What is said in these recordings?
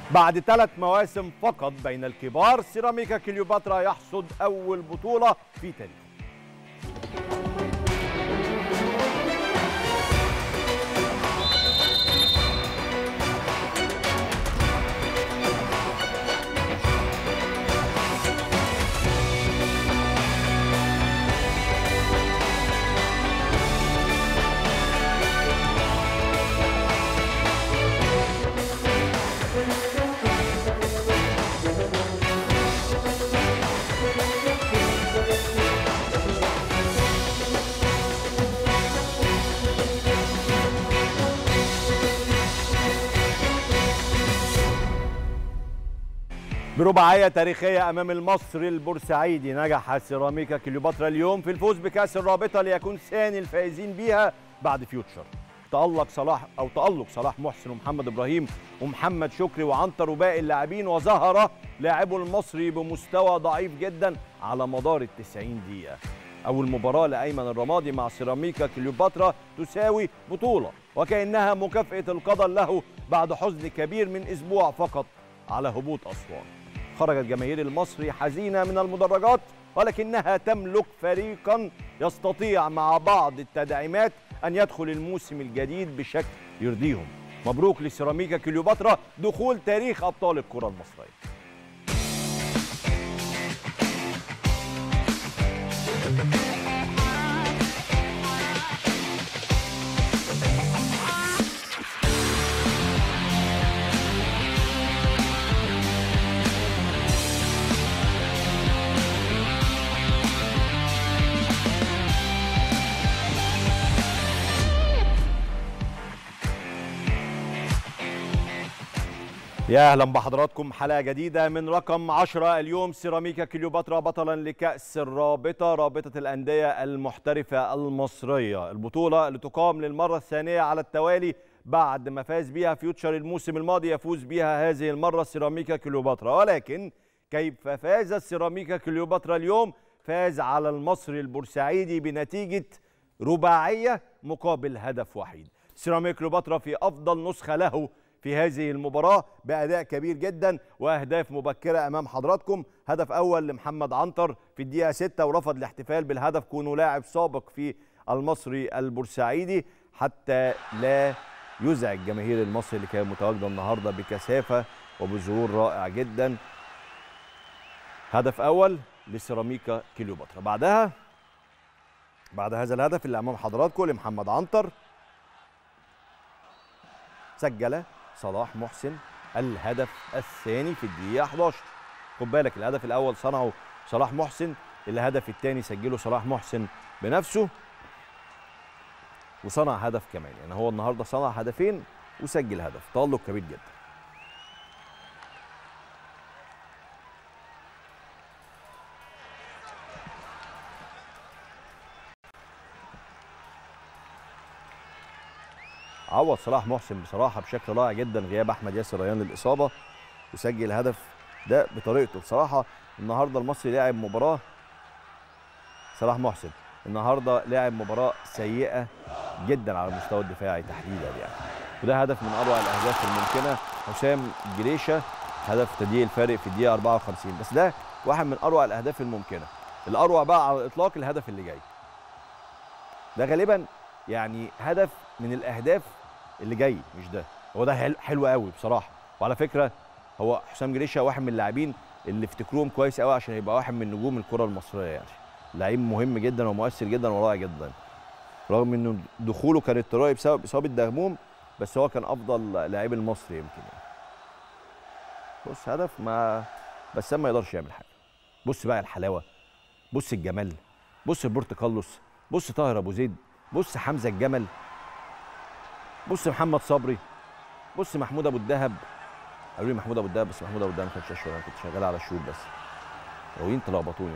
بعد ثلاث مواسم فقط بين الكبار سيراميكا كليوباترا يحصد أول بطولة في تاريخه برباعية تاريخية أمام المصري البورسعيدي نجح سيراميكا كليوباترا اليوم في الفوز بكأس الرابطة ليكون ثاني الفائزين بيها بعد فيوتشر تألق صلاح أو تألق صلاح محسن ومحمد إبراهيم ومحمد شكري وعنتر وباقي اللاعبين وظهر لاعبو المصري بمستوى ضعيف جدا على مدار التسعين دقيقة أول مباراة لأيمن الرمادي مع سيراميكا كليوباترا تساوي بطولة وكأنها مكافأة القدر له بعد حزن كبير من أسبوع فقط على هبوط أسوان خرجت جماهير المصري حزينة من المدرجات ولكنها تملك فريقا يستطيع مع بعض التدعيمات أن يدخل الموسم الجديد بشكل يرضيهم مبروك لسيراميكا كليوباترا دخول تاريخ أبطال الكرة المصرية يا اهلا بحضراتكم حلقه جديده من رقم 10 اليوم سيراميكا كليوباترا بطلا لكاس الرابطه رابطه الانديه المحترفه المصريه البطوله اللي تقام للمره الثانيه على التوالي بعد ما فاز بيها فيوتشر الموسم الماضي يفوز بها هذه المره سيراميكا كليوباترا ولكن كيف فاز سيراميكا كليوباترا اليوم فاز على المصري البورسعيدي بنتيجه رباعيه مقابل هدف وحيد سيراميكا كليوباترا في افضل نسخه له في هذه المباراة بأداء كبير جدا وأهداف مبكرة أمام حضراتكم هدف أول لمحمد عنتر في الدقيقة 6 ورفض الاحتفال بالهدف كونه لاعب سابق في المصري البورسعيدي حتى لا يزعج جماهير المصري اللي كان متواجدة النهاردة بكثافة وبظهور رائع جدا هدف أول لسيراميكا كليوباترا بعدها بعد هذا الهدف اللي أمام حضراتكم لمحمد عنتر سجل صلاح محسن الهدف الثاني في الدقيقة 11 خد بالك الهدف الأول صنعه صلاح محسن الهدف الثاني سجله صلاح محسن بنفسه وصنع هدف كمان يعني هو النهارده صنع هدفين وسجل هدف تألق كبير جدا عوض صلاح محسن بصراحه بشكل رائع جدا غياب احمد ياسر ريان للاصابه وسجل الهدف ده بطريقته بصراحه النهارده المصري لاعب مباراه صلاح محسن النهارده لاعب مباراه سيئه جدا على المستوى الدفاعي تحديدا يعني وده هدف من اروع الاهداف الممكنه حسام جريشه هدف تضييق الفارق في الدقيقه 54 بس ده واحد من اروع الاهداف الممكنه الاروع بقى على الاطلاق الهدف اللي جاي ده غالبا يعني هدف من الاهداف اللي جاي مش ده هو ده حلو قوي بصراحه وعلى فكره هو حسام جريشه واحد من اللاعبين اللي افتكروهم كويس قوي عشان يبقى واحد من نجوم الكره المصريه يعني لعيب مهم جدا ومؤثر جدا ورائع جدا رغم انه دخوله كان اضطراري بسبب اصابه دغموم بس هو كان افضل لاعب المصري يمكن يعني. بص هدف ما بسام ما يقدرش يعمل حاجه بص بقى الحلاوه بص الجمال بص البرتقالوس بص طاهر ابو زيد بص حمزه الجمل بص محمد صبري بص محمود ابو الدهب قالوا لي محمود ابو الدهب بس محمود ابو الدهب ما كانش اشهر انا كنت شغال على الشوط بس راويين تلخبطوني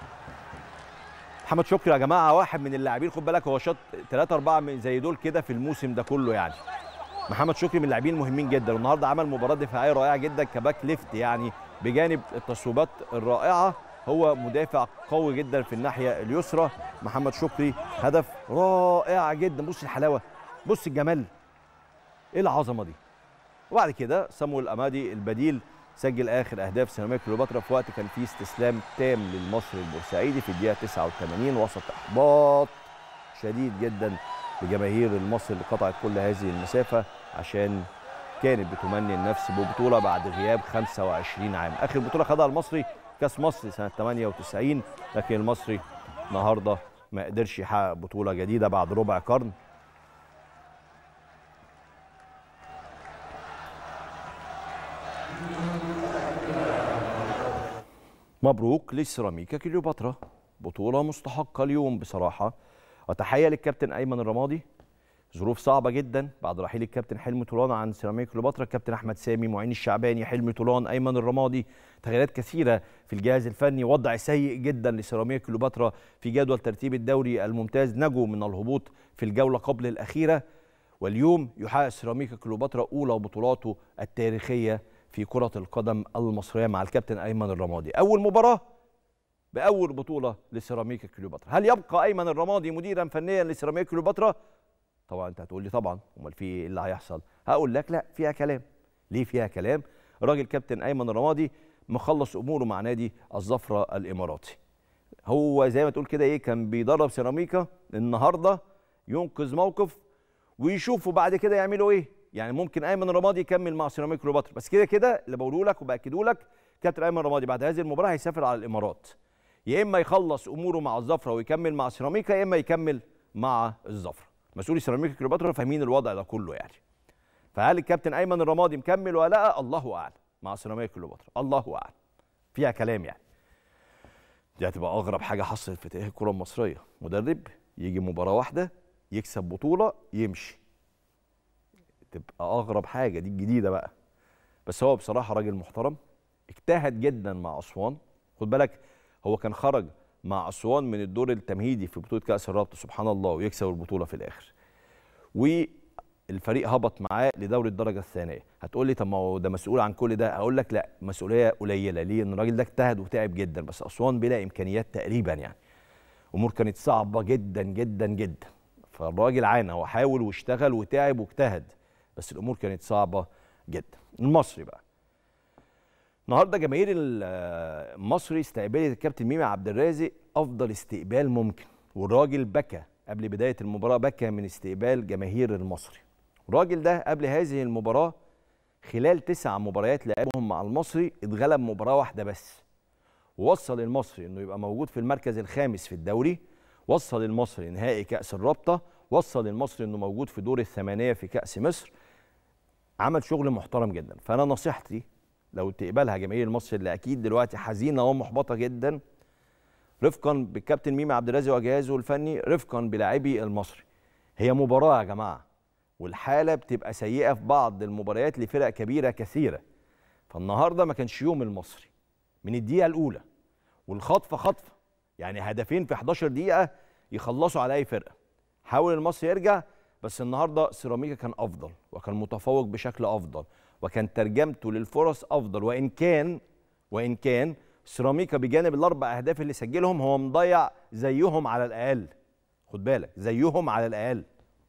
محمد شكري يا جماعه واحد من اللاعبين خد بالك هو شاط ثلاثة أربعة من زي دول كده في الموسم ده كله يعني محمد شكري من اللاعبين المهمين جدا والنهارده عمل مباراه دفاعيه رائعه جدا كباك ليفت يعني بجانب التصويبات الرائعه هو مدافع قوي جدا في الناحيه اليسرى محمد شكري هدف رائع جدا بص الحلاوه بص الجمال ايه العظمه دي وبعد كده صامويل امادي البديل سجل اخر اهداف سيراميكا كليوباترا في وقت كان فيه استسلام تام للمصري البورسعيدي في الدقيقه 89 وسط احباط شديد جدا لجماهير المصري اللي قطعت كل هذه المسافه عشان كانت بتمني النفس ببطوله بعد غياب 25 عام اخر بطوله خدها المصري كاس مصر سنه 98 لكن المصري النهارده ما قدرش يحقق بطوله جديده بعد ربع قرن مبروك للسيراميكا كليوباترا بطولة مستحقة اليوم بصراحة وتحية للكابتن أيمن الرمادي ظروف صعبة جدا بعد رحيل الكابتن حلمي طولان عن سيراميكا كليوباترا الكابتن أحمد سامي معين الشعباني حلمي طولان أيمن الرمادي تغييرات كثيرة في الجهاز الفني وضع سيء جدا لسيراميكا كليوباترا في جدول ترتيب الدوري الممتاز نجوا من الهبوط في الجولة قبل الأخيرة واليوم يحقق سيراميكا كليوباترا أولى بطولاته التاريخية في كرة القدم المصرية مع الكابتن أيمن الرمادي أول مباراة بأول بطولة لسيراميكا كليوباترا هل يبقى أيمن الرمادي مديرا فنيا لسيراميكا كليوباترا طبعا أنت هتقول لي طبعا أمال في إيه اللي هيحصل هقول لك لا فيها كلام ليه فيها كلام الراجل كابتن أيمن الرمادي مخلص أموره مع نادي الظفرة الإماراتي هو زي ما تقول كده إيه كان بيدرب سيراميكا النهاردة ينقذ موقف ويشوفوا بعد كده يعملوا إيه يعني ممكن ايمن رمادي يكمل مع سيراميك كليوباترا بس كده كده اللي بقوله لك وباكده لك كابتن ايمن رمادي بعد هذه المباراه هيسافر على الامارات يا اما يخلص اموره مع الظفره ويكمل مع سيراميكا يا اما يكمل مع الظفره مسؤولي سيراميكا كليوباترا فاهمين الوضع ده كله يعني فهل الكابتن ايمن الرمادي مكمل ولا لا الله اعلم مع سيراميكا كليوباترا الله اعلم فيها كلام يعني دي هتبقى اغرب حاجه حصلت في تاريخ الكره المصريه مدرب يجي مباراه واحده يكسب بطوله يمشي تبقى اغرب حاجه دي الجديده بقى بس هو بصراحه راجل محترم اجتهد جدا مع اسوان خد بالك هو كان خرج مع اسوان من الدور التمهيدي في بطوله كاس الرابطه سبحان الله ويكسب البطوله في الاخر والفريق هبط معاه لدوري الدرجه الثانيه هتقول لي طب ما هو ده مسؤول عن كل ده هقول لك لا مسؤوليه قليله ليه ان الراجل ده اجتهد وتعب جدا بس اسوان بلا امكانيات تقريبا يعني امور كانت صعبه جدا جدا جدا فالراجل عانى هو حاول واشتغل وتعب واجتهد بس الامور كانت صعبه جدا المصري بقى النهارده جماهير المصري استقبلت الكابتن ميمي عبد الرازق افضل استقبال ممكن والراجل بكى قبل بدايه المباراه بكى من استقبال جماهير المصري الراجل ده قبل هذه المباراه خلال تسع مباريات لعبهم مع المصري اتغلب مباراه واحده بس ووصل المصري انه يبقى موجود في المركز الخامس في الدوري وصل المصري نهائي كاس الرابطه وصل المصري انه موجود في دور الثمانيه في كاس مصر عمل شغل محترم جدا فانا نصيحتي لو تقبلها جماهير المصري اللي اكيد دلوقتي حزينه ومحبطه جدا رفقا بالكابتن ميمي عبد الرازق وجهازه الفني رفقا بلاعبي المصري هي مباراه يا جماعه والحاله بتبقى سيئه في بعض المباريات لفرق كبيره كثيره فالنهارده ما كانش يوم المصري من الدقيقه الاولى والخطفه خطفه يعني هدفين في 11 دقيقه يخلصوا على اي فرقه حاول المصري يرجع بس النهارده سيراميكا كان افضل وكان متفوق بشكل افضل وكان ترجمته للفرص افضل وان كان وان كان سيراميكا بجانب الاربع اهداف اللي سجلهم هو مضيع زيهم على الاقل خد بالك زيهم على الاقل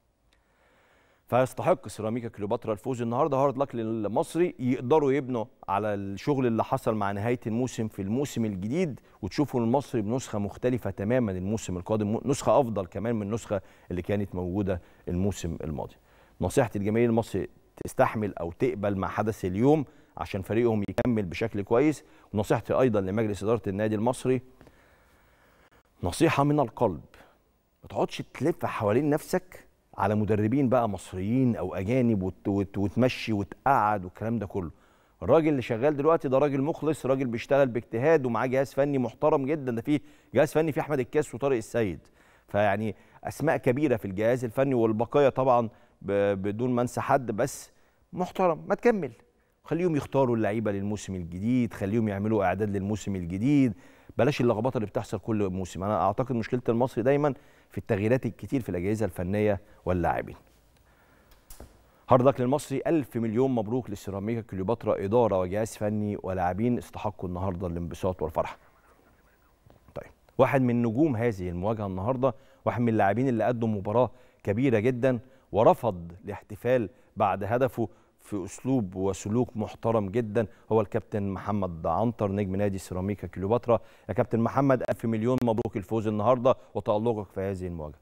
فيستحق سيراميكا كليوباترا الفوز النهارده هارد لك للمصري يقدروا يبنوا على الشغل اللي حصل مع نهايه الموسم في الموسم الجديد وتشوفوا المصري بنسخه مختلفه تماما الموسم القادم نسخه افضل كمان من النسخه اللي كانت موجوده الموسم الماضي نصيحتي لجماهير المصري تستحمل او تقبل مع حدث اليوم عشان فريقهم يكمل بشكل كويس ونصيحتي ايضا لمجلس اداره النادي المصري نصيحه من القلب ما تقعدش تلف حوالين نفسك على مدربين بقى مصريين او اجانب وت وت وتمشي وتقعد والكلام ده كله الراجل اللي شغال دلوقتي ده راجل مخلص راجل بيشتغل باجتهاد ومعاه جهاز فني محترم جدا ده فيه جهاز فني فيه احمد الكاس وطارق السيد فيعني اسماء كبيره في الجهاز الفني والبقايا طبعا بدون ما انسى حد بس محترم ما تكمل خليهم يختاروا اللعيبه للموسم الجديد خليهم يعملوا اعداد للموسم الجديد بلاش اللخبطه اللي بتحصل كل موسم انا اعتقد مشكله المصري دايما في التغييرات الكتير في الاجهزه الفنيه واللاعبين هارد لك للمصري ألف مليون مبروك للسيراميكا كليوباترا إدارة وجهاز فني ولاعبين استحقوا النهارده الانبساط والفرحة. طيب واحد من نجوم هذه المواجهة النهارده واحد من اللاعبين اللي قدم مباراة كبيرة جدا ورفض الاحتفال بعد هدفه في اسلوب وسلوك محترم جدا هو الكابتن محمد عنتر نجم نادي سيراميكا كليوباترا يا كابتن محمد الف مليون مبروك الفوز النهارده وتالقك في هذه المواجهه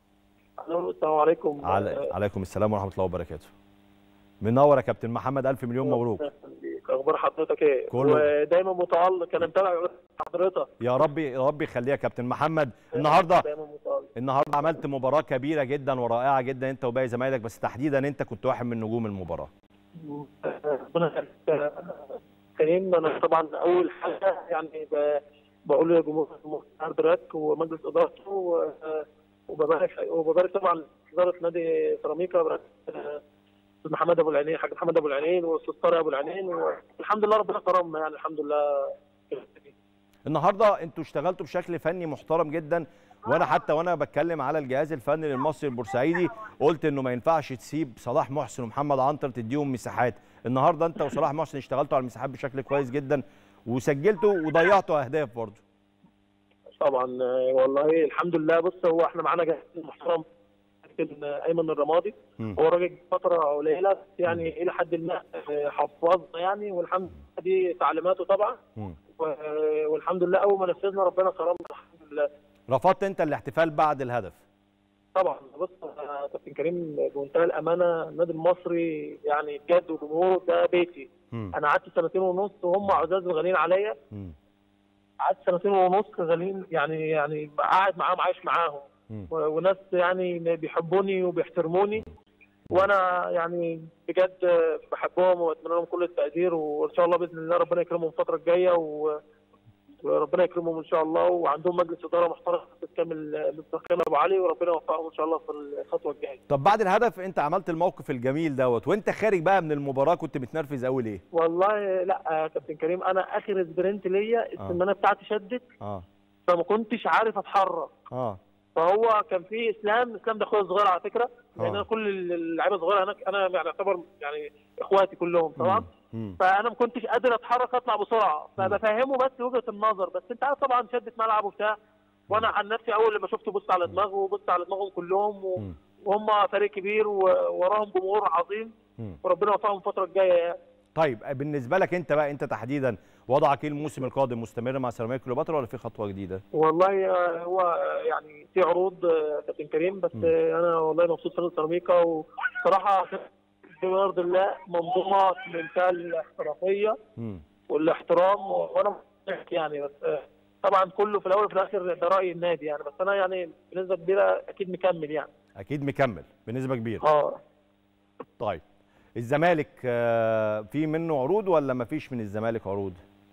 السلام عليكم علي... عليكم السلام ورحمه الله وبركاته منور يا كابتن محمد الف مليون مبروك اخبار حضرتك ايه كله. ودايما متالق انا متابع حضرتك يا رب يا رب يخليها يا كابتن محمد النهارده دايما متالق النهارده عملت مباراه كبيره جدا ورائعه جدا انت وباقي زمايلك بس تحديدا انت كنت واحد من نجوم المباراه ربنا يخليك كريم انا طبعا اول حاجه يعني ب- بقول لجمهور هارد راك ومجلس ادارته و- وببارك وببارك طبعا اداره نادي سيراميكا ببارك، آه، استاذ محمد ابو العينين حاج محمد ابو العينين واستاذ طارق ابو العينين والحمد لله ربنا كرمنا يعني الحمد لله النهارده انتوا اشتغلتوا بشكل فني محترم جدا وانا حتى وانا بتكلم على الجهاز الفني للمصري البورسعيدي قلت انه ما ينفعش تسيب صلاح محسن ومحمد عنتر تديهم مساحات النهارده انت وصلاح محسن اشتغلتوا على المساحات بشكل كويس جدا وسجلتوا وضيعتوا اهداف برضه طبعا آه، والله الحمد لله بص هو احنا معانا جهاز محترم كابتن ايمن الرمادي مم. هو راجل فتره قليله بس يعني الى حد ما آه، حفظنا يعني والحمد لله دي تعليماته طبعا مم. و- والحمد لله اول ما نفذنا ربنا كرمنا الحمد لله رفضت انت الاحتفال بعد الهدف طبعا بص آه، كابتن كريم بمنتهى الامانه النادي المصري يعني بجد وجمهوره ده بيتي مم. انا قعدت سنتين ونص وهم عزاز وغاليين عليا مم. قعدت سنتين ونص غاليين يعني يعني قاعد معاهم عايش معاهم مم. و- وناس يعني بيحبوني وبيحترموني وانا يعني بجد بحبهم واتمنى لهم كل التقدير وان شاء الله باذن الله ربنا يكرمهم الفتره الجايه و... وربنا يكرمهم ان شاء الله وعندهم مجلس اداره محترم بالكامل مستقيم ابو علي وربنا يوفقهم ان شاء الله في الخطوه الجايه. طب بعد الهدف انت عملت الموقف الجميل دوت وانت خارج بقى من المباراه كنت متنرفز قوي ليه والله لا يا كابتن كريم انا اخر سبرنت ليا السمانه بتاعتي شدت اه فما كنتش عارف اتحرك اه فهو كان في اسلام اسلام ده اخويا الصغير على فكره لان آه. انا كل اللعيبه الصغيره هناك انا يعني اعتبر يعني اخواتي كلهم طبعا مم. فانا ما كنتش قادر اتحرك اطلع بسرعه فبفهمه بس وجهه النظر بس انت عارف طبعا شدت ملعب وبتاع وانا عن نفسي اول لما شفته بص على دماغه وبص على دماغهم كلهم و- مم. وهم فريق كبير ووراهم جمهور عظيم مم. وربنا يوفقهم الفتره الجايه يعني طيب بالنسبه لك انت بقى انت تحديدا وضعك ايه الموسم القادم مستمر مع سيراميكا كليوباترا ولا في خطوه جديده والله آه، هو آه، يعني في عروض آه، كابتن كريم بس مم. آه، انا والله مبسوط في نادي سيراميكا وصراحه بفضل الله منظومه في منتهى الاحترافيه مم. والاحترام و- وانا مبسوط يعني بس آه، طبعا كله في الاول وفي الاخر ده راي النادي يعني بس انا يعني بنسبه كبيره اكيد مكمل يعني اكيد مكمل بنسبه كبيره اه طيب الزمالك آه، في منه عروض ولا ما فيش من الزمالك عروض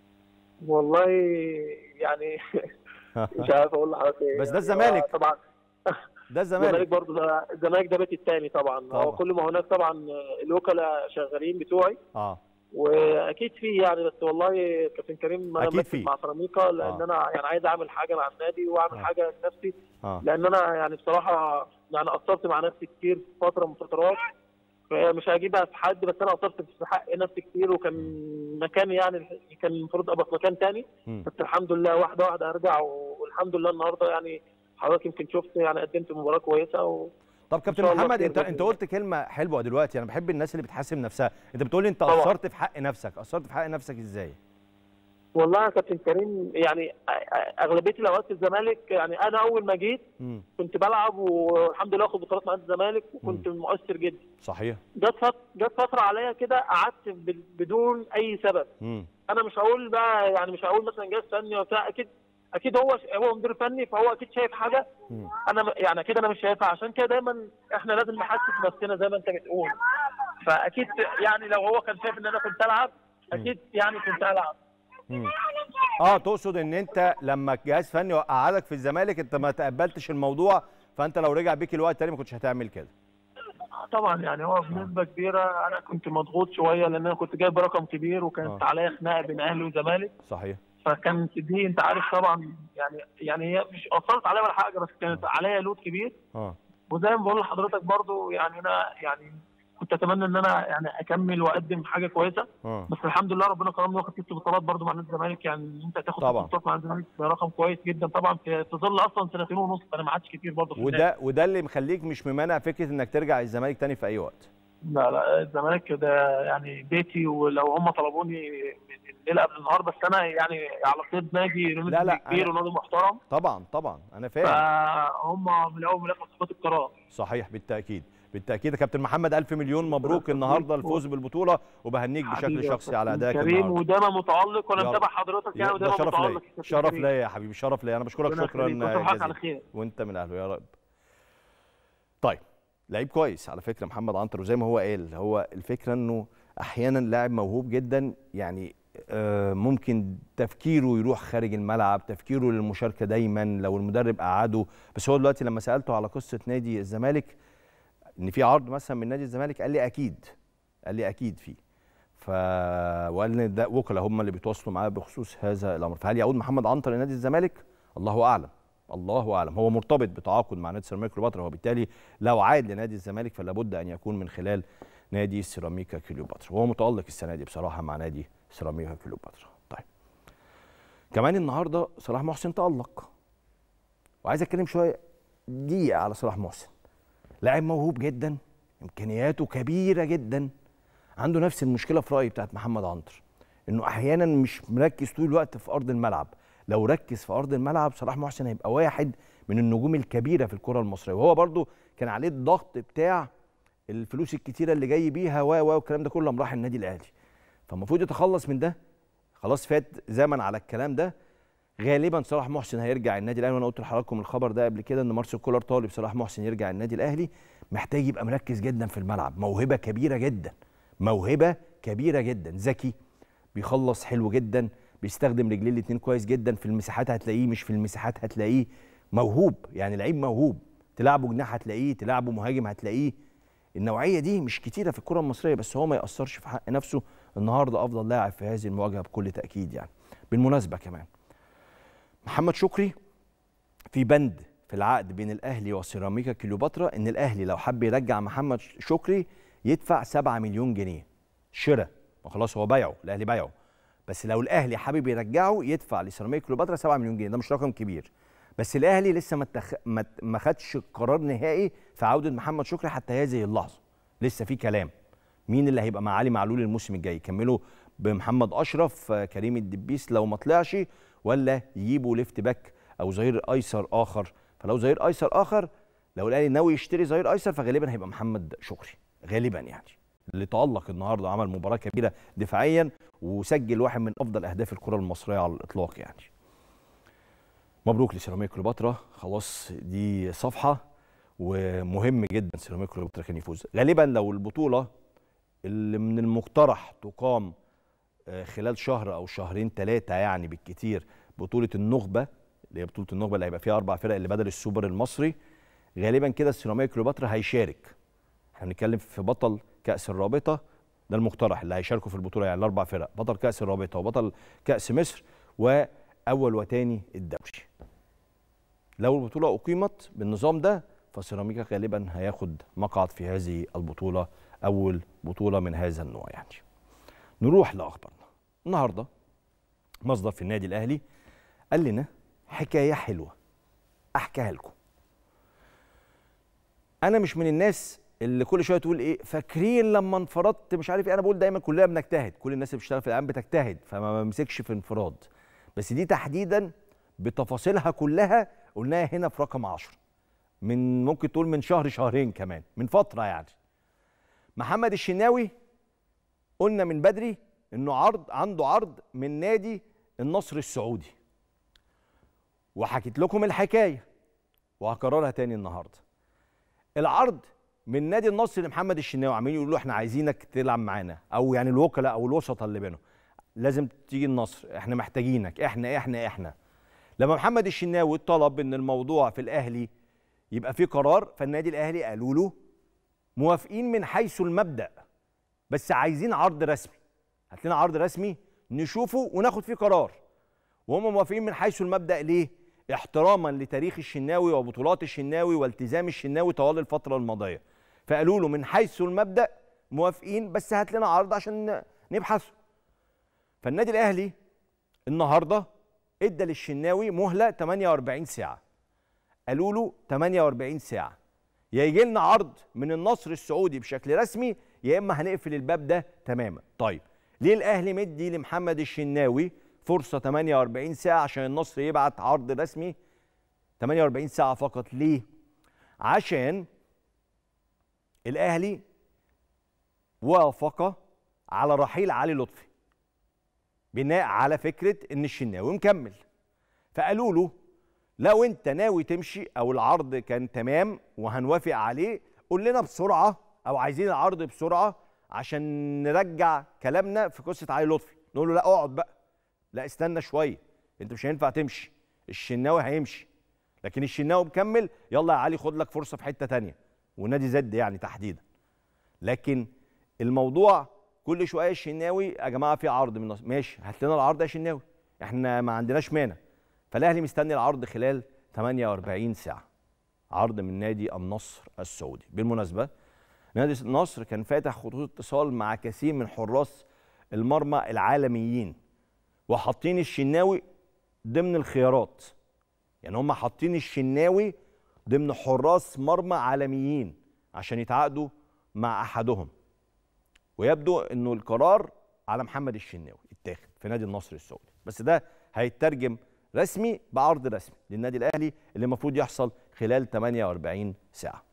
والله يعني مش عارف اقول لحضرتك ايه بس ده يعني الزمالك. هو طبعا ده الزمالك الزمالك برضه ده الزمالك ده بيتي الثاني طبعا طبعا. هو كل ما هناك طبعا الوكلاء شغالين بتوعي اه واكيد في يعني بس والله كابتن كريم انا أكيد مركز في. مع سيراميكا لان آه. انا يعني عايز اعمل حاجه مع النادي واعمل آه. حاجه لنفسي اه لان انا يعني بصراحه يعني قصرت مع نفسي كتير في فتره من فترات مش هجيبها في حد بس انا قصرت في حق نفسي كتير وكان مكاني يعني كان المفروض ابقى في مكان تاني مم. بس الحمد لله واحده واحده ارجع والحمد لله النهارده يعني حضرتك يمكن شفت يعني قدمت مباراه كويسه و... طب كابتن إن شاء الله محمد خير انت بإذن انت الله. قلت كلمه حلوه دلوقتي انا بحب الناس اللي بتحاسب نفسها انت بتقول لي انت طبعا. قصرت في حق نفسك قصرت في حق نفسك ازاي والله يا كابتن كريم يعني أ- أ- اغلبيه الاوقات في الزمالك يعني انا اول ما جيت مم. كنت بلعب والحمد لله واخد بطولات مع نادي الزمالك وكنت مؤثر جدا صحيح جت فت... جت فتره عليا كده قعدت ب- بدون اي سبب مم. انا مش هقول بقى يعني مش هقول مثلا جهاز فني وبتاع اكيد اكيد هو هو مدير فني فهو اكيد شايف حاجه مم. انا م- يعني اكيد انا مش شايفها عشان كده دايما احنا لازم نحسس نفسنا زي ما انت بتقول فاكيد يعني لو هو كان شايف ان انا كنت العب اكيد يعني كنت العب مم. اه تقصد ان انت لما الجهاز فني قعدك في الزمالك انت ما تقبلتش الموضوع فانت لو رجع بيك الوقت تاني ما كنتش هتعمل كده طبعا يعني هو بنسبه كبيره انا كنت مضغوط شويه لان انا كنت جايب رقم كبير وكانت آه. عليا خناقه بين اهلي وزمالك صحيح فكانت دي انت عارف طبعا يعني يعني هي مش اثرت عليا ولا حاجه بس كانت عليا لود كبير اه وزي ما بقول لحضرتك برضو يعني انا يعني كنت اتمنى ان انا يعني اكمل واقدم حاجه كويسه اه بس الحمد لله ربنا كرمني واخد ست بطولات برضو مع نادي الزمالك يعني ان انت تاخد ست طبعا. بطولات مع نادي الزمالك ده رقم كويس جدا طبعا في في ظل اصلا سنتين ونص انا ما عادش كتير برضو في النادي. وده وده اللي مخليك مش ممانع فكره انك ترجع الزمالك تاني في اي وقت لا لا الزمالك ده يعني بيتي ولو هم طلبوني من الليله قبل النهار بس انا يعني على صيد نادي لا، لا، نادي كبير أنا- ونادي محترم طبعا طبعا انا فاهم فهم من الاول من الاخر صفات القرار صحيح بالتاكيد بالتاكيد يا كابتن محمد الف مليون مبروك النهارده الفوز بالبطوله وبهنيك بشكل حبيبي يا شخصي على ادائك كريم النهارده ودايما متالق وانا يا متابع حضرتك يعني ده ودايما شرف متالق ليا يا كابتن شرف كريم. ليا يا حبيبي شرف ليا انا بشكرك ربنا شكرا يخليك وتصبح على جزيلا خير وانت من اهله يا رب طيب لعيب كويس على فكره محمد عنتر وزي ما هو قال هو الفكره انه احيانا لاعب موهوب جدا يعني آه، ممكن تفكيره يروح خارج الملعب تفكيره للمشاركه دايما لو المدرب قعده بس هو دلوقتي لما سالته على قصه نادي الزمالك ان في عرض مثلا من نادي الزمالك قال لي اكيد قال لي اكيد في ف وقال لي ده وكلاء هم اللي بيتواصلوا معاه بخصوص هذا الامر فهل يعود محمد عنتر لنادي الزمالك الله اعلم الله اعلم هو مرتبط بتعاقد مع نادي سيراميكا كليوباترا وبالتالي لو عاد لنادي الزمالك فلا بد ان يكون من خلال نادي سيراميكا كليوباترا وهو متالق السنه دي بصراحه مع نادي سيراميكا كليوباترا طيب كمان النهارده صلاح محسن تالق وعايز اتكلم شويه دقيقه على صلاح محسن لاعب موهوب جدا امكانياته كبيره جدا عنده نفس المشكله في رايي بتاعت محمد عنتر انه احيانا مش مركز طول الوقت في ارض الملعب لو ركز في ارض الملعب صلاح محسن هيبقى واحد من النجوم الكبيره في الكره المصريه وهو برضو كان عليه الضغط بتاع الفلوس الكتيره اللي جاي بيها و و والكلام ده كله لما راح النادي الاهلي فالمفروض يتخلص من ده خلاص فات زمن على الكلام ده غالبا صلاح محسن هيرجع النادي الاهلي وانا قلت لحضراتكم الخبر ده قبل كده ان مارسيل كولر طالب صلاح محسن يرجع النادي الاهلي محتاج يبقى مركز جدا في الملعب موهبه كبيره جدا موهبه كبيره جدا ذكي بيخلص حلو جدا بيستخدم رجليه الاتنين كويس جدا في المساحات هتلاقيه مش في المساحات هتلاقيه موهوب يعني لعيب موهوب تلعبه جناح هتلاقيه تلعبه مهاجم هتلاقيه النوعيه دي مش كتيره في الكره المصريه بس هو ما ياثرش في حق نفسه النهارده افضل لاعب في هذه المواجهه بكل تاكيد يعني بالمناسبه كمان محمد شكري في بند في العقد بين الاهلي وسيراميكا كليوباترا ان الاهلي لو حب يرجع محمد شكري يدفع 7 مليون جنيه شراء وخلاص هو بايعه الاهلي بايعه بس لو الاهلي حابب يرجعه يدفع لسيراميكا كليوباترا 7 مليون جنيه ده مش رقم كبير بس الاهلي لسه ما اتخ... ما ما خدش قرار نهائي في عوده محمد شكري حتى هذه اللحظه لسه في كلام مين اللي هيبقى مع علي معلول الموسم الجاي يكملوا بمحمد اشرف آه، كريم الدبيس لو ما طلعش ولا يجيبوا ليفت باك او ظهير ايسر اخر فلو ظهير ايسر اخر لو الاهلي ناوي يشتري ظهير ايسر فغالبا هيبقى محمد شكري غالبا يعني اللي تالق النهارده عمل مباراه كبيره دفاعيا وسجل واحد من افضل اهداف الكره المصريه على الاطلاق يعني مبروك لسيراميكا كليوباترا خلاص دي صفحه ومهم جدا سيراميكا كليوباترا كان يفوز غالبا لو البطوله اللي من المقترح تقام آه، خلال شهر او شهرين ثلاثه يعني بالكتير بطوله النخبه اللي هي بطوله النخبه اللي هيبقى فيها اربع فرق اللي بدل السوبر المصري غالبا كده السيراميكا كليوباترا هيشارك احنا بنتكلم في بطل كاس الرابطه ده المقترح اللي هيشاركوا في البطوله يعني الاربع فرق بطل كاس الرابطه وبطل كاس مصر واول وتاني الدوري لو البطوله اقيمت بالنظام ده فسيراميكا غالبا هياخد مقعد في هذه البطوله اول بطوله من هذا النوع يعني نروح لاخبارنا النهارده مصدر في النادي الاهلي قال لنا حكايه حلوه احكيها لكم انا مش من الناس اللي كل شويه تقول ايه فاكرين لما انفردت مش عارف ايه انا بقول دايما كلنا بنجتهد كل الناس اللي بتشتغل في الاعلام بتجتهد فما بمسكش في انفراد بس دي تحديدا بتفاصيلها كلها قلناها هنا في رقم 10 من ممكن تقول من شهر شهرين كمان من فتره يعني محمد الشناوي قلنا من بدري انه عرض عنده عرض من نادي النصر السعودي وحكيت لكم الحكايه وهكررها تاني النهارده العرض من نادي النصر لمحمد الشناوي عمالين يقولوا له احنا عايزينك تلعب معانا او يعني الوكلاء او الوسطاء اللي بينهم لازم تيجي النصر احنا محتاجينك احنا احنا احنا لما محمد الشناوي طلب ان الموضوع في الاهلي يبقى فيه قرار فالنادي الاهلي قالوا له موافقين من حيث المبدا بس عايزين عرض رسمي هات لنا عرض رسمي نشوفه وناخد فيه قرار وهم موافقين من حيث المبدا ليه احتراما لتاريخ الشناوي وبطولات الشناوي والتزام الشناوي طوال الفتره الماضيه فقالوا له من حيث المبدا موافقين بس هات لنا عرض عشان نبحثه فالنادي الاهلي النهارده ادى للشناوي مهله 48 ساعه قالوا له 48 ساعه يا يجي لنا عرض من النصر السعودي بشكل رسمي يا اما هنقفل الباب ده تماما طيب ليه الاهلي مدي لمحمد الشناوي فرصه 48 ساعه عشان النصر يبعت عرض رسمي 48 ساعه فقط ليه عشان الاهلي وافق على رحيل علي لطفي بناء على فكره ان الشناوي مكمل فقالوا له لو انت ناوي تمشي او العرض كان تمام وهنوافق عليه قول لنا بسرعه او عايزين العرض بسرعه عشان نرجع كلامنا في قصه علي لطفي نقول له لا اقعد بقى لا استنى شويه انت مش هينفع تمشي الشناوي هيمشي لكن الشناوي مكمل يلا يا علي خد لك فرصه في حته تانية ونادي زد يعني تحديدا لكن الموضوع كل شويه الشناوي يا جماعه في عرض من النصر ماشي هات لنا العرض يا شناوي احنا ما عندناش مانع فالاهلي مستني العرض خلال 48 ساعه عرض من نادي النصر السعودي بالمناسبه نادي النصر كان فاتح خطوط اتصال مع كثير من حراس المرمى العالميين وحاطين الشناوي ضمن الخيارات يعني هم حاطين الشناوي ضمن حراس مرمى عالميين عشان يتعاقدوا مع احدهم ويبدو انه القرار على محمد الشناوي اتاخد في نادي النصر السعودي بس ده هيترجم رسمي بعرض رسمي للنادي الاهلي اللي المفروض يحصل خلال 48 ساعه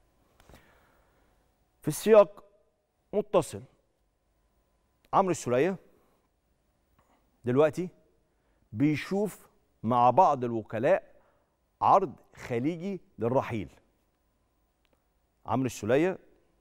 في السياق متصل عمرو السوليه دلوقتي بيشوف مع بعض الوكلاء عرض خليجي للرحيل عمرو السوليه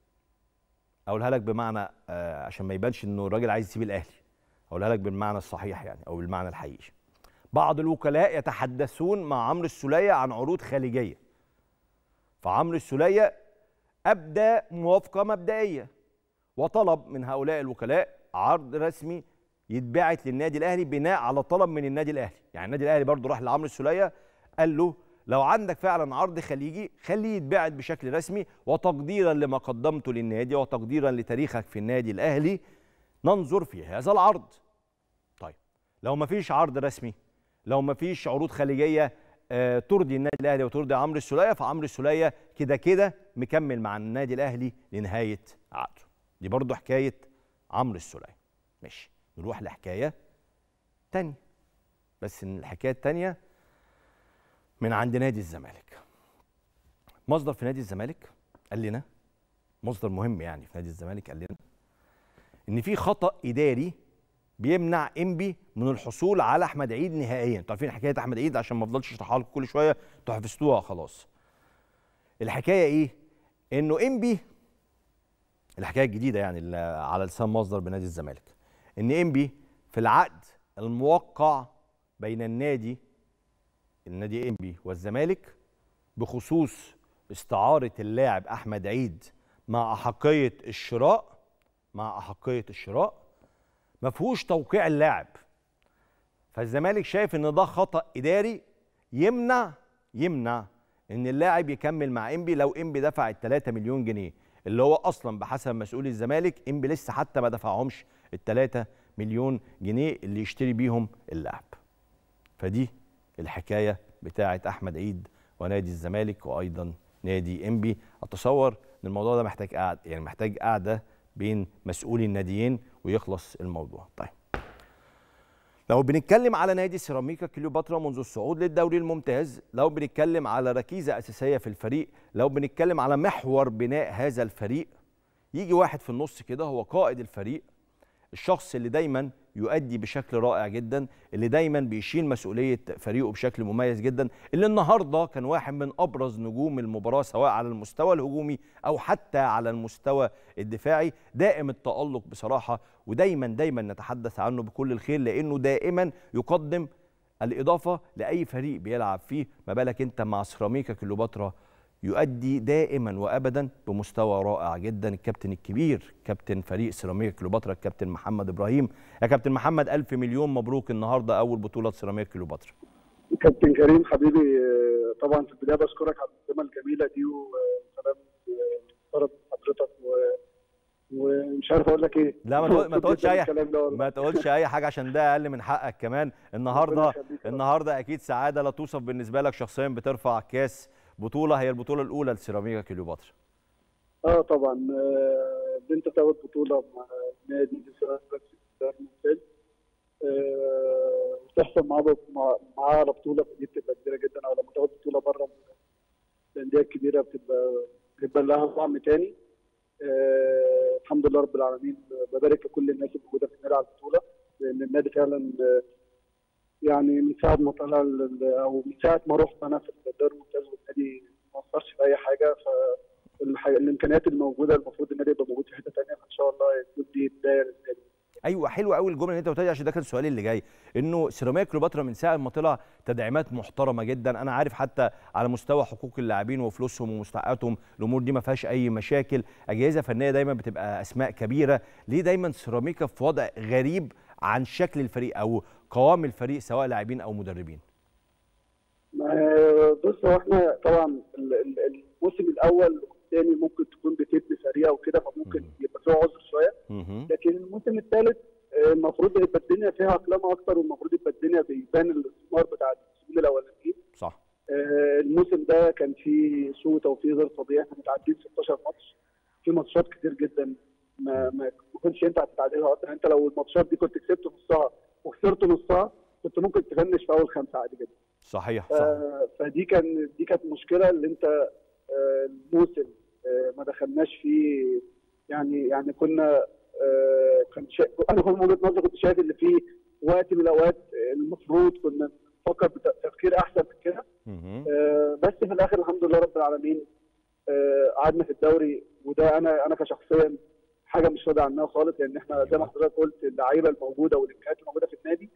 اقولها لك بمعنى آه عشان ما يبانش انه الراجل عايز يسيب الاهلي اقولها لك بالمعنى الصحيح يعني او بالمعنى الحقيقي بعض الوكلاء يتحدثون مع عمرو السوليه عن عروض خليجيه فعمرو السوليه ابدى موافقه مبدئيه وطلب من هؤلاء الوكلاء عرض رسمي يتبعت للنادي الاهلي بناء على طلب من النادي الاهلي يعني النادي الاهلي برضه راح لعمرو السوليه قال له لو عندك فعلا عرض خليجي خليه يتبعت بشكل رسمي وتقديرا لما قدمته للنادي وتقديرا لتاريخك في النادي الاهلي ننظر في هذا العرض طيب لو ما فيش عرض رسمي لو ما فيش عروض خليجيه آه ترضي النادي الاهلي وترضي عمرو السوليه فعمرو السوليه كده كده مكمل مع النادي الاهلي لنهايه عقده دي برضه حكايه عمرو السوليه ماشي نروح لحكايه تانية بس ان الحكايه التانية من عند نادي الزمالك مصدر في نادي الزمالك قال لنا مصدر مهم يعني في نادي الزمالك قال لنا ان في خطا اداري بيمنع انبي من الحصول على احمد عيد نهائيا انتوا عارفين حكايه احمد عيد عشان ما افضلش اشرحها لكم كل شويه انتوا حفظتوها خلاص الحكايه ايه انه انبي الحكايه الجديده يعني اللي على لسان مصدر بنادي الزمالك ان انبي في العقد الموقع بين النادي النادي انبي والزمالك بخصوص استعاره اللاعب احمد عيد مع احقيه الشراء مع احقيه الشراء ما فيهوش توقيع اللاعب فالزمالك شايف ان ده خطا اداري يمنع يمنع ان اللاعب يكمل مع انبي لو انبي دفع ال 3 مليون جنيه اللي هو اصلا بحسب مسؤول الزمالك انبي لسه حتى ما دفعهمش ال 3 مليون جنيه اللي يشتري بيهم اللاعب فدي الحكايه بتاعه احمد عيد ونادي الزمالك وايضا نادي انبي اتصور ان الموضوع ده محتاج قعده يعني محتاج قعده بين مسؤولي الناديين ويخلص الموضوع طيب لو بنتكلم على نادي سيراميكا كليوباترا منذ الصعود للدوري الممتاز لو بنتكلم على ركيزه اساسيه في الفريق لو بنتكلم على محور بناء هذا الفريق يجي واحد في النص كده هو قائد الفريق الشخص اللي دايما يؤدي بشكل رائع جدا اللي دايما بيشيل مسؤوليه فريقه بشكل مميز جدا اللي النهارده كان واحد من ابرز نجوم المباراه سواء على المستوى الهجومي او حتى على المستوى الدفاعي دائم التالق بصراحه ودايما دايما نتحدث عنه بكل الخير لانه دائما يقدم الاضافه لاي فريق بيلعب فيه ما بالك انت مع سيراميكا كليوباترا يؤدي دائما وابدا بمستوى رائع جدا الكابتن الكبير كابتن فريق سيراميكا كليوباترا الكابتن محمد ابراهيم يا كابتن محمد الف مليون مبروك النهارده اول بطوله سيراميكا كليوباترا كابتن كريم حبيبي طبعا في البدايه بشكرك على الخدمه الجميله دي وسلام محترم حضرتك و... ومش عارف اقول لك ايه لا ما ما تقولش اي ما تقولش اي حاجه عشان ده اقل من حقك كمان النهارده النهارده اكيد سعاده لا توصف بالنسبه لك شخصيا بترفع كاس بطوله هي البطوله الاولى لسيراميكا كليوباترا اه طبعا آه، ان انت تاخد بطوله مع نادي في سيرات ده ممتاز آه، وتحصل معاه ب- مع- معاه على بطوله فدي بتبقى كبيره جدا او لما تاخد بطوله بره الانديه الكبيره بتبقى بيبقى لها طعم تاني آه، الحمد لله رب العالمين ببارك لكل الناس اللي موجوده في النادي على البطوله لان النادي فعلا آه، يعني من ساعه ما طلع ال- او من ساعه ما رحت انا في الدوري الممتاز والنادي ما اثرش في اي حاجه ف الح- الامكانيات الموجوده المفروض النادي يبقى موجود في حته ثانيه فان شاء الله يكون دي بدايه للنادي ايوه حلو قوي الجمله اللي انت قلتها دي عشان ده كان سؤالي اللي جاي انه سيراميكا كليوباترا من ساعه ما طلع تدعيمات محترمه جدا انا عارف حتى على مستوى حقوق اللاعبين وفلوسهم ومستحقاتهم الامور دي ما فيهاش اي مشاكل اجهزه فنيه دايما بتبقى اسماء كبيره ليه دايما سيراميكا في وضع غريب عن شكل الفريق او قوام الفريق سواء لاعبين او مدربين ما- بص هو احنا طبعا ال- ال- الموسم الاول والثاني ممكن تكون بتبني فريق وكده فممكن مم. يبقى فيه عذر شويه مهم. لكن الموسم الثالث آه، المفروض يبقى الدنيا فيها اقلام اكتر والمفروض يبقى الدنيا بيبان الاستثمار بتاع الموسمين الاولانيين صح آه، الموسم ده كان فيه سوء توفيق غير طبيعي احنا متعدين 16 ماتش في ماتشات كتير جدا ما ما ما كنتش ينفع تتعادلها اصلا انت لو الماتشات دي كنت كسبت نصها وخسرت نصها كنت ممكن تفنش في اول خمسه عادي جدا صحيح صح ف- فدي كان دي كانت مشكله اللي انت آه، الموسم آه، ما دخلناش فيه يعني يعني كنا آه، كان شا... انا كنت من وجهه نظري كنت شايف ان في وقت من الاوقات آه، المفروض كنا نفكر بتفكير احسن من كده مهم. آه، بس في الاخر الحمد لله رب العالمين آه، قعدنا في الدوري وده انا انا كشخصيا حاجه مش راضي عنها خالص لان احنا زي ما حضرتك قلت اللعيبه الموجوده والامكانيات الموجوده في النادي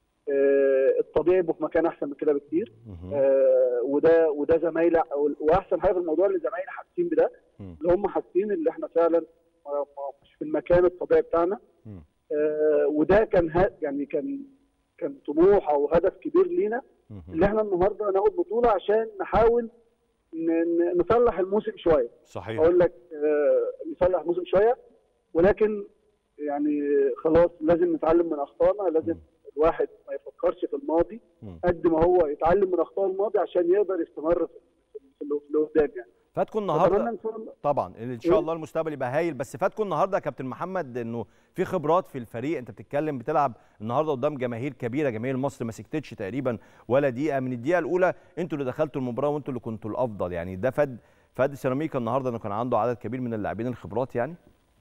آه، الطبيعي يبقوا في مكان احسن من كده بكتير مهم. آه، وده وده زمايلي واحسن حاجه في الموضوع اللي زمايلي حاسين بده مم. اللي هم حاسين اللي احنا فعلا ما- ما- مش في المكان الطبيعي بتاعنا مم. آه، وده كان ها- يعني كان كان طموح او هدف كبير لينا مهم. اللي احنا النهارده ناخد بطوله عشان نحاول ن- ن- نصلح الموسم شويه صحيح اقول لك آه، نصلح الموسم شويه ولكن يعني خلاص لازم نتعلم من اخطائنا لازم مم. الواحد ما يفكرش في الماضي مم. قد ما هو يتعلم من اخطاء الماضي عشان يقدر يستمر في في اللي في اللي قدام يعني فاتكم اتمنى النهارده ان شاء الله طبعا ان شاء إيه؟ الله المستقبل يبقى هايل بس فاتكم النهارده يا كابتن محمد انه في خبرات في الفريق انت بتتكلم بتلعب النهارده قدام جماهير كبيره جماهير مصر ما سكتتش تقريبا ولا دقيقه من الدقيقه الاولى انتوا اللي دخلتوا المباراه وانتوا اللي كنتوا الافضل يعني ده فاد فاد سيراميكا النهارده انه كان عنده عدد كبير من اللاعبين الخبرات يعني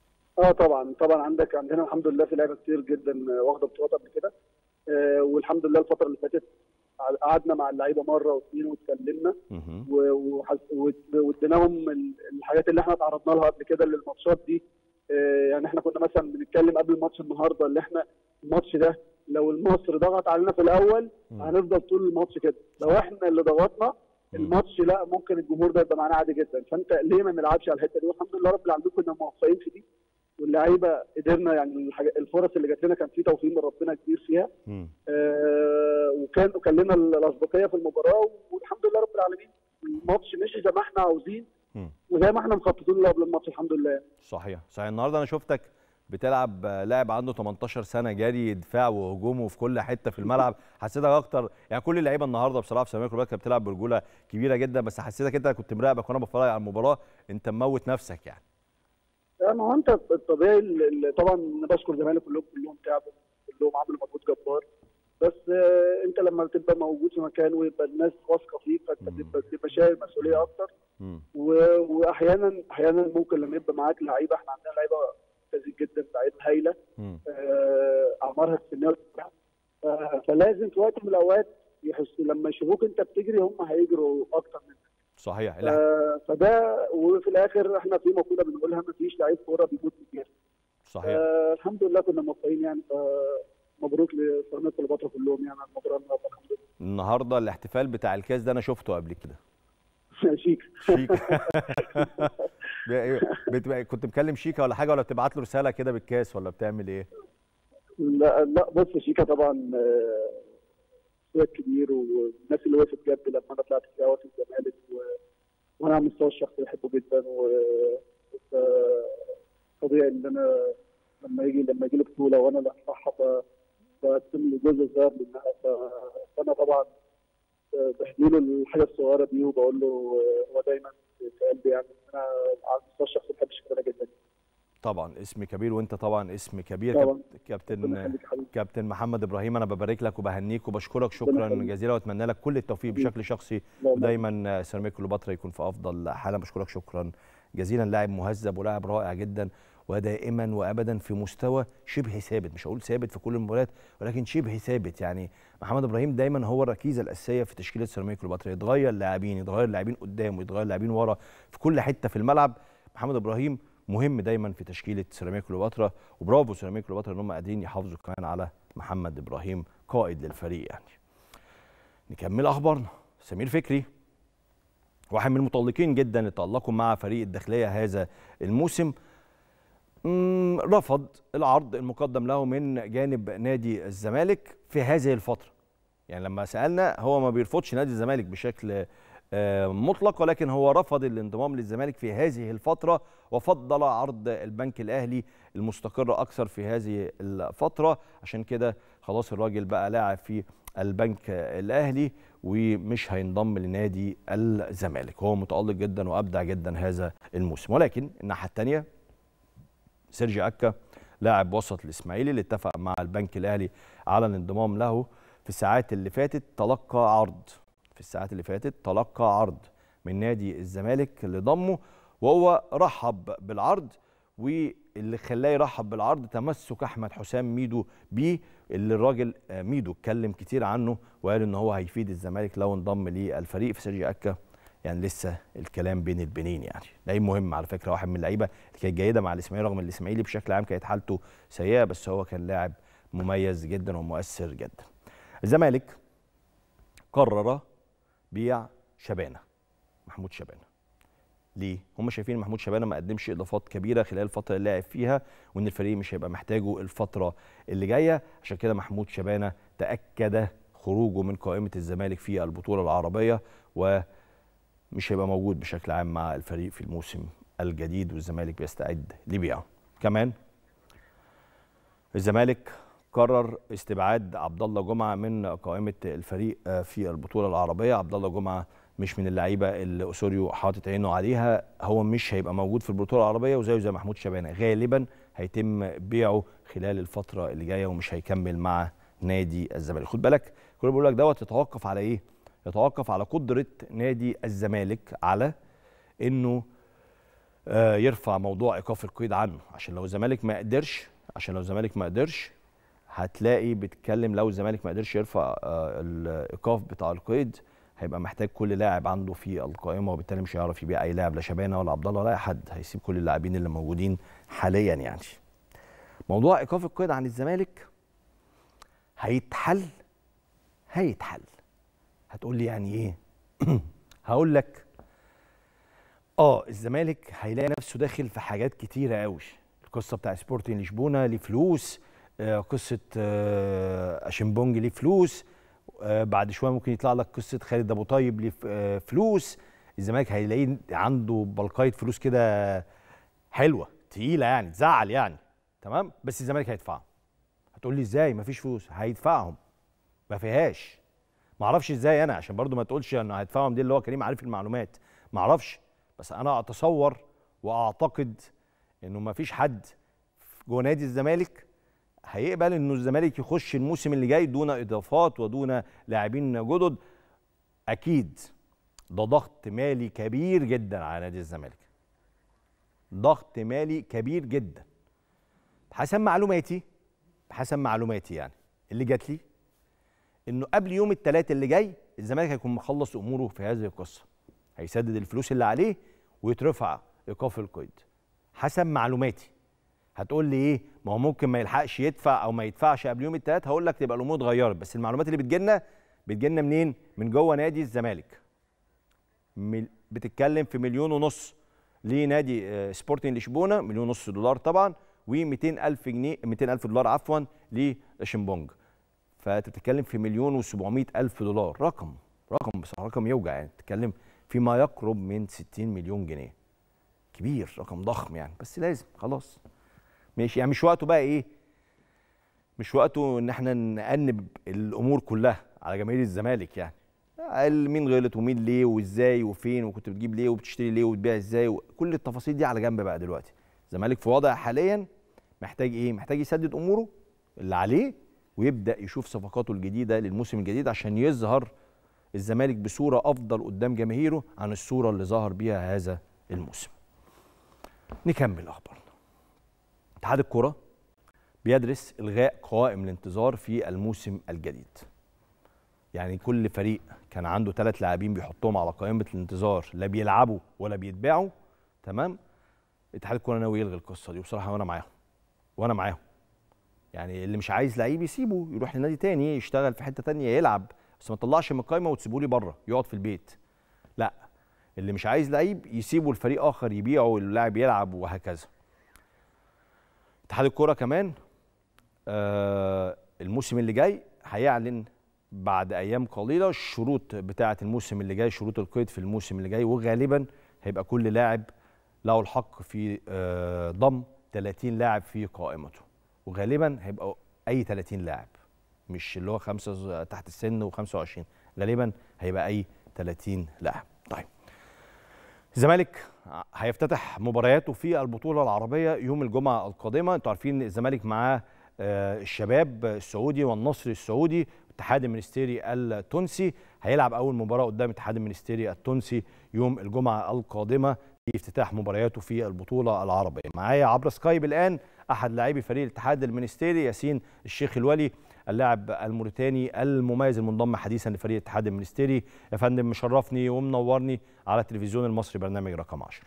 اه طبعا طبعا عندك عندنا الحمد لله في لعيبه كتير جدا واخده بطولات قبل كده آه والحمد لله الفتره اللي فاتت قعدنا مع اللعيبه مره واثنين واتكلمنا مهم. و- وحس- واد- واديناهم ال- الحاجات اللي احنا تعرضنا لها قبل كده للماتشات دي آه، يعني احنا كنا مثلا بنتكلم قبل الماتش النهارده اللي احنا الماتش ده لو المصري ضغط علينا في الاول مم. هنفضل طول الماتش كده لو احنا اللي ضغطنا مم. الماتش لا ممكن الجمهور ده يبقى معانا عادي جدا فانت ليه ما نلعبش على الحته دي والحمد لله رب العالمين كنا موفقين في دي واللعيبه قدرنا يعني الحاجة الفرص اللي جات لنا كان في توفيق من ربنا كبير فيها مم. آه، وكان وكان لنا الاسبقيه في المباراه والحمد لله رب العالمين الماتش مشي زي ما احنا عاوزين مم. وزي ما احنا مخططين له قبل الماتش الحمد لله صحيح صحيح النهارده انا شفتك بتلعب آه، لاعب عنده 18 سنه جري دفاع وهجوم وفي كل حته في الملعب حسيتك اكتر يعني كل اللعيبه النهارده بصراحه في سيراميكا كليوباترا كانت بتلعب برجوله كبيره جدا بس حسيتك انت كنت مراقبك وانا بتفرج على المباراه انت مموت نفسك يعني آه، ما هو انت الطبيعي ال- ال- طبعا أنا بشكر زمايلي كلهم كلهم تعبوا كلهم عملوا مجهود جبار بس آه، انت لما تبقى موجود في مكان ويبقى الناس واثقه فيك فانت مم. بتبقى بتبقى شايل مسؤوليه اكتر مم. و- واحيانا احيانا ممكن لما يبقى معاك لعيبه احنا عندنا لعيبه ممتازين جدا لعيبه هايله مم. آه، اعمارها السنيه بتاعها. ف- فلازم في وقت من الاوقات يحسوا لما يشوفوك انت بتجري هم هيجروا اكتر منك صحيح لا ف- فده وفي الاخر احنا في مقوله بنقولها ما فيش لعيب كوره بيموت من الجهل صحيح آه الحمد لله كنا موفقين يعني فمبروك لفرناند كليوباترا كلهم يعني على المباراه النهارده الحمد لله النهارده الاحتفال بتاع الكاس ده انا شفته قبل كده شيك شيك بتبقى كنت مكلم شيكا ولا حاجه ولا بتبعت له رساله كده بالكاس ولا بتعمل ايه لا لا بص شيكا طبعا آه، اخويا كبير والناس اللي وقفت جنبي لما انا طلعت في وقت الزمالك و... وانا على المستوى الشخصي بحبه جدا و ف- طبيعي ان انا لما يجي لما يجي لي بطوله وانا اللي هطلعها ف- بقسم له جزء صغير منها ف- فانا طبعا بحكي له الحاجه الصغيره دي وبقول له هو دايما في قلبي يعني انا على المستوى الشخصي بحب شيكابالا جدا طبعا اسم كبير وانت طبعا اسم كبير طبعا. كابت- كابتن ربنا يخليك يا حبيبي كابتن محمد ابراهيم انا ببارك لك وبهنيك وبشكرك شكرا يخليك. جزيلا واتمنى لك كل التوفيق حبيبي. بشكل شخصي لا، لا. ودايما سيراميك كليوباترا يكون في افضل حاله بشكرك شكرا جزيلا لاعب مهذب ولاعب رائع جدا ودائما وابدا في مستوى شبه ثابت مش هقول ثابت في كل المباريات ولكن شبه ثابت يعني محمد ابراهيم دايما هو الركيزه الاساسيه في تشكيله سيراميك كليوباترا يتغير لاعبين يتغير لاعبين قدام ويتغير لاعبين ورا في كل حته في الملعب محمد ابراهيم مهم دايما في تشكيله سيراميك كليوباترا وبرافو سيراميك كليوباترا ان هم قادرين يحافظوا كمان على محمد ابراهيم قائد للفريق يعني نكمل اخبارنا سمير فكري واحد من المتالقين جدا اللي تالقوا مع فريق الداخليه هذا الموسم مم، رفض العرض المقدم له من جانب نادي الزمالك في هذه الفتره يعني لما سالنا هو ما بيرفضش نادي الزمالك بشكل آه، مطلق ولكن هو رفض الانضمام للزمالك في هذه الفتره وفضل عرض البنك الاهلي المستقر اكثر في هذه الفتره عشان كده خلاص الراجل بقى لاعب في البنك الاهلي ومش هينضم لنادي الزمالك هو متالق جدا وابدع جدا هذا الموسم ولكن الناحيه الثانيه سيرجي اكا لاعب وسط الاسماعيلي اللي اتفق مع البنك الاهلي على الانضمام له في الساعات اللي فاتت تلقى عرض في الساعات اللي فاتت تلقى عرض من نادي الزمالك لضمه وهو رحب بالعرض واللي خلاه يرحب بالعرض تمسك احمد حسام ميدو بيه اللي الراجل آه، ميدو اتكلم كتير عنه وقال ان هو هيفيد الزمالك لو انضم للفريق في سيرجي اكا يعني لسه الكلام بين البنين يعني لعيب مهم على فكره واحد من اللعيبه اللي كانت جيده مع الاسماعيلي رغم ان الاسماعيلي بشكل عام كانت حالته سيئه بس هو كان لاعب مميز جدا ومؤثر جدا الزمالك قرر بيع شبانه محمود شبانه ليه؟ هم شايفين محمود شبانه ما قدمش اضافات كبيره خلال الفتره اللي لعب فيها وان الفريق مش هيبقى محتاجه الفتره اللي جايه عشان كده محمود شبانه تاكد خروجه من قائمه الزمالك في البطوله العربيه ومش هيبقى موجود بشكل عام مع الفريق في الموسم الجديد والزمالك بيستعد لبيعه. كمان الزمالك قرر استبعاد عبد الله جمعه من قائمه الفريق آه، في البطوله العربيه عبد الله جمعه مش من اللعيبه اللي اسوريو حاطط عينه عليها هو مش هيبقى موجود في البطوله العربيه وزيه زي محمود شبانه غالبا هيتم بيعه خلال الفتره اللي جايه ومش هيكمل مع نادي الزمالك خد بالك كل بقول لك دوت يتوقف على ايه يتوقف على قدره نادي الزمالك على انه آه، يرفع موضوع ايقاف القيد عنه عشان لو الزمالك ما قدرش عشان لو الزمالك ما قدرش هتلاقي بتتكلم لو الزمالك ما قدرش يرفع آه، الايقاف بتاع القيد هيبقى محتاج كل لاعب عنده في القائمه وبالتالي مش هيعرف يبيع اي لاعب لا شبانه ولا عبد الله ولا اي حد هيسيب كل اللاعبين اللي موجودين حاليا يعني موضوع ايقاف القيد عن الزمالك هيتحل هيتحل هتقول لي يعني ايه هقول لك اه الزمالك هيلاقي نفسه داخل في حاجات كتيره قوي القصه بتاع سبورتنج لشبونه ليه فلوس آه قصه آه اشمبونج ليه فلوس آه بعد شويه ممكن يطلع لك قصه خالد ابو طيب ليه ف- آه فلوس الزمالك هيلاقي عنده بلقايه فلوس كده حلوه تقيله يعني تزعل يعني تمام بس الزمالك هيدفعهم هتقول لي ازاي مفيش فلوس هيدفعهم ما فيهاش ما اعرفش ازاي انا عشان برضو ما تقولش انه هيدفعهم دي اللي هو كريم عارف المعلومات ما اعرفش بس انا اتصور واعتقد انه ما فيش حد جوه نادي الزمالك هيقبل انه الزمالك يخش الموسم اللي جاي دون اضافات ودون لاعبين جدد اكيد ده ضغط مالي كبير جدا على نادي الزمالك ضغط مالي كبير جدا بحسب معلوماتي بحسب معلوماتي يعني اللي جات لي انه قبل يوم الثلاث اللي جاي الزمالك هيكون مخلص اموره في هذه القصه هيسدد الفلوس اللي عليه ويترفع ايقاف القيد حسب معلوماتي هتقول لي ايه ما هو ممكن ما يلحقش يدفع او ما يدفعش قبل يوم الثلاث هقول لك تبقى الامور اتغيرت بس المعلومات اللي بتجيلنا بتجيلنا منين من جوه نادي الزمالك مل... بتتكلم في مليون ونص لنادي آه، سبورتنج لشبونه مليون ونص دولار طبعا و200 الف جنيه 200 الف دولار عفوا لشمبونج فانت بتتكلم في مليون و700 الف دولار رقم رقم بصراحه رقم يوجع يعني بتتكلم فيما يقرب من 60 مليون جنيه كبير رقم ضخم يعني بس لازم خلاص ماشي يعني مش وقته بقى ايه مش وقته ان احنا نأنب الامور كلها على جماهير الزمالك يعني مين غلط ومين ليه وازاي وفين وكنت بتجيب ليه وبتشتري ليه وبتبيع ازاي كل التفاصيل دي على جنب بقى دلوقتي الزمالك في وضع حاليا محتاج ايه محتاج يسدد اموره اللي عليه ويبدا يشوف صفقاته الجديده للموسم الجديد عشان يظهر الزمالك بصوره افضل قدام جماهيره عن الصوره اللي ظهر بيها هذا الموسم نكمل اخبارنا اتحاد الكره بيدرس الغاء قوائم الانتظار في الموسم الجديد يعني كل فريق كان عنده ثلاث لاعبين بيحطهم على قائمه الانتظار لا بيلعبوا ولا بيتباعوا تمام اتحاد الكوره ناوي يلغي القصه دي وبصراحه وانا معاهم وانا معاهم يعني اللي مش عايز لعيب يسيبه يروح لنادي تاني يشتغل في حته تانية يلعب بس ما تطلعش من القايمه وتسيبه لي بره يقعد في البيت لا اللي مش عايز لعيب يسيبه لفريق اخر يبيعه اللاعب يلعب وهكذا اتحاد الكوره كمان آه الموسم اللي جاي هيعلن بعد ايام قليله الشروط بتاعه الموسم اللي جاي شروط القيد في الموسم اللي جاي وغالبا هيبقى كل لاعب له الحق في آه ضم 30 لاعب في قائمته وغالبا هيبقى اي 30 لاعب مش اللي هو خمسه تحت السن و25 غالبا هيبقى اي 30 لاعب طيب الزمالك هيفتتح مبارياته في البطوله العربيه يوم الجمعه القادمه انتوا عارفين الزمالك معاه الشباب السعودي والنصر السعودي الاتحاد المنستيري التونسي هيلعب اول مباراه قدام الاتحاد المنستيري التونسي يوم الجمعه القادمه في افتتاح مبارياته في البطوله العربيه معايا عبر سكايب الان احد لاعبي فريق الاتحاد المنستيري ياسين الشيخ الولي اللاعب الموريتاني المميز المنضم حديثا لفريق الاتحاد المنستيري يا فندم مشرفني ومنورني على التلفزيون المصري برنامج رقم 10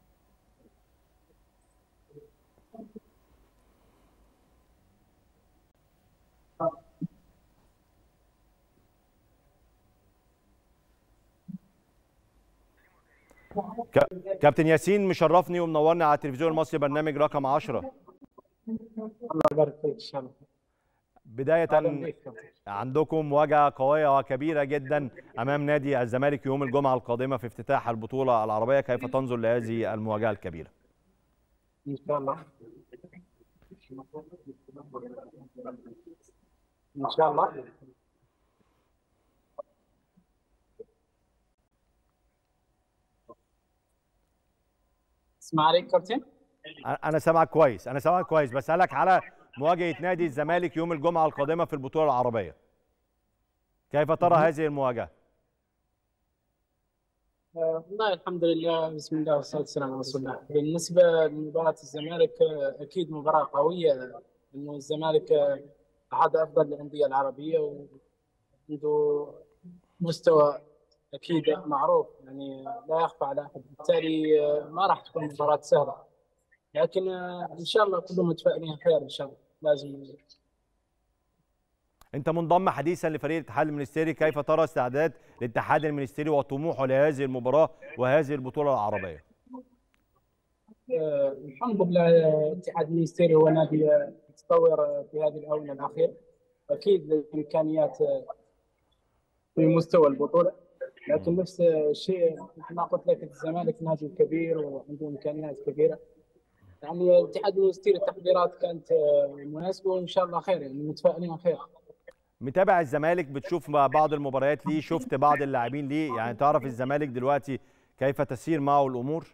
كابتن ياسين مشرفني ومنورني على التلفزيون المصري برنامج رقم 10 الله يبارك فيك ان شاء الله بداية عندكم مواجهة قوية وكبيرة جدا أمام نادي الزمالك يوم الجمعة القادمة في افتتاح البطولة العربية كيف تنظر لهذه المواجهة الكبيرة؟ ان شاء الله ان شاء الله اسمع عليك كابتن أنا سامعك كويس أنا سامعك كويس بسألك على مواجهة نادي الزمالك يوم الجمعة القادمة في البطولة العربية كيف ترى هذه المواجهة؟ والله الحمد لله بسم الله والصلاة والسلام على رسول الله بالنسبة لمباراة الزمالك أكيد مباراة قوية إنه الزمالك أحد أفضل الأندية العربية وعنده مستوى أكيد معروف يعني لا يخفى على أحد بالتالي ما راح تكون مباراة سهلة لكن إن شاء الله كلهم متفائلين خير إن شاء الله لازم انت منضم حديثا لفريق الاتحاد المنستيري كيف ترى استعداد الاتحاد المنستيري وطموحه لهذه المباراه وهذه البطوله العربيه آه الحمد لله الاتحاد المنستيري هو نادي متطور في هذه الاونه الاخيره اكيد الامكانيات في مستوى البطوله لكن نفس الشيء مثل ما قلت لك الزمالك نادي كبير وعنده امكانيات كبيره يعني الاتحاد المنستيري التحضيرات كانت مناسبه وان شاء الله خير يعني متفائلين خير متابع الزمالك بتشوف بعض المباريات ليه شفت بعض اللاعبين ليه يعني تعرف الزمالك دلوقتي كيف تسير معه الامور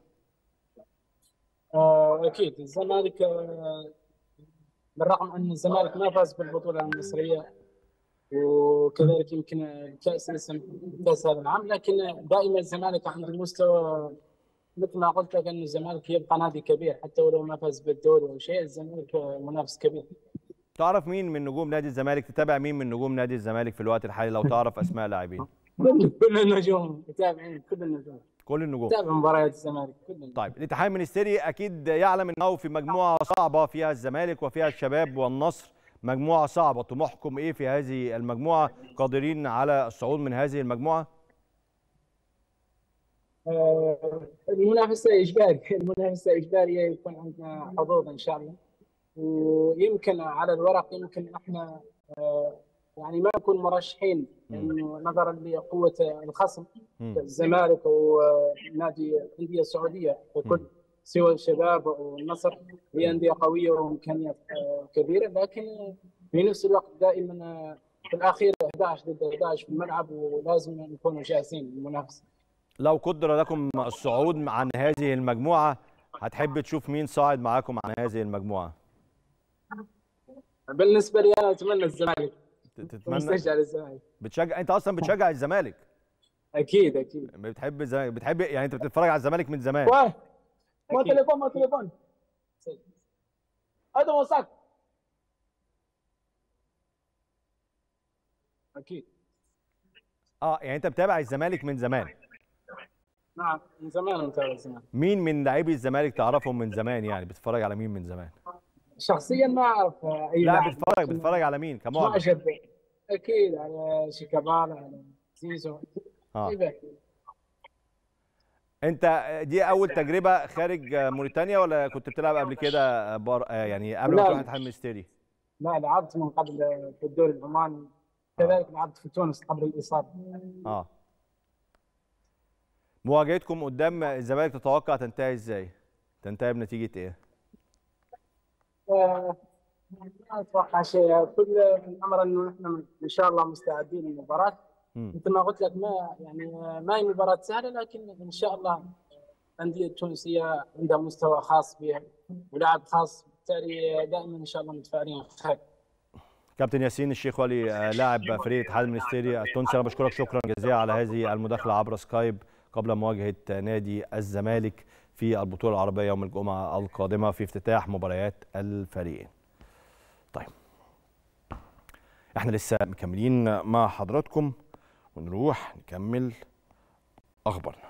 اكيد الزمالك بالرغم ان الزمالك ما فاز بالبطوله المصريه وكذلك يمكن الكاس لسه كاس هذا العام لكن دائما الزمالك عنده مستوى مثل ما قلت لك ان الزمالك يبقى نادي كبير حتى ولو ما فاز بالدوري او شيء الزمالك منافس كبير تعرف مين من نجوم نادي الزمالك تتابع مين من نجوم نادي الزمالك في الوقت الحالي لو تعرف اسماء لاعبين كل النجوم متابعين كل النجوم كل النجوم تابع مباريات الزمالك كل النجوم. طيب الاتحاد المنستيري اكيد يعلم انه في مجموعه صعبه فيها الزمالك وفيها الشباب والنصر مجموعه صعبه طموحكم ايه في هذه المجموعه قادرين على الصعود من هذه المجموعه آه المنافسه اجباري المنافسه اجباريه يكون عندنا حظوظ ان شاء الله ويمكن على الورق يمكن احنا يعني ما نكون مرشحين انه نظرا لقوه الخصم الزمالك ونادي الانديه السعوديه وكل سوى الشباب والنصر هي انديه قويه وامكانيات كبيره لكن في نفس الوقت دائما في الاخير 11 ضد 11 في الملعب ولازم نكونوا جاهزين للمنافسه لو قدر لكم الصعود عن هذه المجموعه هتحب تشوف مين صاعد معاكم عن هذه المجموعه بالنسبه لي انا اتمنى الزمالك تتمنى مستشعر الزمالك بتشجع انت اصلا بتشجع الزمالك اكيد اكيد بتحب الزمالك بتحب يعني انت بتتفرج على الزمالك من زمان وين؟ ما أكيد. تليفون ما تليفون هذا وصاك اكيد اه يعني انت بتابع الزمالك من زمان نعم من زمان متابع الزمالك مين من لاعبي الزمالك تعرفهم من زمان يعني بتتفرج على مين من زمان شخصيا ما اعرف اي لا لاعب. بتتفرج بتتفرج على مين ما كمعجب اشبه اكيد على شيكابالا على زيزو اه إيه انت دي اول تجربه خارج موريتانيا ولا كنت بتلعب قبل كده بار... آه يعني قبل ما لا. تروح الاتحاد المستري لا لعبت من قبل في الدوري العماني كذلك لعبت في تونس قبل الاصابه اه مواجهتكم قدام الزمالك تتوقع تنتهي ازاي تنتهي بنتيجه ايه آه، ما اتوقع شيء كل الامر انه احنا ان شاء الله مستعدين للمباراه مم. مثل ما قلت لك ما يعني ما هي مباراه سهله لكن ان شاء الله الانديه التونسيه عندها مستوى خاص بها ولعب خاص بالتالي دائما ان شاء الله متفائلين خير كابتن ياسين الشيخ ولي آه، لاعب فريق الاتحاد المنستيري التونسي انا بشكرك شكرا جزيلا على هذه المداخله عبر سكايب قبل مواجهه نادي الزمالك في البطوله العربيه يوم الجمعه القادمه في افتتاح مباريات الفريقين. طيب احنا لسه مكملين مع حضراتكم ونروح نكمل اخبارنا.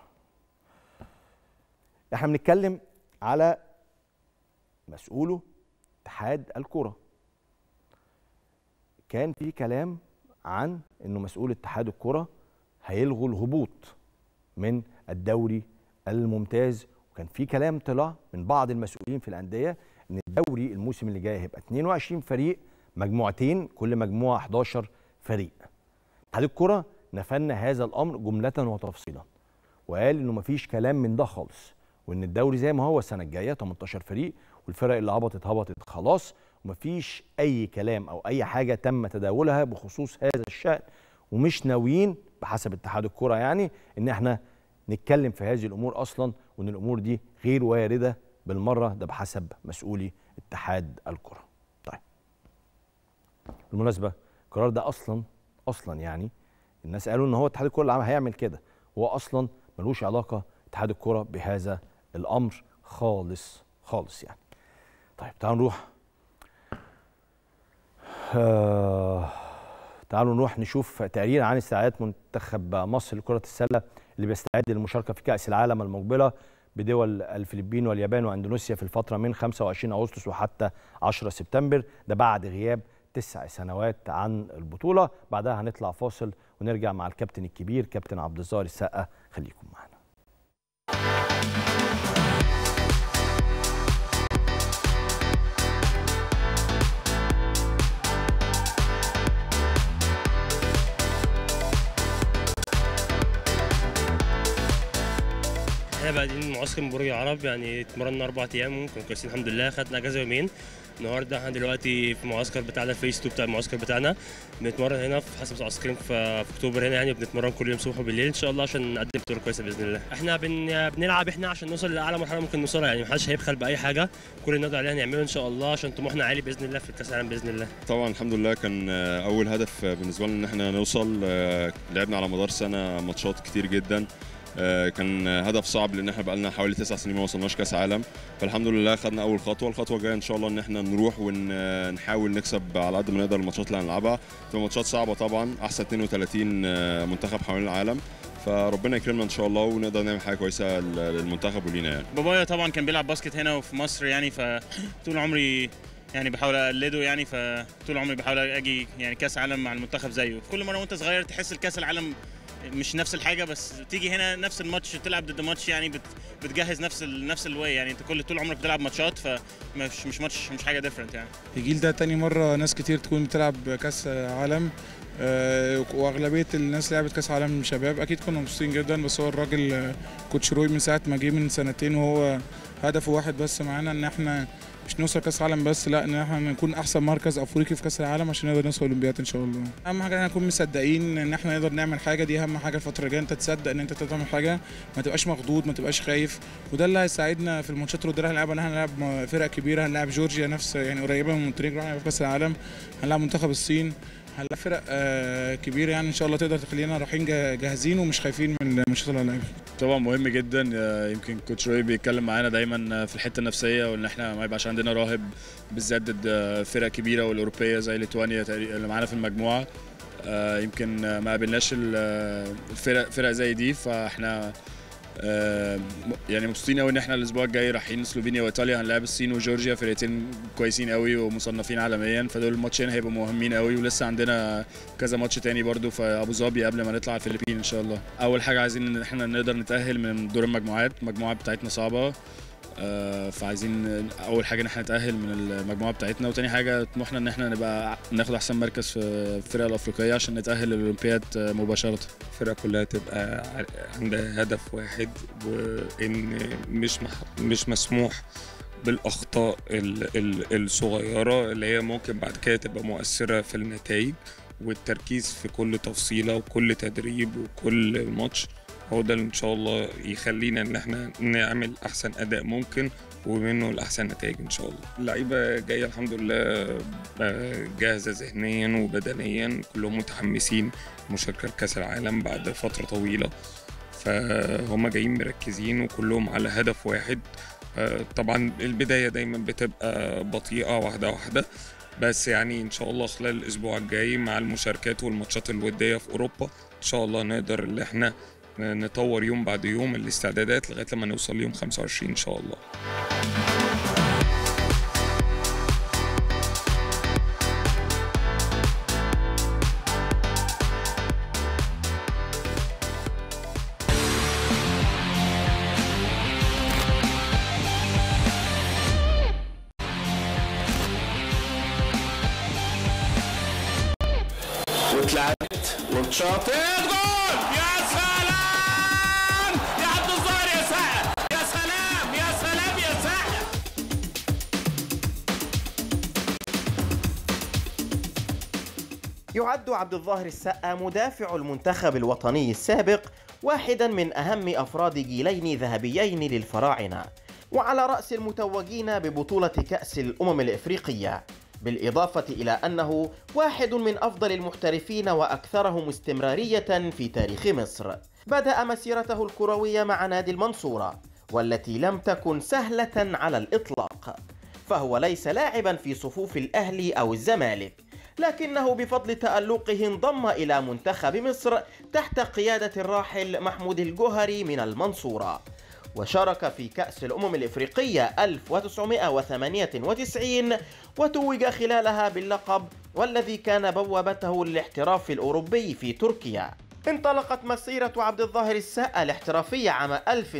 احنا بنتكلم على مسؤوله اتحاد الكره كان في كلام عن انه مسؤول اتحاد الكره هيلغوا الهبوط من الدوري الممتاز وكان في كلام طلع من بعض المسؤولين في الانديه ان الدوري الموسم اللي جاي هيبقى 22 فريق مجموعتين كل مجموعه 11 فريق اتحاد الكره نفى هذا الامر جمله وتفصيلا وقال انه مفيش كلام من ده خالص وان الدوري زي ما هو السنه الجايه 18 فريق والفرق اللي هبطت هبطت خلاص ومفيش اي كلام او اي حاجه تم تداولها بخصوص هذا الشان ومش ناويين بحسب اتحاد الكره يعني ان احنا نتكلم في هذه الامور اصلا وان الامور دي غير وارده بالمره ده بحسب مسؤولي اتحاد الكره. طيب. بالمناسبه القرار ده اصلا اصلا يعني الناس قالوا ان هو اتحاد الكره اللي عم- هيعمل كده هو اصلا ملوش علاقه اتحاد الكره بهذا الامر خالص خالص يعني. طيب تعالوا نروح آه، تعالوا نروح نشوف تقرير عن استعدادات منتخب مصر لكرة السلة اللي بيستعد للمشاركة في كأس العالم المقبلة بدول الفلبين واليابان واندونيسيا في الفترة من 25 أغسطس وحتى 10 سبتمبر ده بعد غياب تسع سنوات عن البطولة بعدها هنطلع فاصل ونرجع مع الكابتن الكبير كابتن عبد الظاهر السقا خليكم معنا احنا بادئين معسكر من برج العرب يعني اتمرنا اربع ايام كنا كويسين الحمد لله خدنا اجازه يومين النهارده احنا دلوقتي في معسكر بتاعنا الفيس 2 بتاع المعسكر بتاعنا بنتمرن هنا في حسب معسكرين في, في اكتوبر هنا يعني بنتمرن كل يوم صبح وبالليل ان شاء الله عشان نقدم بطوله كويسه باذن الله احنا بن... بنلعب احنا عشان نوصل لاعلى مرحله ممكن نوصلها يعني محدش هيبخل باي حاجه كل اللي نقدر عليها نعمله ان شاء الله عشان طموحنا عالي باذن الله في الكاس العالم باذن الله طبعا الحمد لله كان آه، اول هدف آه، بالنسبه لنا ان احنا نوصل آه، لعبنا على مدار سنه ماتشات كتير جدا آه، كان آه، هدف صعب لان احنا بقالنا حوالي تسع سنين ما وصلناش كاس عالم فالحمد لله خدنا اول خطوه الخطوه الجايه ان شاء الله ان احنا نروح ونحاول نكسب على قد ما نقدر الماتشات اللي هنلعبها تبقى ماتشات صعبه طبعا احسن 32 آه، منتخب حوالين العالم فربنا يكرمنا ان شاء الله ونقدر نعمل حاجه كويسه للمنتخب ولينا يعني بابايا طبعا كان بيلعب باسكت هنا وفي مصر يعني فطول عمري يعني بحاول اقلده يعني فطول عمري بحاول اجي يعني كاس عالم مع المنتخب زيه كل مره وانت صغير تحس الكاس العالم مش نفس الحاجه بس تيجي هنا نفس الماتش تلعب ضد ماتش يعني بت بتجهز نفس ال نفس الواي يعني انت كل طول عمرك بتلعب ماتشات فمش مش ماتش مش حاجه ديفرنت يعني الجيل ده تاني مرة ناس كتير تكون بتلعب كأس عالم آه، وأغلبية الناس اللي لعبت كأس عالم شباب أكيد كنا مبسوطين جدا بس هو الراجل آه، كوتش روي من ساعة ما جه من سنتين وهو هدفه واحد بس معانا إن إحنا مش نوصل كاس عالم بس لا ان احنا نكون احسن مركز افريقي في كاس العالم عشان نقدر نوصل اولمبياد ان شاء الله اهم حاجه ان احنا نكون مصدقين ان احنا نقدر نعمل حاجه دي اهم حاجه الفتره الجايه انت تصدق ان انت تقدر تعمل حاجه ما تبقاش مخضوض ما تبقاش خايف وده اللي هيساعدنا في الماتشات اللي قدامنا هنلعب ان احنا هنلعب فرق كبيره هنلعب جورجيا نفس يعني قريبه من مونتريجرو في كاس العالم هنلعب منتخب الصين هنلعب فرق آه، كبيره يعني ان شاء الله تقدر تخلينا رايحين جا- جاهزين ومش خايفين من الماتشات اللي هنلعبها طبعا مهم جدا آه، يمكن كوتش روي بيتكلم معانا دايما آه، في الحته النفسيه وان احنا ما يبقاش عندنا راهب بالذات ضد آه، فرق كبيره والاوروبيه زي ليتوانيا تقريبا اللي معانا في المجموعه آه، يمكن آه، ما قابلناش ال- آه، الفرق فرق زي دي فاحنا آه، م- يعني مبسوطين قوي ان احنا الاسبوع الجاي رايحين سلوفينيا وايطاليا هنلعب الصين وجورجيا فرقتين كويسين قوي ومصنفين عالميا فدول الماتشين هيبقوا مهمين قوي ولسه عندنا كذا ماتش تاني برضو في ابو ظبي قبل ما نطلع على الفلبين ان شاء الله اول حاجه عايزين ان احنا نقدر نتاهل من دور المجموعات المجموعه بتاعتنا صعبه آه، فعايزين اول حاجه ان احنا نتاهل من المجموعه بتاعتنا وتاني حاجه طموحنا ان احنا نبقى ناخد احسن مركز في الفرق الافريقيه عشان نتاهل للاولمبياد آه، مباشره الفرقة كلها تبقى ع- عندها هدف واحد وإن مش مح مش مسموح بالأخطاء ال ال الصغيرة اللي هي ممكن بعد كده تبقى مؤثرة في النتائج والتركيز في كل تفصيلة وكل تدريب وكل ماتش هو ده اللي إن شاء الله يخلينا إن احنا نعمل أحسن أداء ممكن ومنه الأحسن نتائج إن شاء الله اللعيبة جاية الحمد لله آه، جاهزة ذهنيا وبدنيا كلهم متحمسين مشاركة لكأس العالم بعد فترة طويلة فهم جايين مركزين وكلهم على هدف واحد آه، طبعا البداية دايما بتبقى بطيئة واحدة واحدة بس يعني ان شاء الله خلال الاسبوع الجاي مع المشاركات والماتشات الودية في اوروبا ان شاء الله نقدر ان احنا نطور يوم بعد يوم الاستعدادات لغاية لما نوصل ليوم 25 ان شاء الله واتلعبت واتشاطت جول يا سلام يا عبد الظاهر يا سعد يا سلام يا سلام يا سعد يعد عبد الظاهر السقا مدافع المنتخب الوطني السابق واحدا من أهم أفراد جيلين ذهبيين للفراعنة وعلى رأس المتوجين ببطولة كأس الأمم الإفريقية بالإضافة إلى أنه واحد من أفضل المحترفين وأكثرهم استمرارية في تاريخ مصر بدأ مسيرته الكروية مع نادي المنصورة والتي لم تكن سهلة على الإطلاق فهو ليس لاعبا في صفوف الأهلي أو الزمالك لكنه بفضل تألقه انضم إلى منتخب مصر تحت قيادة الراحل محمود الجوهري من المنصورة وشارك في كأس الأمم الإفريقية 1998 وتوج خلالها باللقب والذي كان بوابته للاحتراف الأوروبي في تركيا انطلقت مسيرة عبد الظاهر السقا الاحترافية عام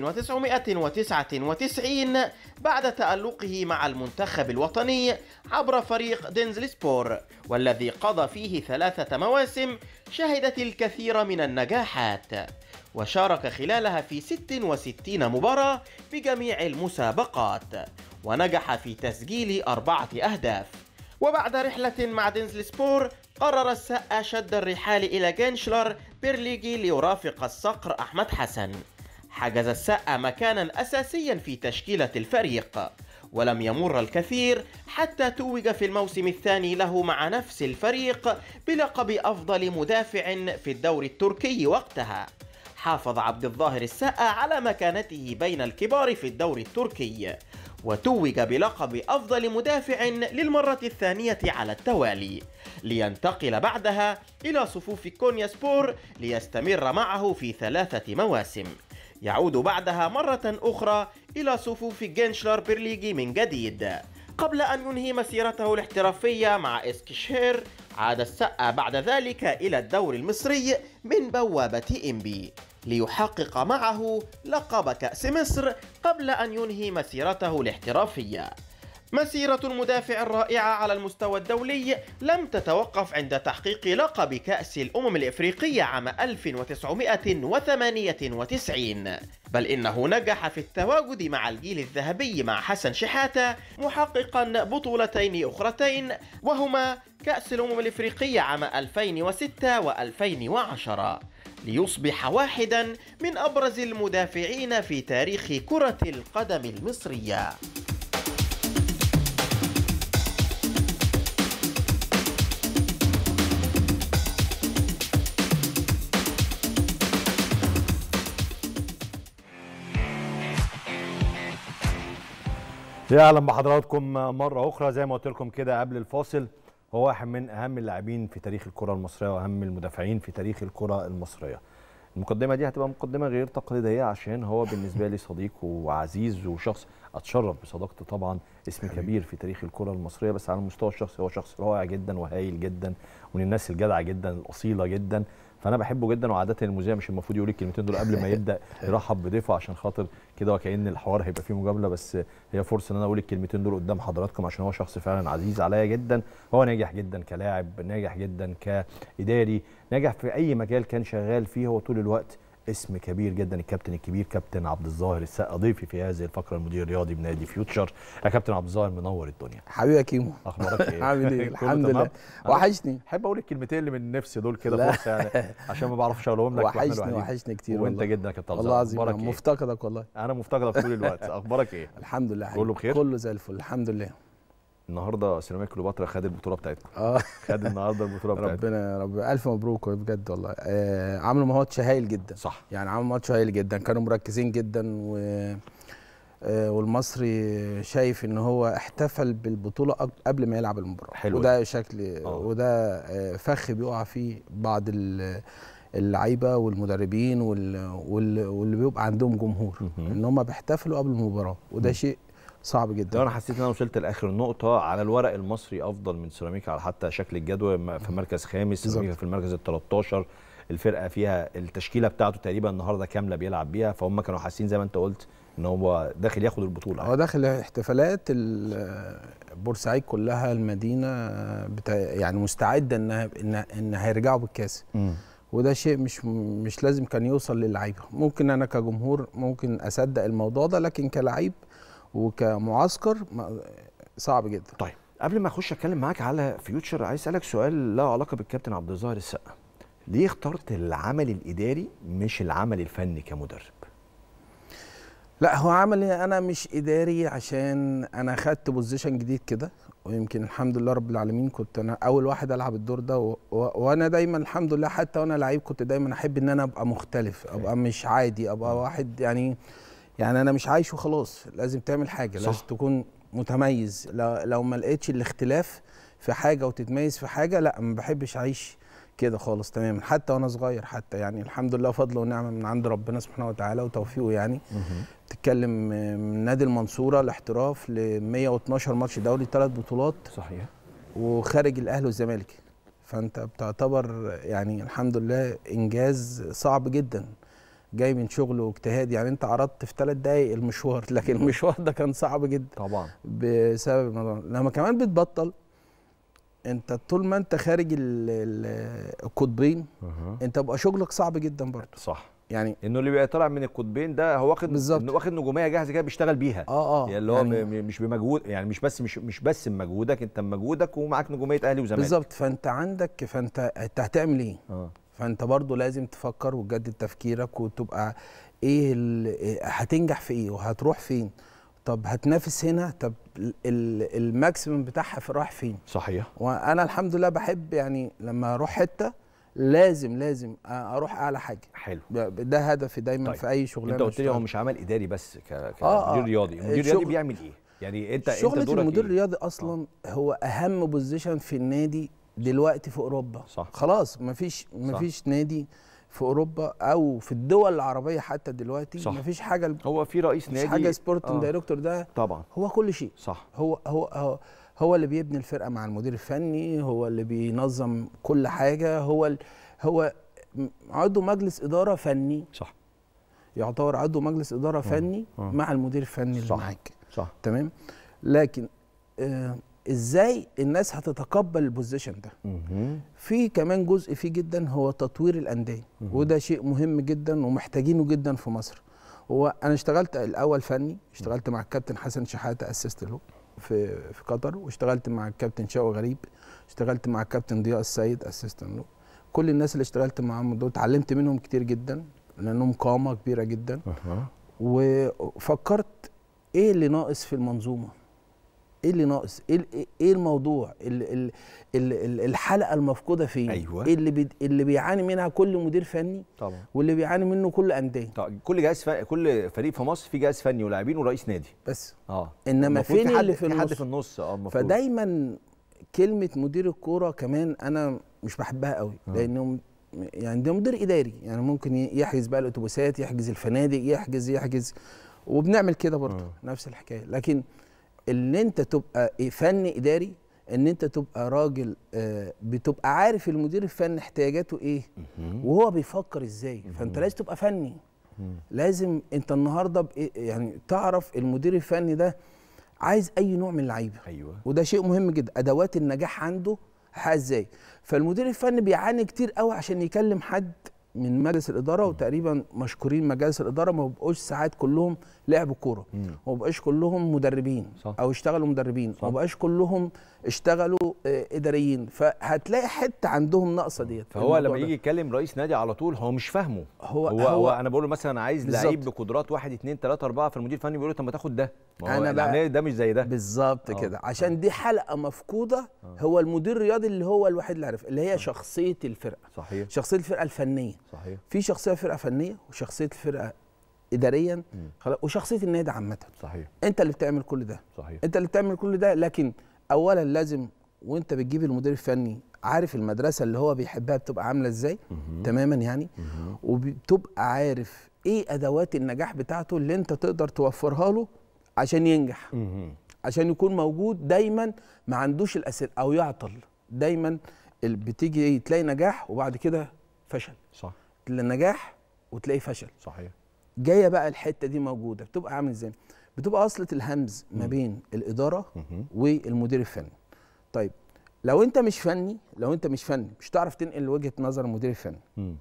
1999 بعد تألقه مع المنتخب الوطني عبر فريق دينزل سبور والذي قضى فيه ثلاثة مواسم شهدت الكثير من النجاحات وشارك خلالها في 66 مباراة بجميع المسابقات ونجح في تسجيل أربعة أهداف وبعد رحلة مع دينزل سبور قرر السقا شد الرحال إلى جينشلر بيرليجي ليرافق الصقر أحمد حسن حجز السقا مكانا أساسيا في تشكيلة الفريق ولم يمر الكثير حتى توج في الموسم الثاني له مع نفس الفريق بلقب أفضل مدافع في الدوري التركي وقتها حافظ عبد الظاهر السقا على مكانته بين الكبار في الدوري التركي وتوج بلقب أفضل مدافع للمرة الثانية على التوالي لينتقل بعدها إلى صفوف كونيا سبور ليستمر معه في ثلاثة مواسم يعود بعدها مرة أخرى إلى صفوف جينشلر بيرليجي من جديد قبل أن ينهي مسيرته الاحترافية مع إسكشهير عاد السقا بعد ذلك إلى الدوري المصري من بوابة إنبي ليحقق معه لقب كأس مصر قبل أن ينهي مسيرته الاحترافية مسيرة المدافع الرائعة على المستوى الدولي لم تتوقف عند تحقيق لقب كأس الأمم الإفريقية عام 1998 بل إنه نجح في التواجد مع الجيل الذهبي مع حسن شحاتة محققا بطولتين أخرتين وهما كأس الأمم الإفريقية عام 2006 و2010 ليصبح واحدا من أبرز المدافعين في تاريخ كرة القدم المصرية يا اهلا بحضراتكم مره اخرى زي ما قلت لكم كده قبل الفاصل هو واحد من اهم اللاعبين في تاريخ الكره المصريه واهم المدافعين في تاريخ الكره المصريه المقدمه دي هتبقى مقدمه غير تقليديه عشان هو بالنسبه لي صديق وعزيز وشخص اتشرف بصداقته طبعا اسم كبير في تاريخ الكره المصريه بس على المستوى الشخصي هو شخص رائع جدا وهايل جدا ومن الناس الجدعه جدا الاصيله جدا فانا بحبه جدا وعاده المذيع مش المفروض يقول الكلمتين دول قبل ما يبدا يرحب بضيفه عشان خاطر كده وكأن الحوار هيبقى فيه مجامله بس هي فرصه ان انا اقول الكلمتين دول قدام حضراتكم عشان هو شخص فعلا عزيز عليا جدا هو ناجح جدا كلاعب ناجح جدا كاداري ناجح في اي مجال كان شغال فيه هو طول الوقت اسم كبير جدا الكابتن الكبير كابتن عبد الظاهر السقا ضيفي في هذه الفقره المدير الرياضي بنادي فيوتشر يا كابتن عبد الظاهر منور الدنيا حبيبي يا كيمو اخبارك ايه عامل ايه كله الحمد تمام؟ لله وحشني احب اقول الكلمتين اللي من نفسي دول كده لا. فرصه يعني عشان ما بعرفش اقولهم لك وإحنا وحشني لوحدينا. وحشني كتير وانت والله. جدا يا كابتن عبد والله العظيم أخبارك إيه؟ مفتقدك والله انا مفتقدك طول الوقت اخبارك ايه الحمد لله كله بخير كله زي الفل الحمد لله النهارده سيراميك كليوباترا خد البطوله بتاعتنا اه خد النهارده البطوله بتاعتنا ربنا رب الف مبروك بجد والله آه عملوا ماتش هايل جدا صح يعني عملوا ماتش هايل جدا كانوا مركزين جدا و آه والمصري شايف ان هو احتفل بالبطوله أك- قبل ما يلعب المباراه حلو وده شكل وده آه، فخ بيقع فيه بعض ال- اللعيبه والمدربين وال- وال- واللي بيبقى عندهم جمهور ان هم بيحتفلوا قبل المباراه وده مم. شيء صعب جدا لو انا حسيت ان انا وصلت لاخر نقطه على الورق المصري افضل من سيراميكا على حتى شكل الجدول م- في مركز خامس سيراميكا في المركز ال 13 الفرقه فيها التشكيله بتاعته تقريبا النهارده كامله بيلعب بيها فهم كانوا حاسين زي ما انت قلت ان هو داخل ياخد البطوله هو داخل احتفالات ال- بورسعيد كلها المدينه بتا يعني مستعده انها ان ان هيرجعوا بالكاس مم. وده شيء مش مش لازم كان يوصل للعيبه ممكن انا كجمهور ممكن اصدق الموضوع ده لكن كلعيب وكمعسكر ما- صعب جدا طيب قبل ما اخش اتكلم معاك على فيوتشر عايز اسالك سؤال له علاقه بالكابتن عبد الظاهر السقا ليه اخترت العمل الاداري مش العمل الفني كمدرب لا هو عمل إيه؟ انا مش اداري عشان انا خدت بوزيشن جديد كده ويمكن الحمد لله رب العالمين كنت انا اول واحد العب الدور ده و... و... وانا دايما الحمد لله حتى وانا لعيب كنت دايما احب ان انا ابقى مختلف ابقى مش عادي ابقى واحد يعني يعني انا مش عايش وخلاص لازم تعمل حاجه صح. لازم تكون متميز لو, لو ما لقيتش الاختلاف في حاجه وتتميز في حاجه لا ما بحبش اعيش كده خالص تماما حتى وانا صغير حتى يعني الحمد لله فضل ونعمه من عند ربنا سبحانه وتعالى وتوفيقه يعني بتتكلم من نادي المنصوره الاحتراف ل 112 ماتش دولي ثلاث بطولات صحيح وخارج الاهلي والزمالك فانت بتعتبر يعني الحمد لله انجاز صعب جدا جاي من شغل واجتهاد يعني انت عرضت في ثلاث دقايق المشوار لكن المشوار ده كان صعب جدا طبعا بسبب الموضوع لما كمان بتبطل انت طول ما انت خارج ال- ال- القطبين انت بقى شغلك صعب جدا برضه صح يعني انه اللي بيبقى طالع من القطبين ده هو واخد بالظبط. إنه واخد نجوميه جاهزه كده بيشتغل بيها اه اه يعني اللي هو يعني- م- م- مش بمجهود يعني مش بس مش مش بس بمجهودك انت بمجهودك ومعاك نجوميه اهلي وزمالك بالظبط فانت عندك فانت انت هتعمل ايه اه فانت برضو لازم تفكر وتجدد تفكيرك وتبقى ايه ال- إيه هتنجح في ايه وهتروح فين طب هتنافس هنا طب ال- ال- الماكسيمم بتاعها في رايح فين صحيح وانا الحمد لله بحب يعني لما اروح حته لازم لازم أ- اروح اعلى حاجه حلو ب- ده هدفي دايما طيب. في اي شغلانه انت قلت لي هو بشتغلها. مش عمل اداري بس ك... كمدير آه، آه. رياضي المدير الشغل- الرياضي بيعمل ايه يعني انت انت شغلة دورك المدير إيه؟ الرياضي اصلا هو اهم بوزيشن في النادي دلوقتي في اوروبا صح. خلاص مفيش مفيش نادي في اوروبا او في الدول العربيه حتى دلوقتي صح. مفيش حاجه هو في رئيس مفيش نادي حاجه سبورتنج آه. دايركتور ده طبعا هو كل شيء صح هو هو هو هو اللي بيبني الفرقه مع المدير الفني هو اللي بينظم كل حاجه هو ال هو م- عضو مجلس اداره فني صح يعتبر عضو مجلس اداره فني آه. مع المدير الفني اللي صح. معاك صح تمام لكن آه ازاي الناس هتتقبل البوزيشن ده مهم. في كمان جزء فيه جدا هو تطوير الانديه مهم. وده شيء مهم جدا ومحتاجينه جدا في مصر هو انا اشتغلت الاول فني اشتغلت مع الكابتن حسن شحاته اسست له في في قطر واشتغلت مع الكابتن شوقي غريب اشتغلت مع الكابتن ضياء السيد اسيستنت له كل الناس اللي اشتغلت معاهم دول اتعلمت منهم كتير جدا لانهم قامه كبيره جدا أها. وفكرت ايه اللي ناقص في المنظومه ايه اللي ناقص ايه ال- ايه الموضوع ال ال ال ال الحلقه المفقوده فين أيوة. إيه اللي بي اللي بيعاني منها كل مدير فني طبعا واللي بيعاني منه كل انديه طبعا كل جهاز ف... كل فريق في مصر فيه جهاز فني ولاعبين ورئيس نادي بس اه انما المفروض فين في حد اللي في في حد النص في النص اه المفروض فدايما كلمه مدير الكوره كمان انا مش بحبها قوي آه. لانه يعني ده مدير اداري يعني ممكن ي- يحجز بقى الاتوبيسات يحجز الفنادق يحجز يحجز وبنعمل كده برضه آه. نفس الحكايه لكن ان انت تبقى إيه فني اداري ان انت تبقى راجل آه، بتبقى عارف المدير الفني احتياجاته ايه مهم. وهو بيفكر ازاي فانت لازم تبقى فني مم. لازم انت النهارده بإيه- يعني تعرف المدير الفني ده عايز اي نوع من اللعيبه ايوه وده شيء مهم جدا ادوات النجاح عنده حقق ازاي فالمدير الفني بيعاني كتير قوي عشان يكلم حد من مجلس الاداره وتقريبا مشكورين مجالس الاداره ما بيبقوش ساعات كلهم لعبوا كوره مم. ما بقاش كلهم مدربين صح. او اشتغلوا مدربين صح. ما بقاش كلهم اشتغلوا آه، اداريين فهتلاقي حته عندهم ناقصه ديت في فهو الموضوع لما ده. يجي يتكلم رئيس نادي على طول هو مش فاهمه هو- هو, هو- هو انا بقول له مثلا انا عايز بالظبط. لعيب بقدرات واحد اتنين تلاته اربعه فالمدير الفني بيقول له طب ما تاخد ده ما هو أنا بقى- العملية ده مش زي ده بالظبط آه. كده عشان دي حلقه مفقوده هو المدير الرياضي اللي هو الوحيد اللي عارف اللي هي شخصيه الفرقه صحيح شخصيه الفرقه الفنيه صحيح في شخصيه فرقه فنيه وشخصيه الفرقه اداريا خلاص وشخصيه النادي عامه صحيح انت اللي بتعمل كل ده صحيح انت اللي بتعمل كل ده لكن اولا لازم وانت بتجيب المدير الفني عارف المدرسه اللي هو بيحبها بتبقى عامله ازاي تماما يعني وبتبقى عارف ايه ادوات النجاح بتاعته اللي انت تقدر توفرها له عشان ينجح مهم. عشان يكون موجود دايما ما عندوش الاسئله او يعطل دايما ال- بتيجي ايه تلاقي نجاح وبعد كده فشل صح تلاقي نجاح وتلاقي فشل صحيح جايه بقى الحته دي موجوده بتبقى عامل ازاي بتبقى وصله الهمز ما بين الاداره مهم. والمدير الفني طيب لو انت مش فني لو انت مش فني مش هتعرف تنقل وجهه نظر المدير الفني مم.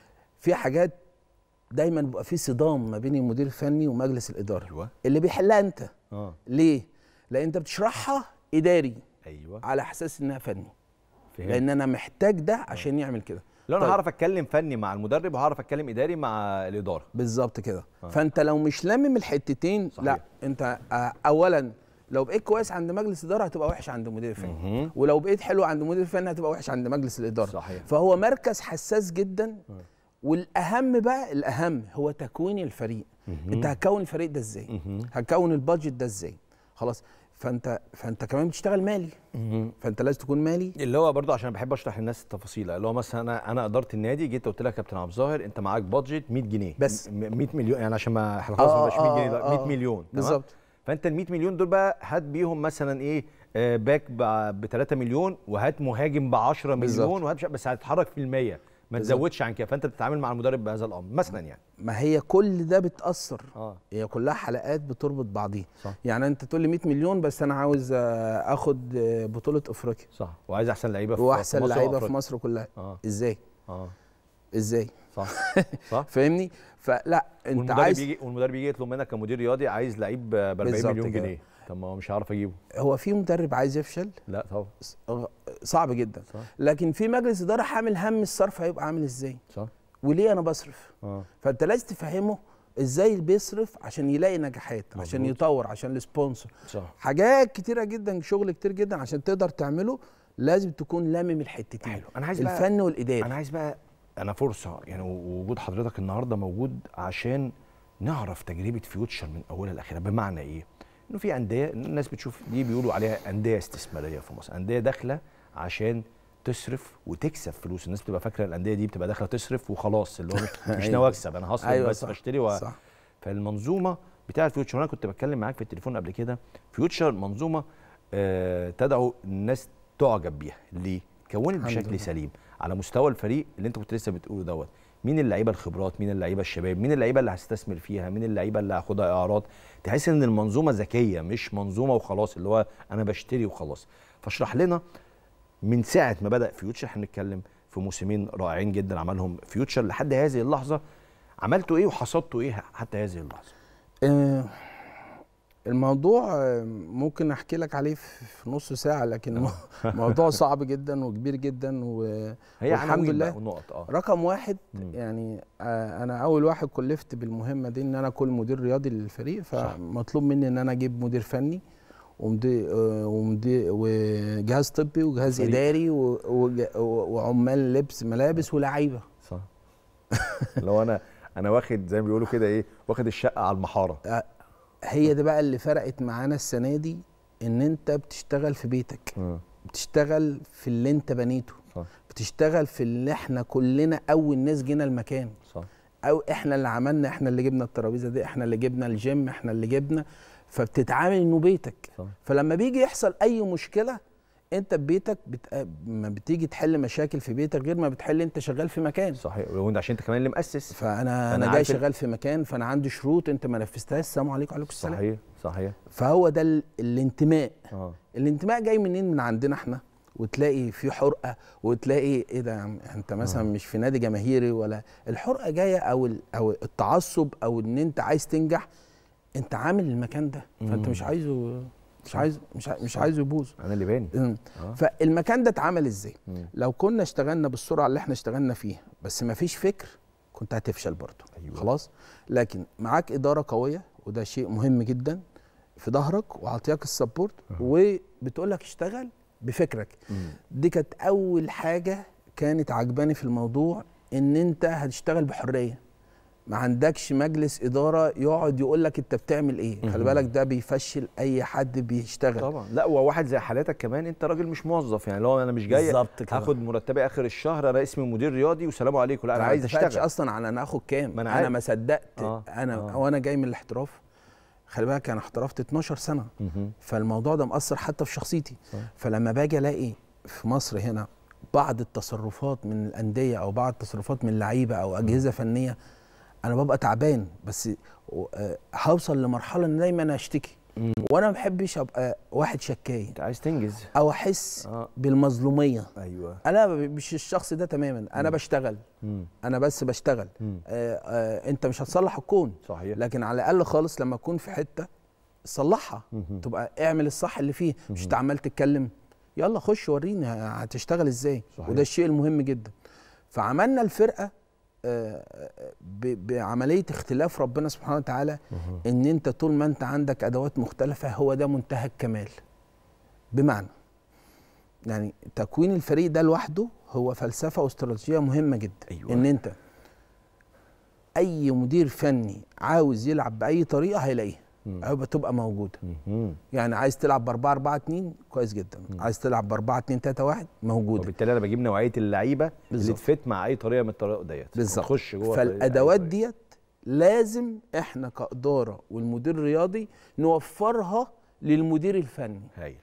في حاجات دايما بيبقى في صدام ما بين المدير الفني ومجلس الاداره ايوه اللي بيحلها انت اه ليه لان انت بتشرحها اداري ايوه على اساس انها فني فهمت. لان انا محتاج ده عشان يعمل كده لو انا طيب. هعرف اتكلم فني مع المدرب وهعرف اتكلم اداري مع الاداره بالظبط كده آه. فانت لو مش لامم الحتتين صحيح. لا انت آه، اولا لو بقيت كويس عند مجلس الاداره هتبقى وحش عند المدير الفني مهم. ولو بقيت حلو عند المدير الفني هتبقى وحش عند مجلس الاداره صحيح. فهو مركز حساس جدا والاهم بقى الاهم هو تكوين الفريق مهم. انت هتكون الفريق ده ازاي مهم. هتكون البادجت ده ازاي خلاص فانت فانت كمان بتشتغل مالي مهم. فانت لازم تكون مالي اللي هو برضه عشان بحب اشرح للناس التفاصيل اللي هو مثلا انا انا اداره النادي جيت قلت لك يا كابتن عبد الظاهر انت معاك بادجت 100 جنيه بس. م- 100 مليون يعني عشان ما احنا خلاص ما آه، بقاش 100 جنيه آه، بقى 100 آه. مليون تمام؟ بالظبط. فانت ال 100 مليون دول بقى هات بيهم مثلا ايه آه، باك ب 3 مليون وهات مهاجم ب 10 بالظبط. مليون وهات مش- بس هتتحرك في المية ما بالظبط. تزودش عن كده فانت بتتعامل مع المدرب بهذا الامر مثلا يعني ما هي كل ده بتاثر اه هي كلها حلقات بتربط بعضيها صح. يعني انت تقول لي 100 مليون بس انا عاوز آه، اخد آه، بطوله افريقيا صح وعايز احسن لعيبه في واحسن مصر لعيبه في وأفريقيا. مصر كلها اه ازاي اه ازاي صح صح فاهمني فلا انت والمدرب عايز يجي والمدرب يجي يطلب منك كمدير رياضي عايز لعيب ب 40 بالظبط مليون كده. جنيه طب ما هو مش هعرف اجيبه هو في مدرب عايز يفشل لا طبعا ص- غ- صعب جدا صح. لكن في مجلس اداره حامل هم الصرف هيبقى عامل ازاي صح وليه انا بصرف اه فانت لازم تفهمه ازاي بيصرف عشان يلاقي نجاحات عشان مظبوط. يطور عشان السبونسر صح حاجات كتيره جدا شغل كتير جدا عشان تقدر تعمله لازم تكون لامم الحتتين حلو انا عايز بقى- الفن والاداري انا عايز بقى انا فرصه يعني وجود حضرتك النهارده موجود عشان نعرف تجربه فيوتشر من اولها لاخرها بمعنى ايه؟ انه في انديه الناس بتشوف دي بيقولوا عليها انديه استثماريه في مصر، انديه داخله عشان تصرف وتكسب فلوس، الناس بتبقى فاكره الانديه دي بتبقى داخله تصرف وخلاص اللي هو مش, مش أيوة. ناوي اكسب انا هصرف أيوة بس صح، بشتري و... صح. فالمنظومه بتاع فيوتشر انا كنت بتكلم معاك في التليفون قبل كده فيوتشر منظومه آه تدعو الناس تعجب بيها ليه؟ اتكونت الحمد بشكل لله. سليم على مستوى الفريق اللي انت كنت لسه بتقوله دوت مين اللعيبه الخبرات مين اللعيبه الشباب مين اللعيبه اللي هستثمر فيها مين اللعيبه اللي هاخدها اعراض تحس ان المنظومه ذكيه مش منظومه وخلاص اللي هو انا بشتري وخلاص فاشرح لنا من ساعه ما بدا فيوتشر احنا بنتكلم في موسمين رائعين جدا عملهم فيوتشر لحد هذه اللحظه عملتوا ايه وحصدتوا ايه حتى هذه اللحظه آه، الموضوع آه، ممكن احكي لك عليه في في نص ساعه لكن مو- موضوع صعب جدا وكبير جدا و... هي والحمد عناوين لله بقى ونقط اه رقم واحد مم. يعني آه، انا اول واحد كلفت بالمهمه دي ان انا اكون مدير رياضي للفريق فمطلوب مني ان انا اجيب مدير فني ومدير ومدير وجهاز طبي وجهاز فريق. اداري و- وج- وعمال لبس ملابس ولاعيبه صح لو انا انا واخد زي ما بيقولوا كده ايه واخد الشقه على المحاره آه، هي ده بقى اللي فرقت معانا السنه دي ان انت بتشتغل في بيتك آه. بتشتغل في اللي انت بنيته صح. بتشتغل في اللي احنا كلنا اول ناس جينا المكان صح او احنا اللي عملنا احنا اللي جبنا الترابيزه دي احنا اللي جبنا الجيم احنا اللي جبنا فبتتعامل انه بيتك صح. فلما بيجي يحصل اي مشكله انت ببيتك بت... ما بتيجي تحل مشاكل في بيتك غير ما بتحل انت شغال في مكان صحيح وانت عشان انت كمان اللي مؤسس فانا فأنا انا جاي عارف ال- شغال في مكان فانا عندي شروط انت ما نفذتهاش السلام عليكم وعليكم السلام صحيح صحيح فهو ده ال... الانتماء اه الانتماء جاي منين من عندنا احنا وتلاقي في حرقه وتلاقي ايه ده يا عم انت مثلا آه. مش في نادي جماهيري ولا الحرقه جايه او ال- او التعصب او ان انت عايز تنجح انت عامل المكان ده فانت مم. مش عايزه مش صح. عايز مش عايز مش صح. عايزه يبوظ انا اللي باني مم. آه. فالمكان ده اتعمل ازاي مم. لو كنا اشتغلنا بالسرعه اللي احنا اشتغلنا فيها بس ما فيش فكر كنت هتفشل برضه أيوة. خلاص لكن معاك اداره قويه وده شيء مهم جدا في ظهرك وعطياك السبورت وبتقول لك اشتغل بفكرك مم. دي كانت اول حاجه كانت عجباني في الموضوع ان انت هتشتغل بحريه ما عندكش مجلس اداره يقعد يقول لك انت بتعمل ايه خلي مهم. بالك ده بيفشل اي حد بيشتغل طبعا لا وواحد زي حالاتك كمان انت راجل مش موظف يعني لو انا مش جاي بالظبط كده. هاخد مرتبي اخر الشهر انا اسمي مدير رياضي والسلام عليكم لا انا ما عايز اتفقتش اشتغل اصلا على انا اخد كام ما أنا انا, عارف. ما صدقت آه، انا آه. وانا جاي من الاحتراف خلي بالك انا احترفت 12 سنه مهم. فالموضوع ده مأثر حتى في شخصيتي صح. فلما باجي الاقي في مصر هنا بعض التصرفات من الانديه او بعض التصرفات من لعيبه او اجهزه فنيه انا ببقى تعبان بس و- آه، هوصل لمرحله ان دايما اشتكي مم. وانا ما بحبش ابقى واحد شكاي انت عايز تنجز او احس اه بالمظلوميه ايوه انا مش الشخص ده تماما انا مم. بشتغل مم. انا بس بشتغل مم. آه آه انت مش هتصلح الكون صحيح لكن على الاقل خالص لما اكون في حته صلحها مهم. تبقى اعمل الصح اللي فيه مش مهم. انت عمال تتكلم يلا خش وريني ه- هتشتغل ازاي صحيح. وده الشيء المهم جدا فعملنا الفرقه آه، آه، ب- بعمليه اختلاف ربنا سبحانه وتعالى مهم. ان انت طول ما انت عندك ادوات مختلفه هو ده منتهى الكمال بمعنى يعني تكوين الفريق ده لوحده هو فلسفه واستراتيجيه مهمه جدا أيوة. ان انت اي مدير فني عاوز يلعب باي طريقه هيلاقيها مم. هيبقى تبقى موجوده مهم. يعني عايز تلعب ب 4 4 2 كويس جدا عايز تلعب ب 4 2 3 1 موجوده وبالتالي انا بجيب نوعيه اللعيبه اللي بالظبط. تفت مع اي طريقه من الطرق ديت بالظبط تخش جوه فالادوات أي طريقة. ديت لازم احنا كاداره والمدير الرياضي نوفرها للمدير الفني هايل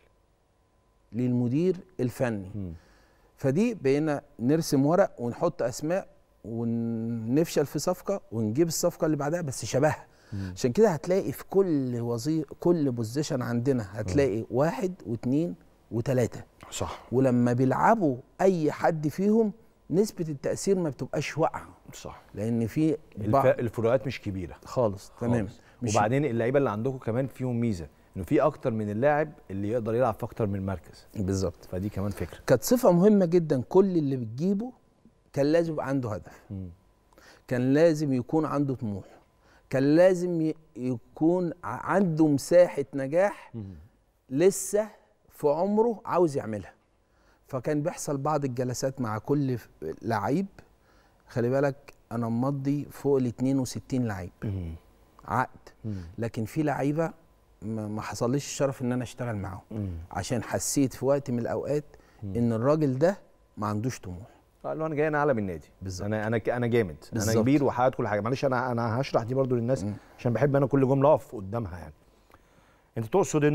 للمدير الفني مم. فدي بقينا نرسم ورق ونحط اسماء ونفشل في صفقه ونجيب الصفقه اللي بعدها بس شبهها مم. عشان كده هتلاقي في كل وظيفه كل بوزيشن عندنا هتلاقي واحد واثنين وثلاثه صح ولما بيلعبوا اي حد فيهم نسبه التاثير ما بتبقاش واقعه صح لان في الف... بعض الفروقات مش كبيره خالص تمام خالص. مش وبعدين اللعيبه اللي عندكم كمان فيهم ميزه انه في اكتر من اللاعب اللي يقدر يلعب في اكتر من مركز بالظبط فدي كمان فكره كانت صفه مهمه جدا كل اللي بتجيبه كان لازم يبقى عنده هدف مم. كان لازم يكون عنده طموح كان لازم ي- يكون ع- عنده مساحه نجاح مم. لسه في عمره عاوز يعملها فكان بيحصل بعض الجلسات مع كل ف- لعيب خلي بالك انا مضي فوق ال 62 لعيب مم. عقد مم. لكن في لعيبه ما ما حصليش الشرف ان انا اشتغل معاهم مم. عشان حسيت في وقت من الاوقات مم. ان الراجل ده ما عندوش طموح اه اللي هو انا جاي انا اعلى من النادي بالظبط. انا انا ك- انا جامد انا بالظبط. كبير وحققت كل حاجه معلش انا انا هشرح دي برضو للناس مم. عشان بحب انا كل جمله اقف قدامها يعني انت تقصد انه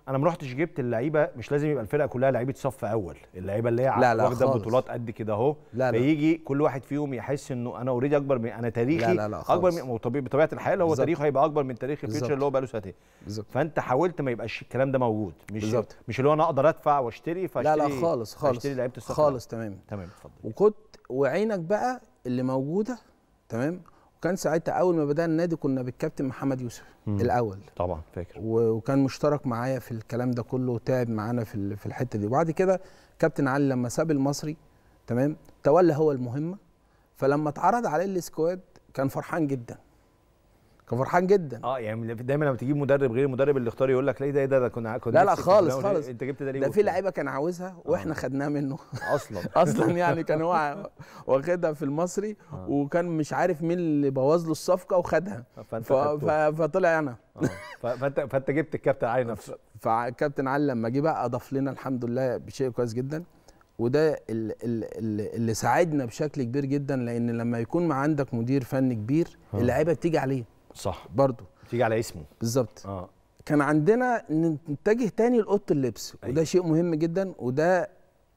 انا ما رحتش جبت اللعيبه مش لازم يبقى الفرقه كلها لعيبه صف اول اللعيبه اللي هي لا، لا واخده خالص. بطولات قد كده اهو لا، لا. فيجي كل واحد فيهم يحس انه انا اوريدي اكبر من انا تاريخي لا، لا، لا اكبر خالص. من وطبيعي- بطبيعه الحال هو بالظبط. تاريخه هيبقى اكبر من تاريخ الفيوتشر بالظبط. اللي هو بقاله سنتين بالظبط فانت حاولت ما يبقاش الكلام ده موجود مش بالظبط. مش اللي هو انا اقدر ادفع واشتري فاشتري لا لا خالص خالص اشتري لعيبه الصف خالص تمام تمام اتفضل وكنت وعينك بقى اللي موجوده تمام وكان ساعتها اول ما بدانا النادي كنا بالكابتن محمد يوسف مم. الاول طبعا فاكر و- وكان مشترك معايا في الكلام ده كله وتعب معانا في ال- في الحته دي وبعد كده كابتن علي لما ساب المصري تمام تولى هو المهمه فلما اتعرض عليه السكواد كان فرحان جدا كان فرحان جدا اه يعني دايما لما تجيب مدرب غير المدرب اللي اختار يقول لك لا ده ده ده كنا كنا لا لا نفسي في خالص فلان وليه- خالص انت جبت ده ليه ده في وبتاع. لعيبه كان عاوزها واحنا خدناها منه اصلا اصلا يعني كان هو واخدها في المصري وكان مش عارف مين اللي بوظ له الصفقه وخدها فانت ف... ف... فطلع انا آه. ف- فانت فانت جبت الكابتن علي نفسه فكابتن علي لما جه بقى اضاف لنا الحمد لله بشيء كويس جدا وده ال- ال- ال- اللي ساعدنا بشكل كبير جدا لان لما يكون مع عندك مدير فني كبير آه. اللعيبه بتيجي عليه صح برضه تيجي على اسمه بالظبط اه كان عندنا نتجه تاني لاوضه اللبس وده شيء مهم جدا وده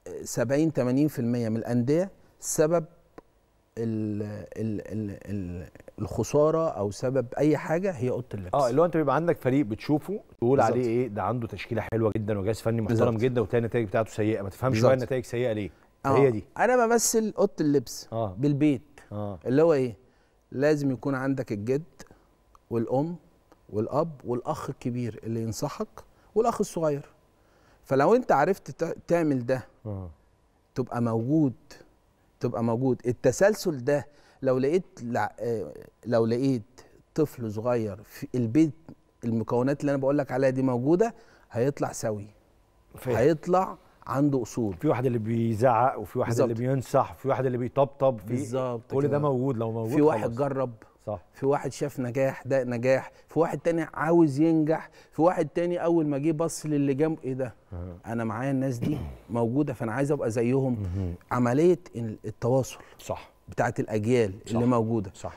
70 80% من الانديه سبب ال ال ال ال الخساره او سبب اي حاجه هي اوضه اللبس اه اللي هو انت بيبقى عندك فريق بتشوفه تقول بالظبط. عليه ايه ده عنده تشكيله حلوه جدا وجهاز فني محترم بالظبط. جدا وتلاقي النتائج بتاعته سيئه ما تفهمش بالظبط. بقى النتائج سيئه ليه آه. هي دي انا بمثل اوضه اللبس آه. بالبيت اه اللي هو ايه لازم يكون عندك الجد والام والاب والاخ الكبير اللي ينصحك والاخ الصغير فلو انت عرفت تع- تعمل ده اه تبقى موجود تبقى موجود التسلسل ده لو لقيت لع- آه، لو لقيت طفل صغير في البيت المكونات اللي انا بقول لك عليها دي موجوده هيطلع سوي فاهم. هيطلع عنده اصول في واحد اللي بيزعق وفي واحد اللي بالظبط. بينصح في واحد اللي بيطبطب في بالظبط كل ده كده. موجود لو موجود في واحد خلاص. جرب صح في واحد شاف نجاح ده نجاح في واحد تاني عاوز ينجح في واحد تاني اول ما جه بص للي جنب ايه ده انا معايا الناس دي موجوده فانا عايز ابقى زيهم عمليه ال- التواصل صح بتاعت الاجيال صح. اللي موجوده صح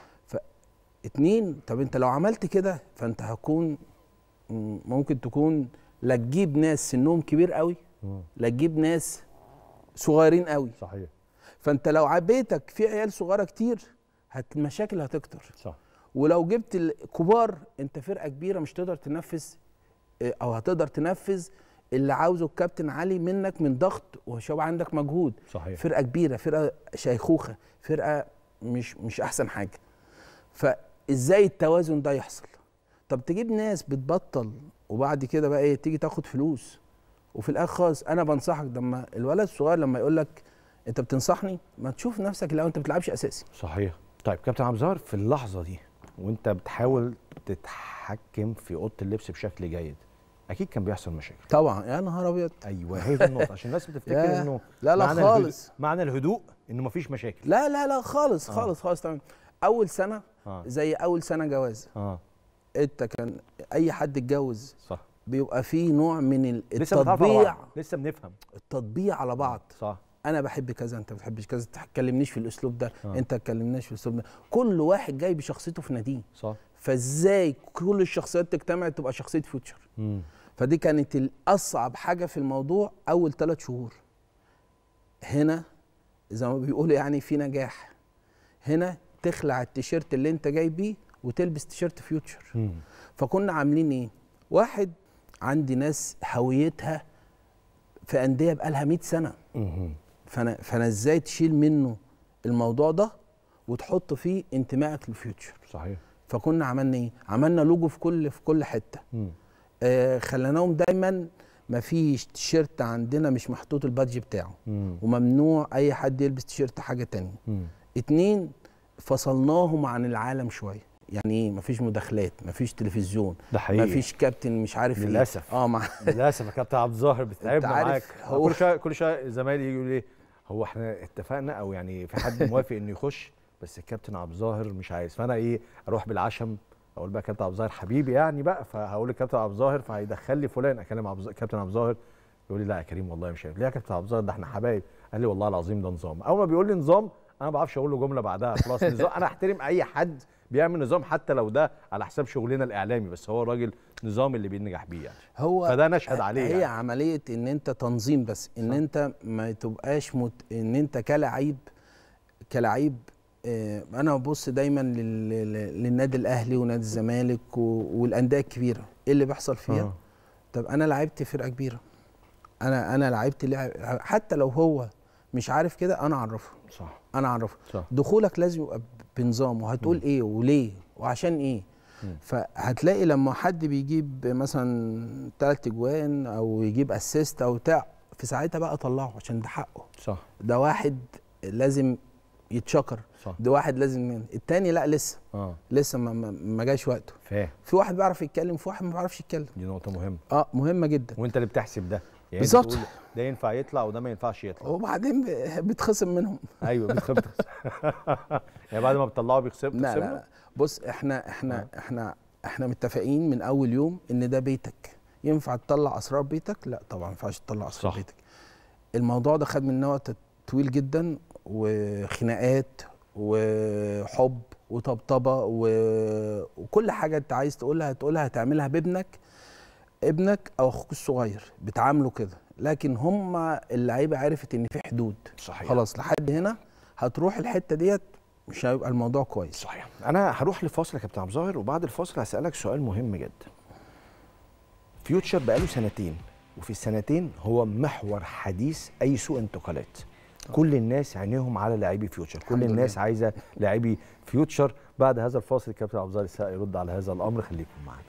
اتنين طب انت لو عملت كده فانت هتكون م- ممكن تكون لا تجيب ناس سنهم كبير قوي لا تجيب ناس صغيرين قوي صحيح فانت لو ع- بيتك فيه عيال صغيره كتير هت المشاكل هتكتر صح ولو جبت الكبار انت فرقه كبيره مش تقدر تنفذ اه، او هتقدر تنفذ اللي عاوزه الكابتن علي منك من ضغط وشو عندك مجهود صحيح فرقه كبيره فرقه شيخوخه فرقه مش مش احسن حاجه فازاي التوازن ده يحصل طب تجيب ناس بتبطل وبعد كده بقى ايه تيجي تاخد فلوس وفي الاخر خالص انا بنصحك لما الولد الصغير لما يقول لك انت بتنصحني ما تشوف نفسك لو انت ما بتلعبش اساسي صحيح طيب كابتن عبد الظاهر في اللحظه دي وانت بتحاول تتحكم في اوضه اللبس بشكل جيد اكيد كان بيحصل مشاكل طبعا يا نهار ابيض ايوه هي دي النقطه عشان الناس بتفتكر ياه. انه لا لا معنى خالص. الهدوء معنى الهدوء انه مفيش مشاكل لا لا لا خالص آه. خالص خالص تمام اول سنه اه زي اول سنه جواز اه انت كان اي حد اتجوز صح بيبقى فيه نوع من ال- لسه بنتعرف على التطبيع بعض. لسه بنفهم التطبيع على بعض صح انا بحب كذا انت ما بتحبش كذا ما تكلمنيش في الاسلوب ده آه. انت ما تكلمناش في الاسلوب ده كل واحد جاي بشخصيته في ناديه صح فازاي كل الشخصيات تجتمع تبقى شخصيه فيوتشر مم. فدي كانت الاصعب حاجه في الموضوع اول ثلاث شهور هنا زي ما بيقولوا يعني في نجاح هنا تخلع التيشيرت اللي انت جاي بيه وتلبس تيشيرت فيوتشر مم. فكنا عاملين ايه واحد عندي ناس هويتها في انديه بقالها 100 سنه مم. فانا فانا ازاي تشيل منه الموضوع ده وتحط فيه انتمائك للفيوتشر صحيح فكنا عملنا ايه عملنا لوجو في كل في كل حته مم. آه خليناهم دايما ما فيش تيشيرت عندنا مش محطوط البادج بتاعه مم. وممنوع اي حد يلبس تيشيرت حاجه تانية مم. اتنين فصلناهم عن العالم شويه يعني ايه مفيش مداخلات مفيش تلفزيون ده حقيقي مفيش كابتن مش عارف ايه للأسف. اه مع للاسف يا كابتن عبد الظاهر بتتعبنا عارف معاك هو- كل شويه كل شويه زمايلي يجوا لي هو احنا اتفقنا او يعني في حد موافق انه يخش بس الكابتن عبد الظاهر مش عايز فانا ايه اروح بالعشم اقول بقى كابتن عبد الظاهر حبيبي يعني بقى فهقول للكابتن عبد الظاهر فهيدخل لي فلان اكلم عبد الظاهر- كابتن عبد الظاهر يقول لي لا يا كريم والله مش عارف ليه يا كابتن عبد الظاهر ده احنا حبايب قال لي والله العظيم ده نظام اول ما بيقول لي نظام انا ما بعرفش اقول له جمله بعدها خلاص نظام انا احترم اي حد بيعمل نظام حتى لو ده على حساب شغلنا الاعلامي بس هو الراجل النظام اللي بينجح بيه يعني هو فده نشهد عليه هي يعني. عمليه ان انت تنظيم بس ان صح. انت ما تبقاش مت... ان انت كلاعب كلاعب آه، انا ببص دايما لل... لل- للنادي الاهلي ونادي الزمالك و... والانديه الكبيره ايه اللي بيحصل فيها آه. طب انا لعبت فرقه كبيره انا انا لعبت لعب حتى لو هو مش عارف كده انا اعرفه صح انا اعرفه صح. دخولك لازم يبقى بنظام وهتقول ايه وليه وعشان ايه مم. فهتلاقي لما حد بيجيب مثلا ثلاث اجوان او يجيب اسيست او بتاع في ساعتها بقى طلعه عشان ده حقه صح ده واحد لازم يتشكر صح ده واحد لازم التاني لا لسه اه لسه ما, ما- ما جاش وقته فاهم في واحد بيعرف يتكلم في واحد ما بيعرفش يتكلم دي نقطه مهمه اه مهمه جدا وانت اللي بتحسب ده يعني بالظبط. بتقول ده ينفع يطلع وده ما ينفعش يطلع وبعدين ب- بيتخصم منهم ايوه بتخبط يعني بعد ما بتطلعه بيخسر لا لا لا بص احنا احنا احنا احنا متفقين من اول يوم ان ده بيتك ينفع تطلع اسرار بيتك لا طبعا ما ينفعش تطلع اسرار صح. بيتك الموضوع ده خد مننا وقت طويل جدا وخناقات وحب وطبطبه و... وكل حاجه انت عايز تقولها هتقولها هتعملها بابنك ابنك او اخوك الصغير بتعامله كده لكن هم اللعيبه عرفت ان في حدود صحيح. خلاص لحد هنا هتروح الحته ديت مش هيبقى الموضوع كويس صحيح انا هروح لفاصل يا كابتن عبد الظاهر وبعد الفاصل هسالك سؤال مهم جدا فيوتشر بقاله سنتين وفي السنتين هو محور حديث اي سوق انتقالات كل الناس عينيهم على لاعبي فيوتشر كل الحمد الناس لله. عايزه لاعبي فيوتشر بعد هذا الفاصل الكابتن عبد الظاهر السقا يرد على هذا الامر خليكم معانا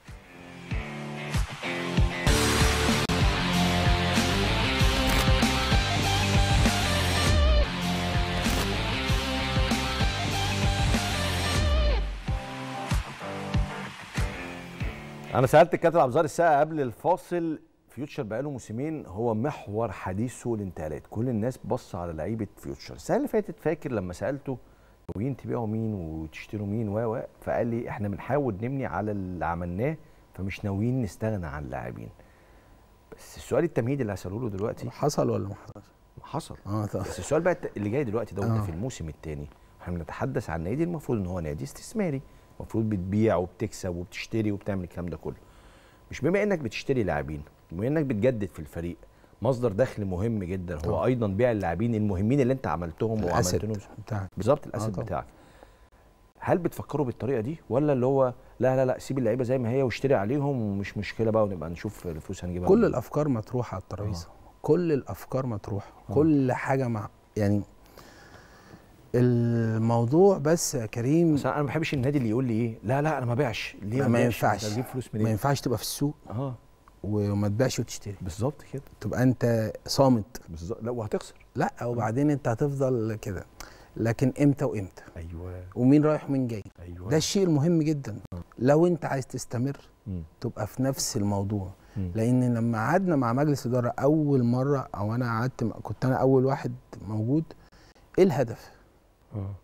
انا سالت الكابتن عبد الظاهر السقا قبل الفاصل فيوتشر بقاله موسمين هو محور حديث سوق الانتقالات كل الناس بص على لعيبه فيوتشر السنه اللي فاتت فاكر لما سالته ناويين تبيعوا مين وتشتروا مين و و فقال لي احنا بنحاول نبني على اللي عملناه فمش ناويين نستغنى عن اللاعبين بس السؤال التمهيدي اللي هساله له دلوقتي حصل ولا ما حصلش؟ حصل اه طبعا بس السؤال بقى اللي جاي دلوقتي ده وانت آه. في الموسم الثاني احنا بنتحدث عن نادي المفروض ان هو نادي استثماري المفروض بتبيع وبتكسب وبتشتري وبتعمل الكلام ده كله مش بما انك بتشتري لاعبين بما انك بتجدد في الفريق مصدر دخل مهم جدا هو طبعا. ايضا بيع اللاعبين المهمين اللي انت عملتهم الاسد وعملت لهم بتاعك بالظبط الاسد طبعا. بتاعك هل بتفكروا بالطريقه دي ولا اللي هو لا لا لا سيب اللعيبه زي ما هي واشتري عليهم ومش مشكله بقى ونبقى نشوف الفلوس هنجيبها كل منين؟ الافكار مطروحه على الترابيزه كل الافكار مطروحه آه. كل حاجه مع يعني الموضوع بس يا كريم بس انا ما بحبش النادي اللي يقول لي ايه لا لا انا ما بيعش ليه ما, ما بيعش؟ ينفعش أنت هتجيب فلوس منين ما ينفعش تبقى في السوق اه وما تبيعش وتشتري بالظبط كده تبقى انت صامت بالظبط لا وهتخسر لا وبعدين انت هتفضل كده لكن امتى وامتى ايوه ومين رايح ومين جاي ايوه ده الشيء المهم جدا لو انت عايز تستمر مم. تبقى في نفس الموضوع مم. لان لما قعدنا مع مجلس اداره اول مره او انا قعدت كنت انا اول واحد موجود ايه الهدف اه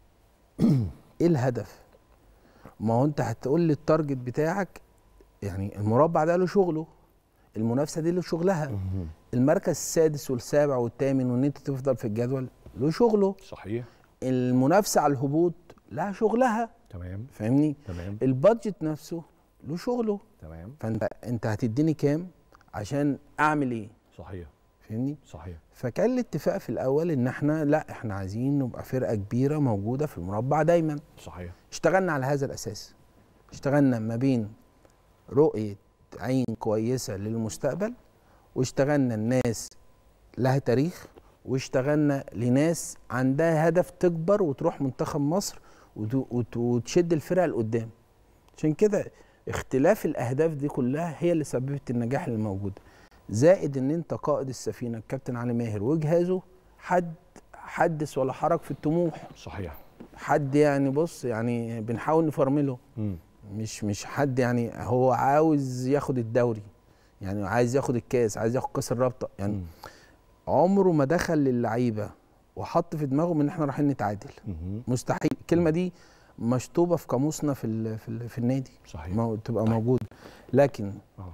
ايه الهدف ما هو انت هتقول لي التارجت بتاعك يعني المربع ده له شغله المنافسه دي له شغلها المركز السادس والسابع والثامن وان انت تفضل في الجدول له شغله صحيح المنافسه على الهبوط لها شغلها تمام فاهمني تمام البادجت نفسه له شغله تمام فانت انت هتديني كام عشان اعمل ايه صحيح فاهمني صحيح فكان الاتفاق في الاول ان احنا لا احنا عايزين نبقى فرقه كبيره موجوده في المربع دايما صحيح اشتغلنا على هذا الاساس اشتغلنا ما بين رؤيه عين كويسه للمستقبل واشتغلنا الناس لها تاريخ واشتغلنا لناس عندها هدف تكبر وتروح منتخب مصر وت- وت- وتشد الفرقه لقدام عشان كده اختلاف الاهداف دي كلها هي اللي سببت النجاح اللي موجود زائد ان انت قائد السفينه الكابتن علي ماهر وجهازه حد حدث ولا حرج في الطموح صحيح حد يعني بص يعني بنحاول نفرمله مم. مش مش حد يعني هو عاوز ياخد الدوري يعني عايز ياخد الكاس عايز ياخد كاس الرابطه يعني مم. عمره ما دخل للعيبه وحط في دماغهم ان احنا رايحين نتعادل مهم. مستحيل الكلمه دي مشطوبه في قاموسنا في ال في, ال في النادي صحيح ما تبقى موجوده لكن آه.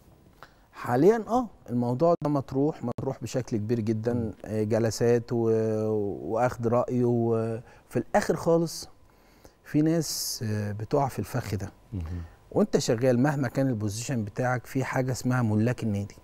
حاليا اه الموضوع ده مطروح مطروح بشكل كبير جدا آه، جلسات و... واخد راي وفي الاخر خالص في ناس آه، بتقع في الفخ ده مهم. وانت شغال مهما كان البوزيشن بتاعك في حاجه اسمها ملاك النادي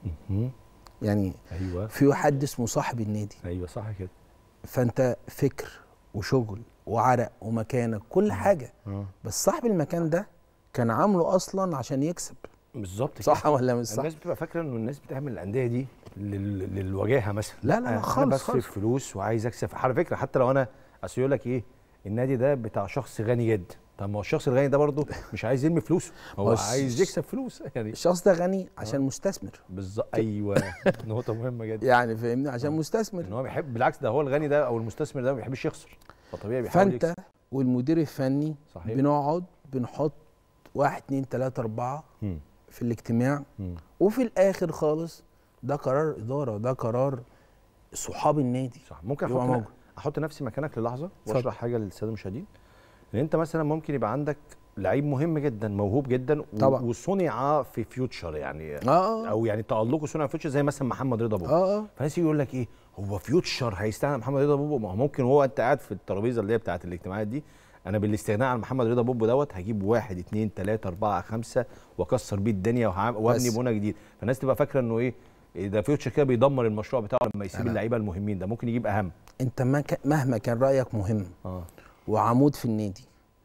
يعني ايوه في حد اسمه صاحب النادي ايوه صح كده فانت فكر وشغل وعرق ومكانك كل حاجه اه بس صاحب المكان ده كان عامله اصلا عشان يكسب بالظبط صح كده. ولا مش صح؟ الناس بتبقى فاكره انه الناس بتعمل الانديه دي لل... للوجاهه مثلا لا، لا، لا، أنا خالص، بصرف خالص. فلوس وعايز اكسب على فكره حتى لو انا اصل يقول لك ايه النادي ده بتاع شخص غني جدا طب ما هو الشخص الغني ده برضه مش عايز يرمي فلوسه هو بس- عايز يكسب فلوس يعني الشخص ده غني عشان مستثمر بالظبط ايوه نقطه مهمه جدا يعني فاهمني عشان مستثمر ان هو بيحب بالعكس ده هو الغني ده او المستثمر ده ما بيحبش يخسر فطبيعي بيحاول فانت يكسب. والمدير الفني صحيح. بنقعد بنحط واحد اتنين تلاته اربعه مم. في الاجتماع مم. وفي الاخر خالص ده قرار اداره ده قرار صحاب النادي صح ممكن يبقى احط موجود. احط نفسي مكانك للحظه اتفضل. واشرح حاجه للساده المشاهدين ان انت مثلا ممكن يبقى عندك لعيب مهم جدا موهوب جدا و- طبعا. وصنع في فيوتشر يعني آه. او يعني تالقه صنع في فيوتشر زي مثلا محمد رضا بوبو اه اه فالناس يجي يقول لك ايه هو فيوتشر هيستغنى عن محمد رضا بوبو ما هو ممكن هو انت قاعد في الترابيزه اللي هي بتاعه الاجتماعات دي انا بالاستغناء عن محمد رضا بوبو دوت هجيب واحد اتنين تلاته اربعه خمسه واكسر بيه الدنيا وهعم- وابني بس. بنى جديد فالناس تبقى فاكره انه ايه إيه ده فيوتشر كده بيدمر المشروع بتاعه لما يسيب لا. اللعيبه المهمين ده ممكن يجيب اهم انت ما كان- مهما كان رايك مهم اه وعمود في النادي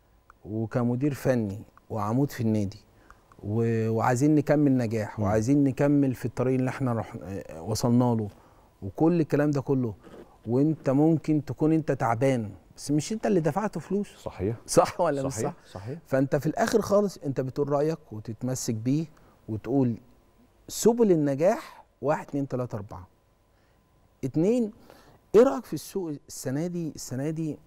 وكمدير فني وعمود في النادي و... وعايزين نكمل نجاح وعايزين نكمل في الطريق اللي احنا رح... اه، وصلنا له وكل الكلام ده كله وانت ممكن تكون انت تعبان بس مش انت اللي دفعت فلوس صحيح صح ولا مش صحيح صح صحيح فانت في الاخر خالص انت بتقول رايك وتتمسك بيه وتقول سبل النجاح واحد اتنين تلاته اربعه اتنين ايه رايك في السوق السنه دي السنه دي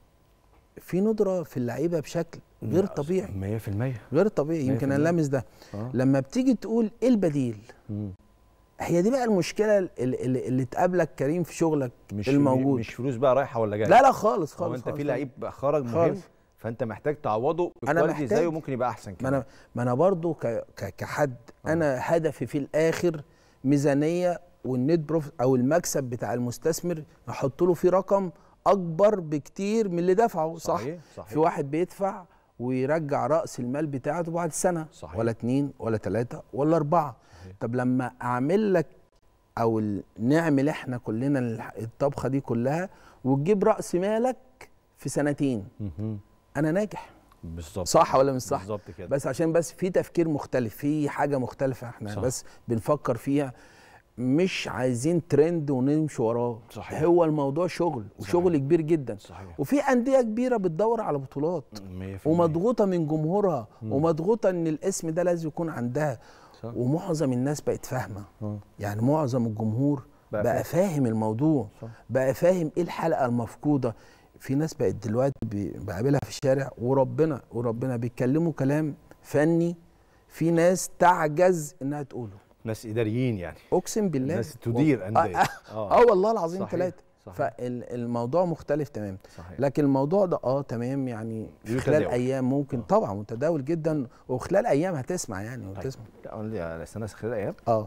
في ندره في اللعيبه بشكل غير طبيعي 100% غير طبيعي يمكن انا لامس ده آه. لما بتيجي تقول ايه البديل مم. هي دي بقى المشكله اللي, اللي, اللي تقابلك كريم في شغلك مش الموجود مش فلوس بقى رايحه ولا جايه لا لا خالص هو خالص انت خالص في خالص. لعيب بقى خرج مهم خالص. فانت محتاج تعوضه أنا بكواليتي محتاج. زيه ممكن يبقى احسن ما كمان انا ما انا برضو ك ك كحد انا هدفي في الاخر ميزانيه والنت بروف او المكسب بتاع المستثمر احط له فيه رقم اكبر بكتير من اللي دفعه صح صحيح، صحيح. في واحد بيدفع ويرجع راس المال بتاعته بعد سنه صحيح. ولا اتنين ولا تلاته ولا اربعه طب لما اعمل لك او ال- نعمل احنا كلنا الح- الطبخه دي كلها وتجيب راس مالك في سنتين مهم. انا ناجح بالظبط صح ولا مش صح بالظبط كده بس عشان بس في تفكير مختلف في حاجه مختلفه احنا صح. صح. بس بنفكر فيها مش عايزين ترند ونمشي وراه صحيح. هو الموضوع شغل وشغل كبير جدا صحيح وفي انديه كبيره بتدور على بطولات 100% ومضغوطه من جمهورها مم. ومضغوطه ان الاسم ده لازم يكون عندها صح. ومعظم الناس بقت فاهمه آه. يعني معظم الجمهور بقى بقى, بقى فاهم الموضوع صح. بقى فاهم ايه الحلقه المفقوده في ناس بقت دلوقتي بي- بقابلها في الشارع وربنا وربنا بيتكلموا كلام فني في ناس تعجز انها تقوله ناس اداريين يعني اقسم بالله ناس تدير و- أندية. اه, آه. آه والله العظيم صحيح، ثلاثه صحيح. فالموضوع مختلف تمام صحيح. لكن الموضوع ده اه تمام يعني في خلال متداول. ايام ممكن طبعا متداول جدا وخلال ايام هتسمع يعني وتسمع لا قول لي استنى خلال ايام اه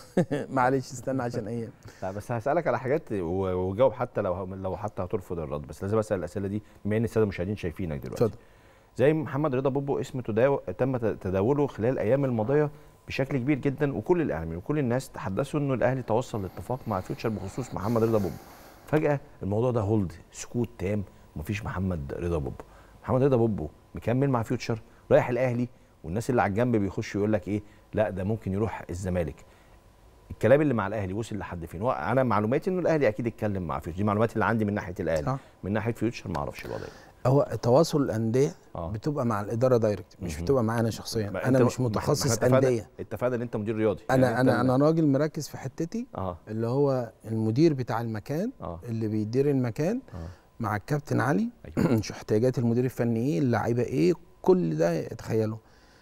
معلش استنى عشان ايام لا بس هسالك على حاجات و- وجاوب حتى لو لو حتى هترفض الرد بس لازم اسال الاسئله دي بما ان الساده المشاهدين شايفينك دلوقتي اتفضل. زي محمد رضا بوبو اسم تداو... تم ت- تداوله خلال الايام الماضيه بشكل كبير جدا وكل الاعلاميين وكل الناس تحدثوا انه الاهلي توصل لاتفاق مع فيوتشر بخصوص محمد رضا بوبو فجاه الموضوع ده هولد سكوت تام ومفيش محمد رضا بوبو محمد رضا بوبو مكمل مع فيوتشر رايح الاهلي والناس اللي على الجنب بيخشوا يقول لك ايه لا ده ممكن يروح الزمالك الكلام اللي مع الاهلي وصل لحد فين انا معلوماتي انه الاهلي اكيد اتكلم مع فيوتشر دي معلومات اللي عندي من ناحيه الاهلي صح. من ناحيه فيوتشر ما اعرفش الوضع هو تواصل الانديه آه. بتبقى مع الاداره دايركت مش مهم. بتبقى معانا شخصيا ما انا أنت- مش ما- ما متخصص اتفقنا- انديه اتفقنا ان انت مدير رياضي انا يعني أنت انا ال- انا راجل مركز في حتتي اه اللي هو المدير بتاع المكان اه اللي بيدير المكان اه مع الكابتن علي أيوة. شو احتياجات المدير الفني ايه اللعيبه ايه كل ده يتخيله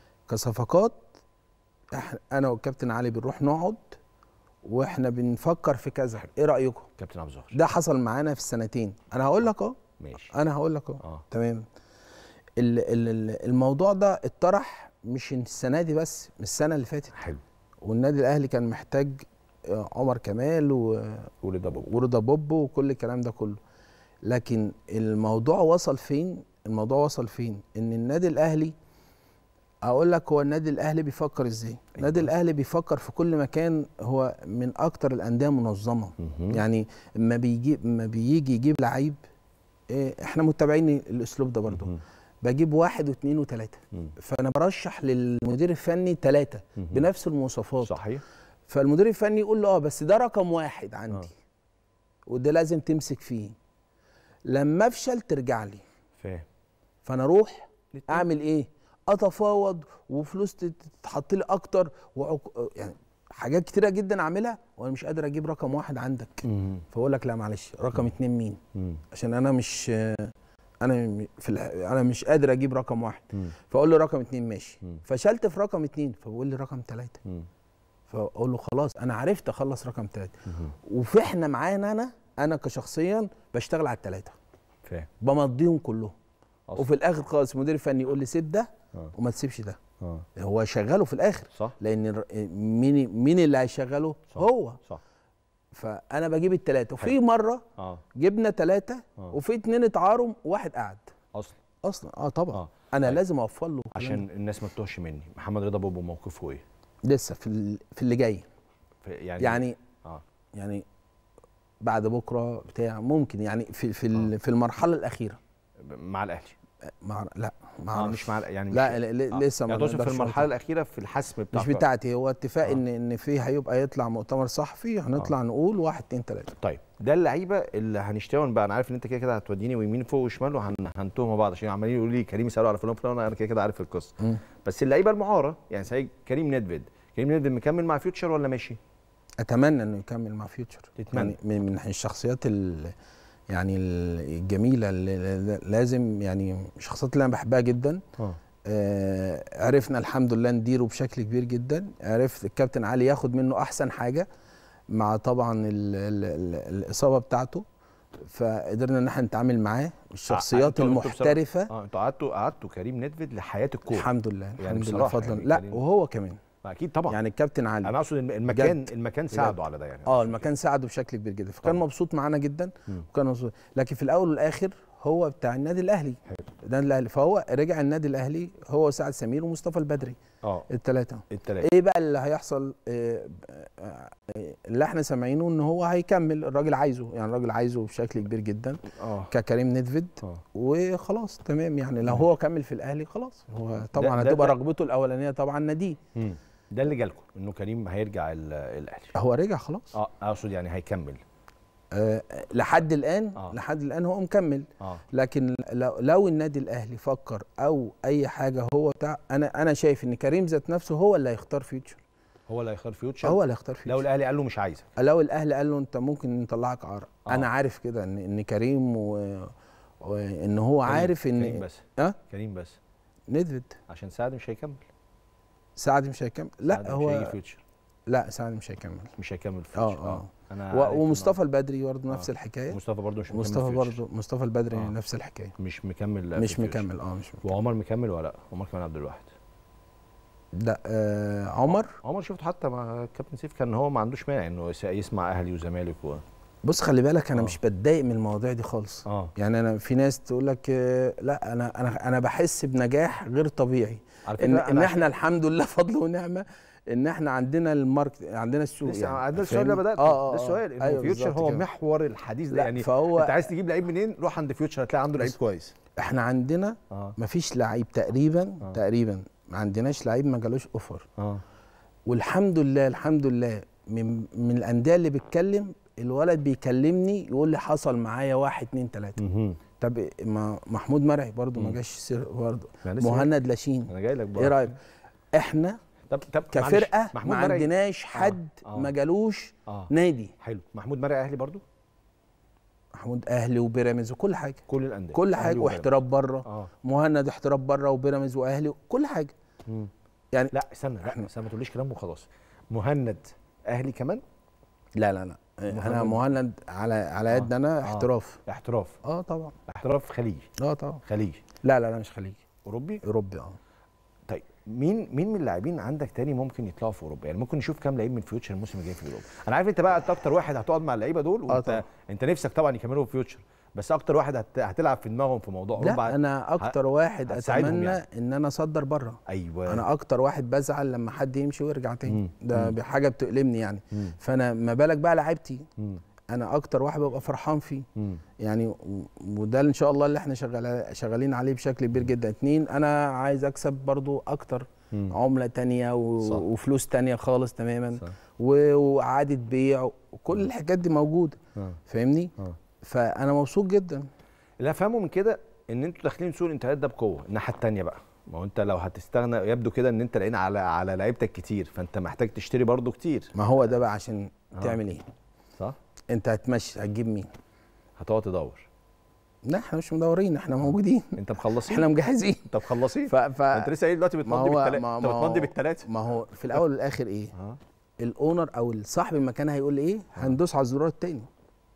كصفقات إح- انا والكابتن علي بنروح نقعد واحنا بنفكر في كذا ايه رايكم كابتن عبد الظاهر ده حصل معانا في السنتين انا هقول لك اهو ماشي انا هقول لك اهو اه تمام ال- ال- ال- الموضوع ده اتطرح مش السنه دي بس من السنه اللي فاتت حلو والنادي الاهلي كان محتاج آه، عمر كمال و... ورضا بوبو ورضا بوبو وكل الكلام ده كله لكن الموضوع وصل فين الموضوع وصل فين ان النادي الاهلي اقول لك هو النادي الاهلي بيفكر ازاي النادي الاهلي بيفكر في كل مكان هو من اكتر الانديه منظمه يعني اما بيجي اما بيجي يجيب لعيب إيه، احنا متابعين الاسلوب ده برضو بجيب واحد واثنين وثلاثه فانا برشح للمدير الفني ثلاثه بنفس المواصفات صحيح فالمدير الفني يقول له اه بس ده رقم واحد عندي وده لازم تمسك فيه لما افشل ترجع لي فاهم فانا اروح اعمل ايه اتفاوض وفلوس تتحط لي اكتر وعق... يعني حاجات كتيره جدا اعملها وانا مش قادر اجيب رقم واحد عندك فاقول لك لا معلش رقم اتنين مين عشان انا مش انا في الح... انا مش قادر اجيب رقم واحد فاقول له رقم اتنين ماشي فشلت في رقم اتنين فبقول لي رقم تلاته فاقول له خلاص انا عرفت اخلص رقم تلاته وفي احنا معانا انا انا كشخصيا بشتغل على التلاته فاهم بمضيهم كلهم وفي الاخر خالص المدير الفني يقول لي سيب ده آه. وما تسيبش ده اه هو شغله في الاخر صح لان الر- مين مين اللي هيشغله صح. هو صح فانا بجيب التلاته وفي حلو. مره اه جبنا تلاته آه. وفي اتنين اتعاروا وواحد قعد اصلا اصلا اه طبعا آه. انا طيب. لازم اوفر له عشان الناس ما تتوهش مني محمد رضا بوبو موقفه ايه لسه في ال- في اللي جاي في- يعني يعني اه يعني بعد بكره بتاع ممكن يعني في في ال- في المرحله الاخيره مع الاهلي مع لا مع آه مش مع يعني مش لا لا- لا- آه. لسه ما يعني تقصد في نقدرش المرحله نقول. الاخيره في الحسم بتاع مش بتاعتي هو اتفاق آه. ان ان في هيبقى يطلع مؤتمر صحفي هنطلع آه. نقول واحد اتنين تلاته طيب ده اللعيبه اللي هنشتغل بقى انا عارف ان انت كده كده هتوديني ويمين فوق وشمال وهنتهم بعض عشان عمالين يقولوا لي كريم يسالوا على فلان فلان انا كده كده عارف القصه مم. بس اللعيبه المعاره يعني زي كريم ندفيد كريم ندفيد مكمل مع فيوتشر ولا ماشي؟ اتمنى انه يكمل مع فيوتشر تتمنى. يعني من من الشخصيات ال يعني الجميله اللي اللي لازم يعني من الشخصيات اللي انا بحبها جدا اه آه عرفنا الحمد لله نديره بشكل كبير جدا عرفت الكابتن علي ياخد منه احسن حاجه مع طبعا ال ال ال الاصابه بتاعته فقدرنا ان احنا نتعامل معاه الشخصيات آه، أنتوا- أنتوا بصراحة- المحترفه اه انتوا قعدتوا قعدتوا كريم ندفيد لحياه الكوره الحمد لله يعني الحمد لله بصراحة فضلا يعني لا كريم- وهو كمان اكيد طبعا يعني الكابتن علي انا اقصد الم- المكان بجد. المكان بجد. ساعده على ده يعني اه المكان ساعده بشكل كبير جدا فكان طبعا. مبسوط معانا جدا مم. وكان مبسوط لكن في الاول والاخر هو بتاع النادي الاهلي النادي الاهلي فهو رجع النادي الاهلي هو سعد سمير ومصطفى البدري اه الثلاثه التلاته ايه بقى اللي هيحصل آه، آه، آه، اللي احنا سامعينه ان هو هيكمل الراجل عايزه يعني الراجل عايزه بشكل كبير جدا اه ككريم ندفد اه وخلاص تمام يعني لو هو كمل في الاهلي خلاص هو طبعا ده- هتبقى ده- رغبته الاولانيه طبعا ناديه مم. ده اللي جالكم انه كريم هيرجع ال- الاهلي هو رجع خلاص اه اقصد يعني هيكمل آه، لحد الان آه. لحد الان هو مكمل اه لكن لو, لو النادي الاهلي فكر او اي حاجه هو بتاع انا انا شايف ان كريم ذات نفسه هو اللي هيختار فيوتشر هو اللي هيختار فيوتشر هو اللي هيختار لو فيوتشر الاهلي قال له مش عايزك لو الاهلي قال له انت ممكن نطلعك عار آه. انا عارف كده ان ان كريم و... وان هو كريم- عارف ان كريم بس اه كريم بس ندفد عشان سعد مش هيكمل سعد مش هيكمل لا سعد مش هو هيجي فيوتشر لا سعد مش هيكمل مش هيكمل اه فيوتشر اه انا و... عرفت ومصطفى البدري برضه آه. نفس الحكايه مصطفى برضه مش مكمل مصطفى فيوتشر. برضه مصطفى البدري آه. نفس الحكايه مش مكمل في مش فيوتشر. مكمل اه مش مكمل. وعمر مكمل ولا لا عمر كمان عبد الواحد لا آه عمر عمر شفته حتى مع كابتن سيف كان هو ما عندوش مانع انه يس- يسمع اهلي وزمالك و... بص خلي بالك انا آه. مش بتضايق من المواضيع دي خالص اه يعني انا في ناس تقول لك آه، لا انا انا انا بحس بنجاح غير طبيعي على فكره ان, أنا إن عشان- احنا الحمد لله فضل ونعمه ان احنا عندنا الماركت عندنا السوق لسه يعني عندنا السؤال ده فاهمني؟ بدات آه، آه، ده آه. السؤال انه أيوة فيوتشر بالظبط هو كده. محور الحديث ده لا، يعني فهو- انت عايز تجيب لعيب منين روح عند فيوتشر هتلاقي عنده لعيب بص. كويس احنا عندنا اه مفيش لعيب تقريبا آه. تقريبا ما عندناش لعيب ما جالوش اوفر اه والحمد لله الحمد لله من من الانديه اللي بتكلم الولد بيكلمني يقول لي حصل معايا واحد اتنين تلاته مهم. طب ما محمود مرعي برضو ما مم. جاش سير برضو ما لسه مهند لاشين انا جاي لك ايه بقى رايك احنا طب طب كفرقه معلش، ما محمود مرعي- عندناش حد آه. ما جالوش اه نادي حلو محمود مرعي اهلي برضو محمود اهلي وبيراميدز وكل حاجه كل الانديه كل أهلي حاجه وبيراميدز. واحتراف بره اه مهند احتراف بره وبيراميدز واهلي كل حاجه مم. يعني لا استنى لا إحنا- استنى ما تقوليش كلام وخلاص مهند اهلي كمان لا لا لا انا مهند. مهند على على قد آه. انا آه. احتراف احتراف اه طبعا احتراف خليجي اه طبعا خليجي لا لا لا مش خليجي اوروبي اوروبي اه طيب مين مين من اللاعبين عندك تاني ممكن يطلعوا في اوروبا يعني ممكن نشوف كام لعيب من فيوتشر الموسم الجاي في اوروبا انا عارف انت بقى انت اكتر واحد هتقعد مع اللعيبه دول وانت طبعا. انت نفسك طبعا يكملوا في فيوتشر بس اكتر واحد هت... هتلعب في دماغهم في موضوع اوروبا لا انا اكتر ه- واحد هتساعدهم اتمنى يعني. ان انا اصدر بره ايوه انا اكتر واحد بزعل لما حد يمشي ويرجع تاني مم. ده مم. حاجه بتؤلمني يعني مم. فانا ما بالك بقى لعيبتي مم. انا اكتر واحد ببقى فرحان فيه مم. يعني و- وده ان شاء الله اللي احنا شغال شغالين عليه بشكل كبير جدا اتنين انا عايز اكسب برضو اكتر مم. عمله تانية و... صح. وفلوس تانية خالص تماما صح. و... واعاده بيع وكل الحاجات دي موجوده آه. فاهمني آه. فانا مبسوط جدا اللي افهمه من كده ان انتوا داخلين سوق الانتقالات ده بقوه الناحيه الثانيه بقى ما هو انت لو هتستغنى يبدو كده ان انت لاقيين على على لعيبتك كتير فانت محتاج تشتري برضو كتير ما هو ده بقى عشان آه. تعمل ايه صح انت هتمشي هتجيب مين هتقعد تدور لا احنا مش مدورين احنا موجودين انت مخلصين احنا مجهزين انت مخلصين ف... ف... انت لسه قايل دلوقتي ما بتمضي هو- بالثلاثه ما- انت ما هو- بتمضي بالثلاثه ما هو في الاول والاخر ايه اه الاونر او صاحب المكان هيقول لي ايه هندوس على الزرار التاني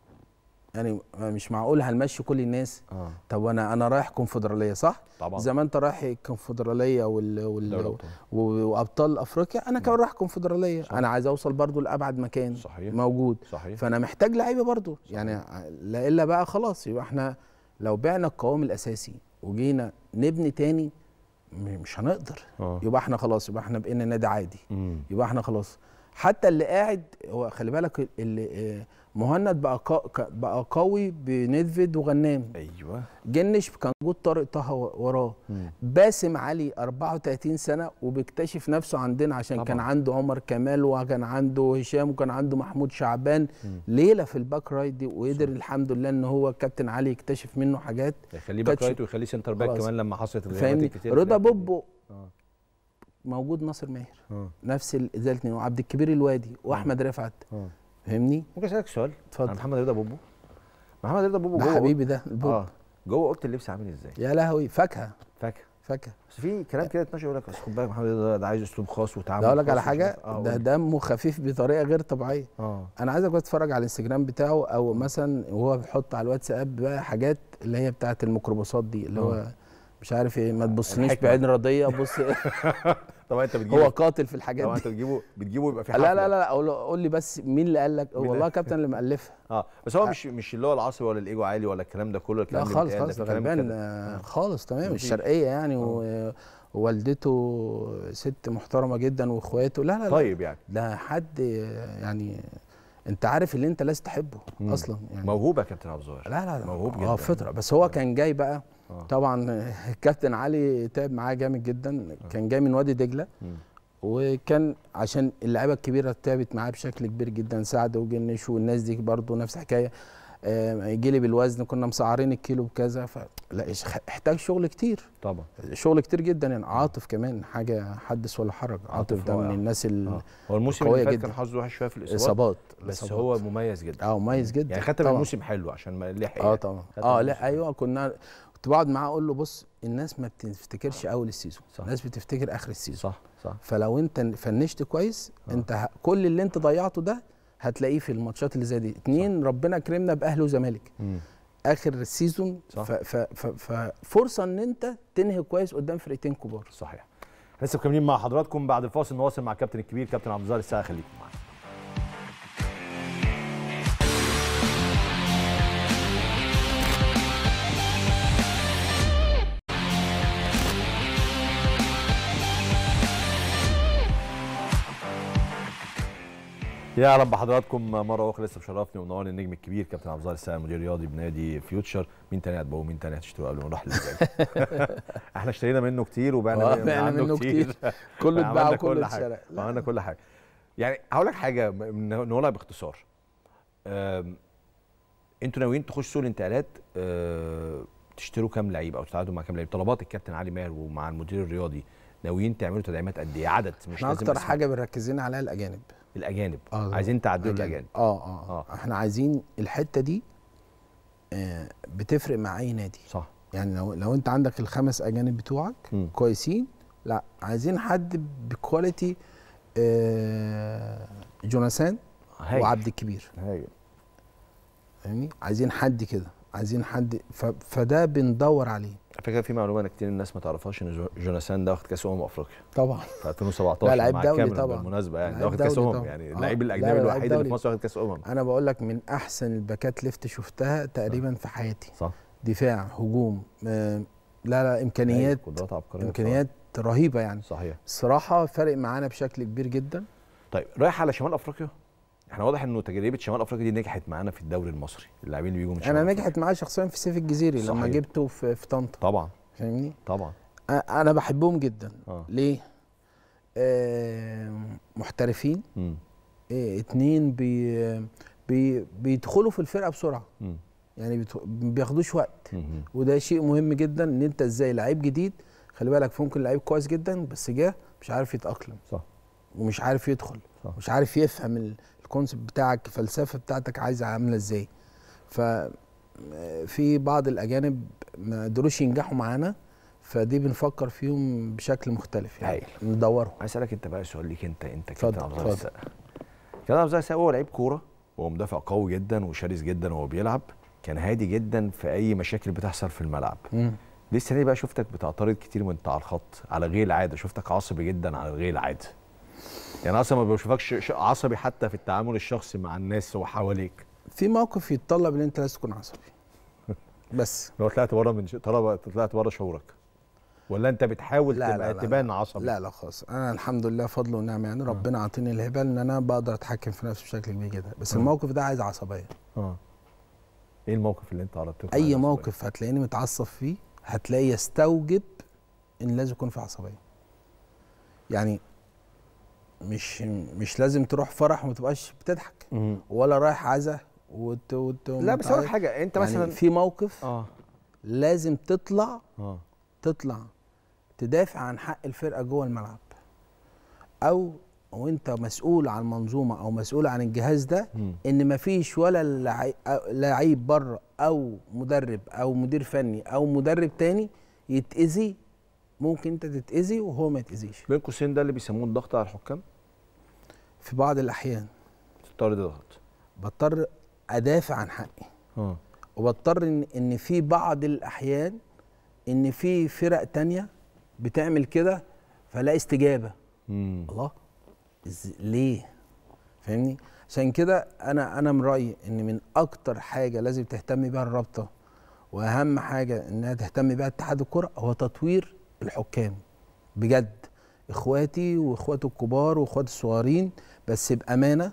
يعني مش معقول هنمشي كل الناس اه طب انا انا رايح كونفدراليه صح طبعا زي ما انت رايح الكونفدراليه وال... دوري وال... الأبطال. و- وابطال افريقيا انا كمان رايح كونفدراليه انا عايز اوصل برضو لابعد مكان صحيح. موجود صحيح فانا محتاج لعيبه برضو يعني لا الا بقى خلاص يبقى احنا لو بعنا القوام الاساسي وجينا نبني تاني م- مش هنقدر اه يبقى احنا خلاص يبقى احنا بقينا نادي عادي مم. يبقى احنا خلاص حتى اللي قاعد هو خلي بالك اللي آه، مهند بقى قا- ك- بقى قوي بندفيد وغنام ايوه جنش كان وجود طارق طه و- وراه مم. باسم علي 34 سنه وبيكتشف نفسه عندنا عشان طبعا. كان عنده عمر كمال وكان عنده هشام وكان عنده محمود شعبان مم. ليله في الباك رايت دي وقدر الحمد لله ان هو كابتن علي يكتشف منه حاجات يخليه باك كاتش. رايت ويخليه سنتر باك خلاص. كمان لما حصلت الغيابات فاهمني الكتير رضا بوبو اه موجود ناصر ماهر اه نفس ال- زي الاثنين وعبد الكبير الوادي واحمد رفعت اه فاهمني ممكن اسالك سؤال اتفضل. عن محمد رضا بوبو محمد رضا بوبو ده جوه حبيبي ده البوب اه جوه اوضه اللبس عامل ازاي يا لهوي فاكهه فاكهه فاكهه بس في كلام كده اتنشر يقول لك أصل خد بالك محمد رضا ده عايز اسلوب خاص وتعامل ده اقول لك خاص على ومش حاجه عارف- اه ده قول. دمه خفيف بطريقه غير طبيعيه اه انا عايزك بقى تتفرج على الانستجرام بتاعه او مثلا وهو بيحط على الواتساب بقى حاجات اللي هي بتاعه الميكروباصات دي اللي هو آه. مش عارف ايه ما تبصنيش الحكمة. بعين رضيه بص طبعا انت بتجيبه هو قاتل في الحاجات طبعا دي انت بتجيبه بتجيبه يبقى في لا حفلة. لا لا قول قول لي بس مين اللي قال لك مين والله كابتن اللي مألفها اه بس هو مش مش اللي هو العصر ولا الايجو عالي ولا الكلام ده كله لا الكلام اللي خالص بيتقال ده خالص في ده كلام غلبان كده. آه، خالص تمام مفيش. الشرقيه يعني و- ووالدته ست محترمه جدا واخواته لا لا لا طيب يعني ده حد يعني انت عارف اللي انت لازم تحبه مم. اصلا يعني موهوب يا كابتن عبد الظاهر لا لا لا موهوب اه جدا فطره بس هو كان جاي بقى آه. طبعا الكابتن علي تعب معاه جامد جدا كان جاي من وادي دجله مم. وكان عشان اللعيبه الكبيره تعبت معاه بشكل كبير جدا سعد وجنش والناس دي برضه نفس الحكايه آه، جيلي بالوزن كنا مسعرين الكيلو بكذا فلا إيش- احتاج شغل كتير طبعا شغل كتير جدا يعني عاطف كمان حاجه حدث ولا حرج عاطف ده رائع. من الناس ال- آه. هو الموسم القوية اللي فات جدا. كان حظه وحش شويه في الاصابات اصابات بس الإصابات. هو مميز جدا اه مميز جدا يعني ختم طبعاً. الموسم حلو عشان ما لحق اه يعني. طبعا ختم اه الموسم. لا ايوه كنا كنت بقعد معاه اقول له بص الناس ما بتفتكرش اول السيزون صح. الناس بتفتكر اخر السيزون صح صح فلو انت فنشت كويس آه. انت ه... كل اللي انت ضيعته ده هتلاقيه في الماتشات اللي زي دي اتنين ربنا كرمنا باهلي وزمالك مم. اخر السيزون صح. ف... ف... ف... ففرصه ان انت تنهي كويس قدام فرقتين كبار صحيح لسه مكملين مع حضراتكم بعد الفاصل نواصل مع الكابتن الكبير كابتن عبد الظاهر الساعه خليكم معانا يا رب حضراتكم مره اخرى لسه مشرفني ومنورني النجم الكبير كابتن عبد الظاهر الساعه مدير رياضي بنادي فيوتشر مين تاني هتبقوا مين تاني هتشتروا قبل ما نروح للباقي احنا اشترينا منه كتير وبعنا آه، من بعنا عنده منه كتير. كله اتباع عملنا وكله كل اتشرى. حاجه لا. عملنا كل حاجه يعني هقول لك حاجه م- نقولها باختصار أم، انتوا ناويين تخشوا سوق الانتقالات أه، تشتروا كام لعيب او تتعاقدوا مع كام لعيب طلبات الكابتن علي ماهر ومع المدير الرياضي ناويين تعملوا تدعيمات قد ايه عدد مش احنا لازم اكتر اسم. حاجه مركزين عليها الاجانب الاجانب اه عايزين تعدلوا الاجانب اه اه, آه. احنا عايزين الحته دي آه بتفرق مع اي نادي صح يعني لو لو انت عندك الخمس اجانب بتوعك مم. كويسين لا عايزين حد بكواليتي آه جوناثان هايل. وعبد الكبير هايل فاهمني عايزين حد كده عايزين حد ف... فده بندور عليه فكره في معلومه أنا كتير الناس ما تعرفهاش ان جو- جوناثان ده واخد كاس امم افريقيا طبعا في 2017 لا، لعيب مع دولي الكاميرون طبعا. بالمناسبه يعني ده لعيب واخد كاس دولي امم طبعا. يعني آه، اللعيب لا، الاجنبي لا، الوحيد لعيب اللي في دولي. مصر واخد كاس امم انا بقول لك من احسن الباكات ليفت شفتها تقريبا في حياتي صح دفاع هجوم آه، لا لا امكانيات قدرات عبقريه امكانيات رهيبه يعني صحيح الصراحه فارق معانا بشكل كبير جدا طيب رايح على شمال افريقيا احنا واضح انه تجربه شمال افريقيا دي نجحت معانا في الدوري المصري اللاعبين اللي بيجوا من شمال انا أفريقيا. نجحت معايا شخصيا في سيف الجزيري لما صحيح. جبته في, في طنطا طبعا فاهمني طبعا أ- انا بحبهم جدا آه. ليه آه محترفين مم. آه اتنين بي بي بيدخلوا في الفرقه بسرعه مم. يعني بيدخ- ما بياخدوش وقت مم. وده شيء مهم جدا ان انت ازاي لعيب جديد خلي بالك ممكن لعيب كويس جدا بس جه مش عارف يتاقلم صح ومش عارف يدخل صح. مش عارف يفهم ال- الكونسيبت بتاعك الفلسفه بتاعتك عايزه عامله ازاي ف في بعض الاجانب ما قدروش ينجحوا معانا فدي بنفكر فيهم بشكل مختلف يعني ندورهم عايز اسالك انت بقى سؤال ليك انت انت اتفضل، كابتن عبد اتفضل. الرزاق كابتن عبد الرزاق هو لعيب كوره وهو مدافع قوي جدا وشرس جدا وهو بيلعب كان هادي جدا في اي مشاكل بتحصل في الملعب مم. ليه السنه دي بقى شفتك بتعترض كتير وانت على الخط على غير العاده شفتك عصبي جدا على غير العاده يعني اصلا ما بشوفكش ش- عصبي حتى في التعامل الشخصي مع الناس وحواليك في موقف يتطلب ان انت لازم تكون عصبي بس لو طلعت بره من ش- طلع- طلعت بره شعورك ولا انت بتحاول لا، تبقى لا، لا، تبان لا. عصبي لا لا خالص انا الحمد لله فضل ونعمه يعني ربنا عاطيني الهبه ان انا بقدر اتحكم في نفسي بشكل كبير جدا بس آه. الموقف ده عايز عصبيه اه ايه الموقف اللي انت عرضته اي موقف هتلاقيني متعصب فيه هتلاقي يستوجب ان لازم يكون في عصبيه يعني مش مش لازم تروح فرح وما تبقاش بتضحك مم. ولا رايح عزا وت... وت... لا بس اقول لك حاجه انت يعني مثلا في موقف اه لازم تطلع اه تطلع تدافع عن حق الفرقه جوه الملعب او وانت مسؤول عن منظومه او مسؤول عن الجهاز ده مم. ان مفيش ولا لعي- أو- لعيب بره او مدرب او مدير فني او مدرب تاني يتاذي ممكن انت تتاذي وهو ما يتاذيش بين قوسين ده اللي بيسموه الضغط على الحكام في بعض الاحيان تضطر تضغط بضطر ادافع عن حقي اه وبضطر ان ان في بعض الاحيان ان في فرق تانية بتعمل كده فلا استجابه مم. الله إز... ليه فاهمني عشان كده انا انا من رايي ان من اكتر حاجه لازم تهتم بيها الرابطه واهم حاجه انها تهتم بيها اتحاد الكره هو تطوير الحكام بجد اخواتي واخواتي الكبار واخواتي الصغيرين بس بامانه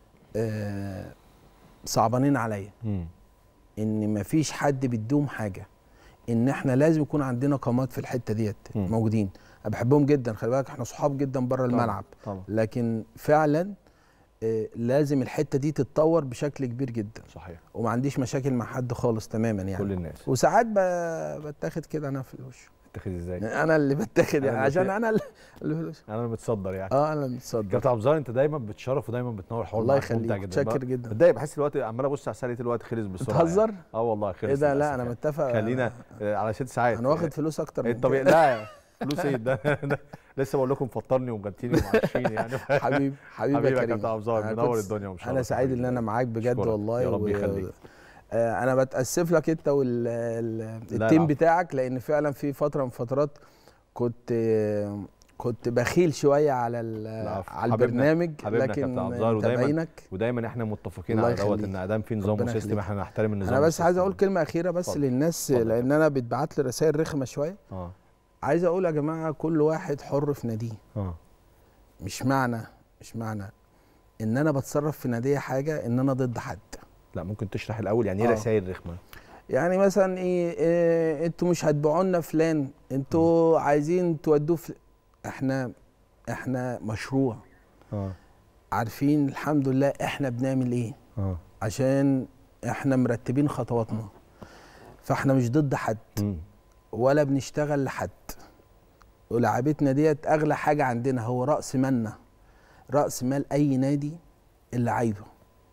آه صعبانين عليا مم. ان مفيش حد بيديهم حاجه ان احنا لازم يكون عندنا قامات في الحته ديت مم. موجودين انا بحبهم جدا خلي بالك احنا صحاب جدا بره طبعاً، الملعب طبعا لكن فعلا آه، لازم الحته دي تتطور بشكل كبير جدا صحيح وما عنديش مشاكل مع حد خالص تماما يعني كل الناس وساعات ب- بتاخد كده انا في الوش تاخد ازاي انا اللي بتاخد أنا يعني اللي عشان بت- انا اللي اللي في الوش انا اللي متصدر يعني اه انا اللي متصدر كابتن عبد الظاهر انت دايما بتشرف ودايما بتنور حوار الله معاك يخليك، ممتع جدا متشكر جدا. بتضايق بحس الوقت عمال ابص على ساعه الوقت خلص بسرعه بتهزر؟ يعني. اه والله خلص ايه ده لا للأسف انا يعني. متفق خلينا آه، على ست ساعات انا واخد فلوس اكتر من الطبيعي كده. لا فلوس ايه ده, ده لسه بقول لكم فطرني ومغطيني ومعشيني يعني حبيب حبيبي حبيبي يا يا كريم كابتن عبد الظاهر أنا منور كنت- الدنيا ومشرف انا سعيد حبيبي. ان انا معاك بجد أشكرك. والله يا رب و- يخليك. آه، انا بتاسف لك انت والتيم العفو. بتاعك لان فعلا في فتره من فترات كنت آه، كنت بخيل شويه على ال- العفو. على حبيبنا- البرنامج حبيبنا لكن كابتن عبد الظاهر ودايما متابعينك ودايما احنا متفقين الله على دوت يخليك. ان ادام في نظام ربنا وسيستم يخليك. احنا نحترم النظام انا بس عايز والسيستم. اقول كلمه اخيره بس اتفضل. للناس اتفضل يا لان انا بتبعت لي رسائل رخمه شويه اه عايز اقول يا جماعه كل واحد حر في ناديه اه مش معنى مش معنى ان انا بتصرف في ناديه حاجه ان انا ضد حد لا ممكن تشرح الاول يعني ايه آه. رسائل رخمه يعني مثلا ايه, إيه انتوا مش هتبيعوا لنا فلان انتوا عايزين تودوه في احنا احنا مشروع اه عارفين الحمد لله احنا بنعمل ايه اه عشان احنا مرتبين خطواتنا فاحنا مش ضد حد مم. ولا بنشتغل لحد ولعبتنا ديت اغلى حاجه عندنا هو راس مالنا راس مال اي نادي اللعيبه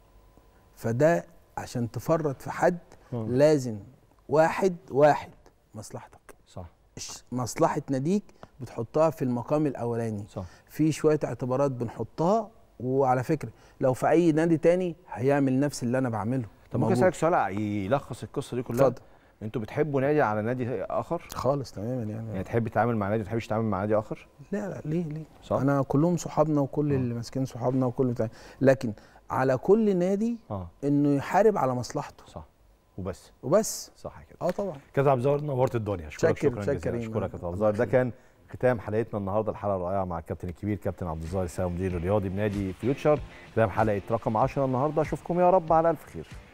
فده عشان تفرط في حد آه. لازم واحد واحد مصلحتك صح الش- مصلحه ناديك بتحطها في المقام الاولاني صح في شويه اعتبارات بنحطها وعلى فكره لو في اي نادي تاني هيعمل نفس اللي انا بعمله طب ممكن موجود. اسالك سؤال يلخص القصه دي كلها اتفضل. انتوا بتحبوا نادي على نادي اخر خالص تماما يعني يعني تحب تتعامل مع نادي ما تحبش تتعامل مع نادي اخر لا لا ليه ليه صح انا كلهم صحابنا وكل اللي ماسكين صحابنا وكل بتاع لكن على كل نادي اه انه يحارب على مصلحته صح وبس وبس صح كده اه طبعا كابتن عبد الظاهر نورت الدنيا اشكرك شكر- شكرا شكر جزيلا إيمان. اشكرك يا كابتن عبد الظاهر ده كان ختام حلقتنا النهارده الحلقه الرائعه مع الكابتن الكبير كابتن عبد الظاهر الساوي مدير الرياضي بنادي فيوتشر ختام حلقه رقم 10 النهارده اشوفكم يا رب على الف خير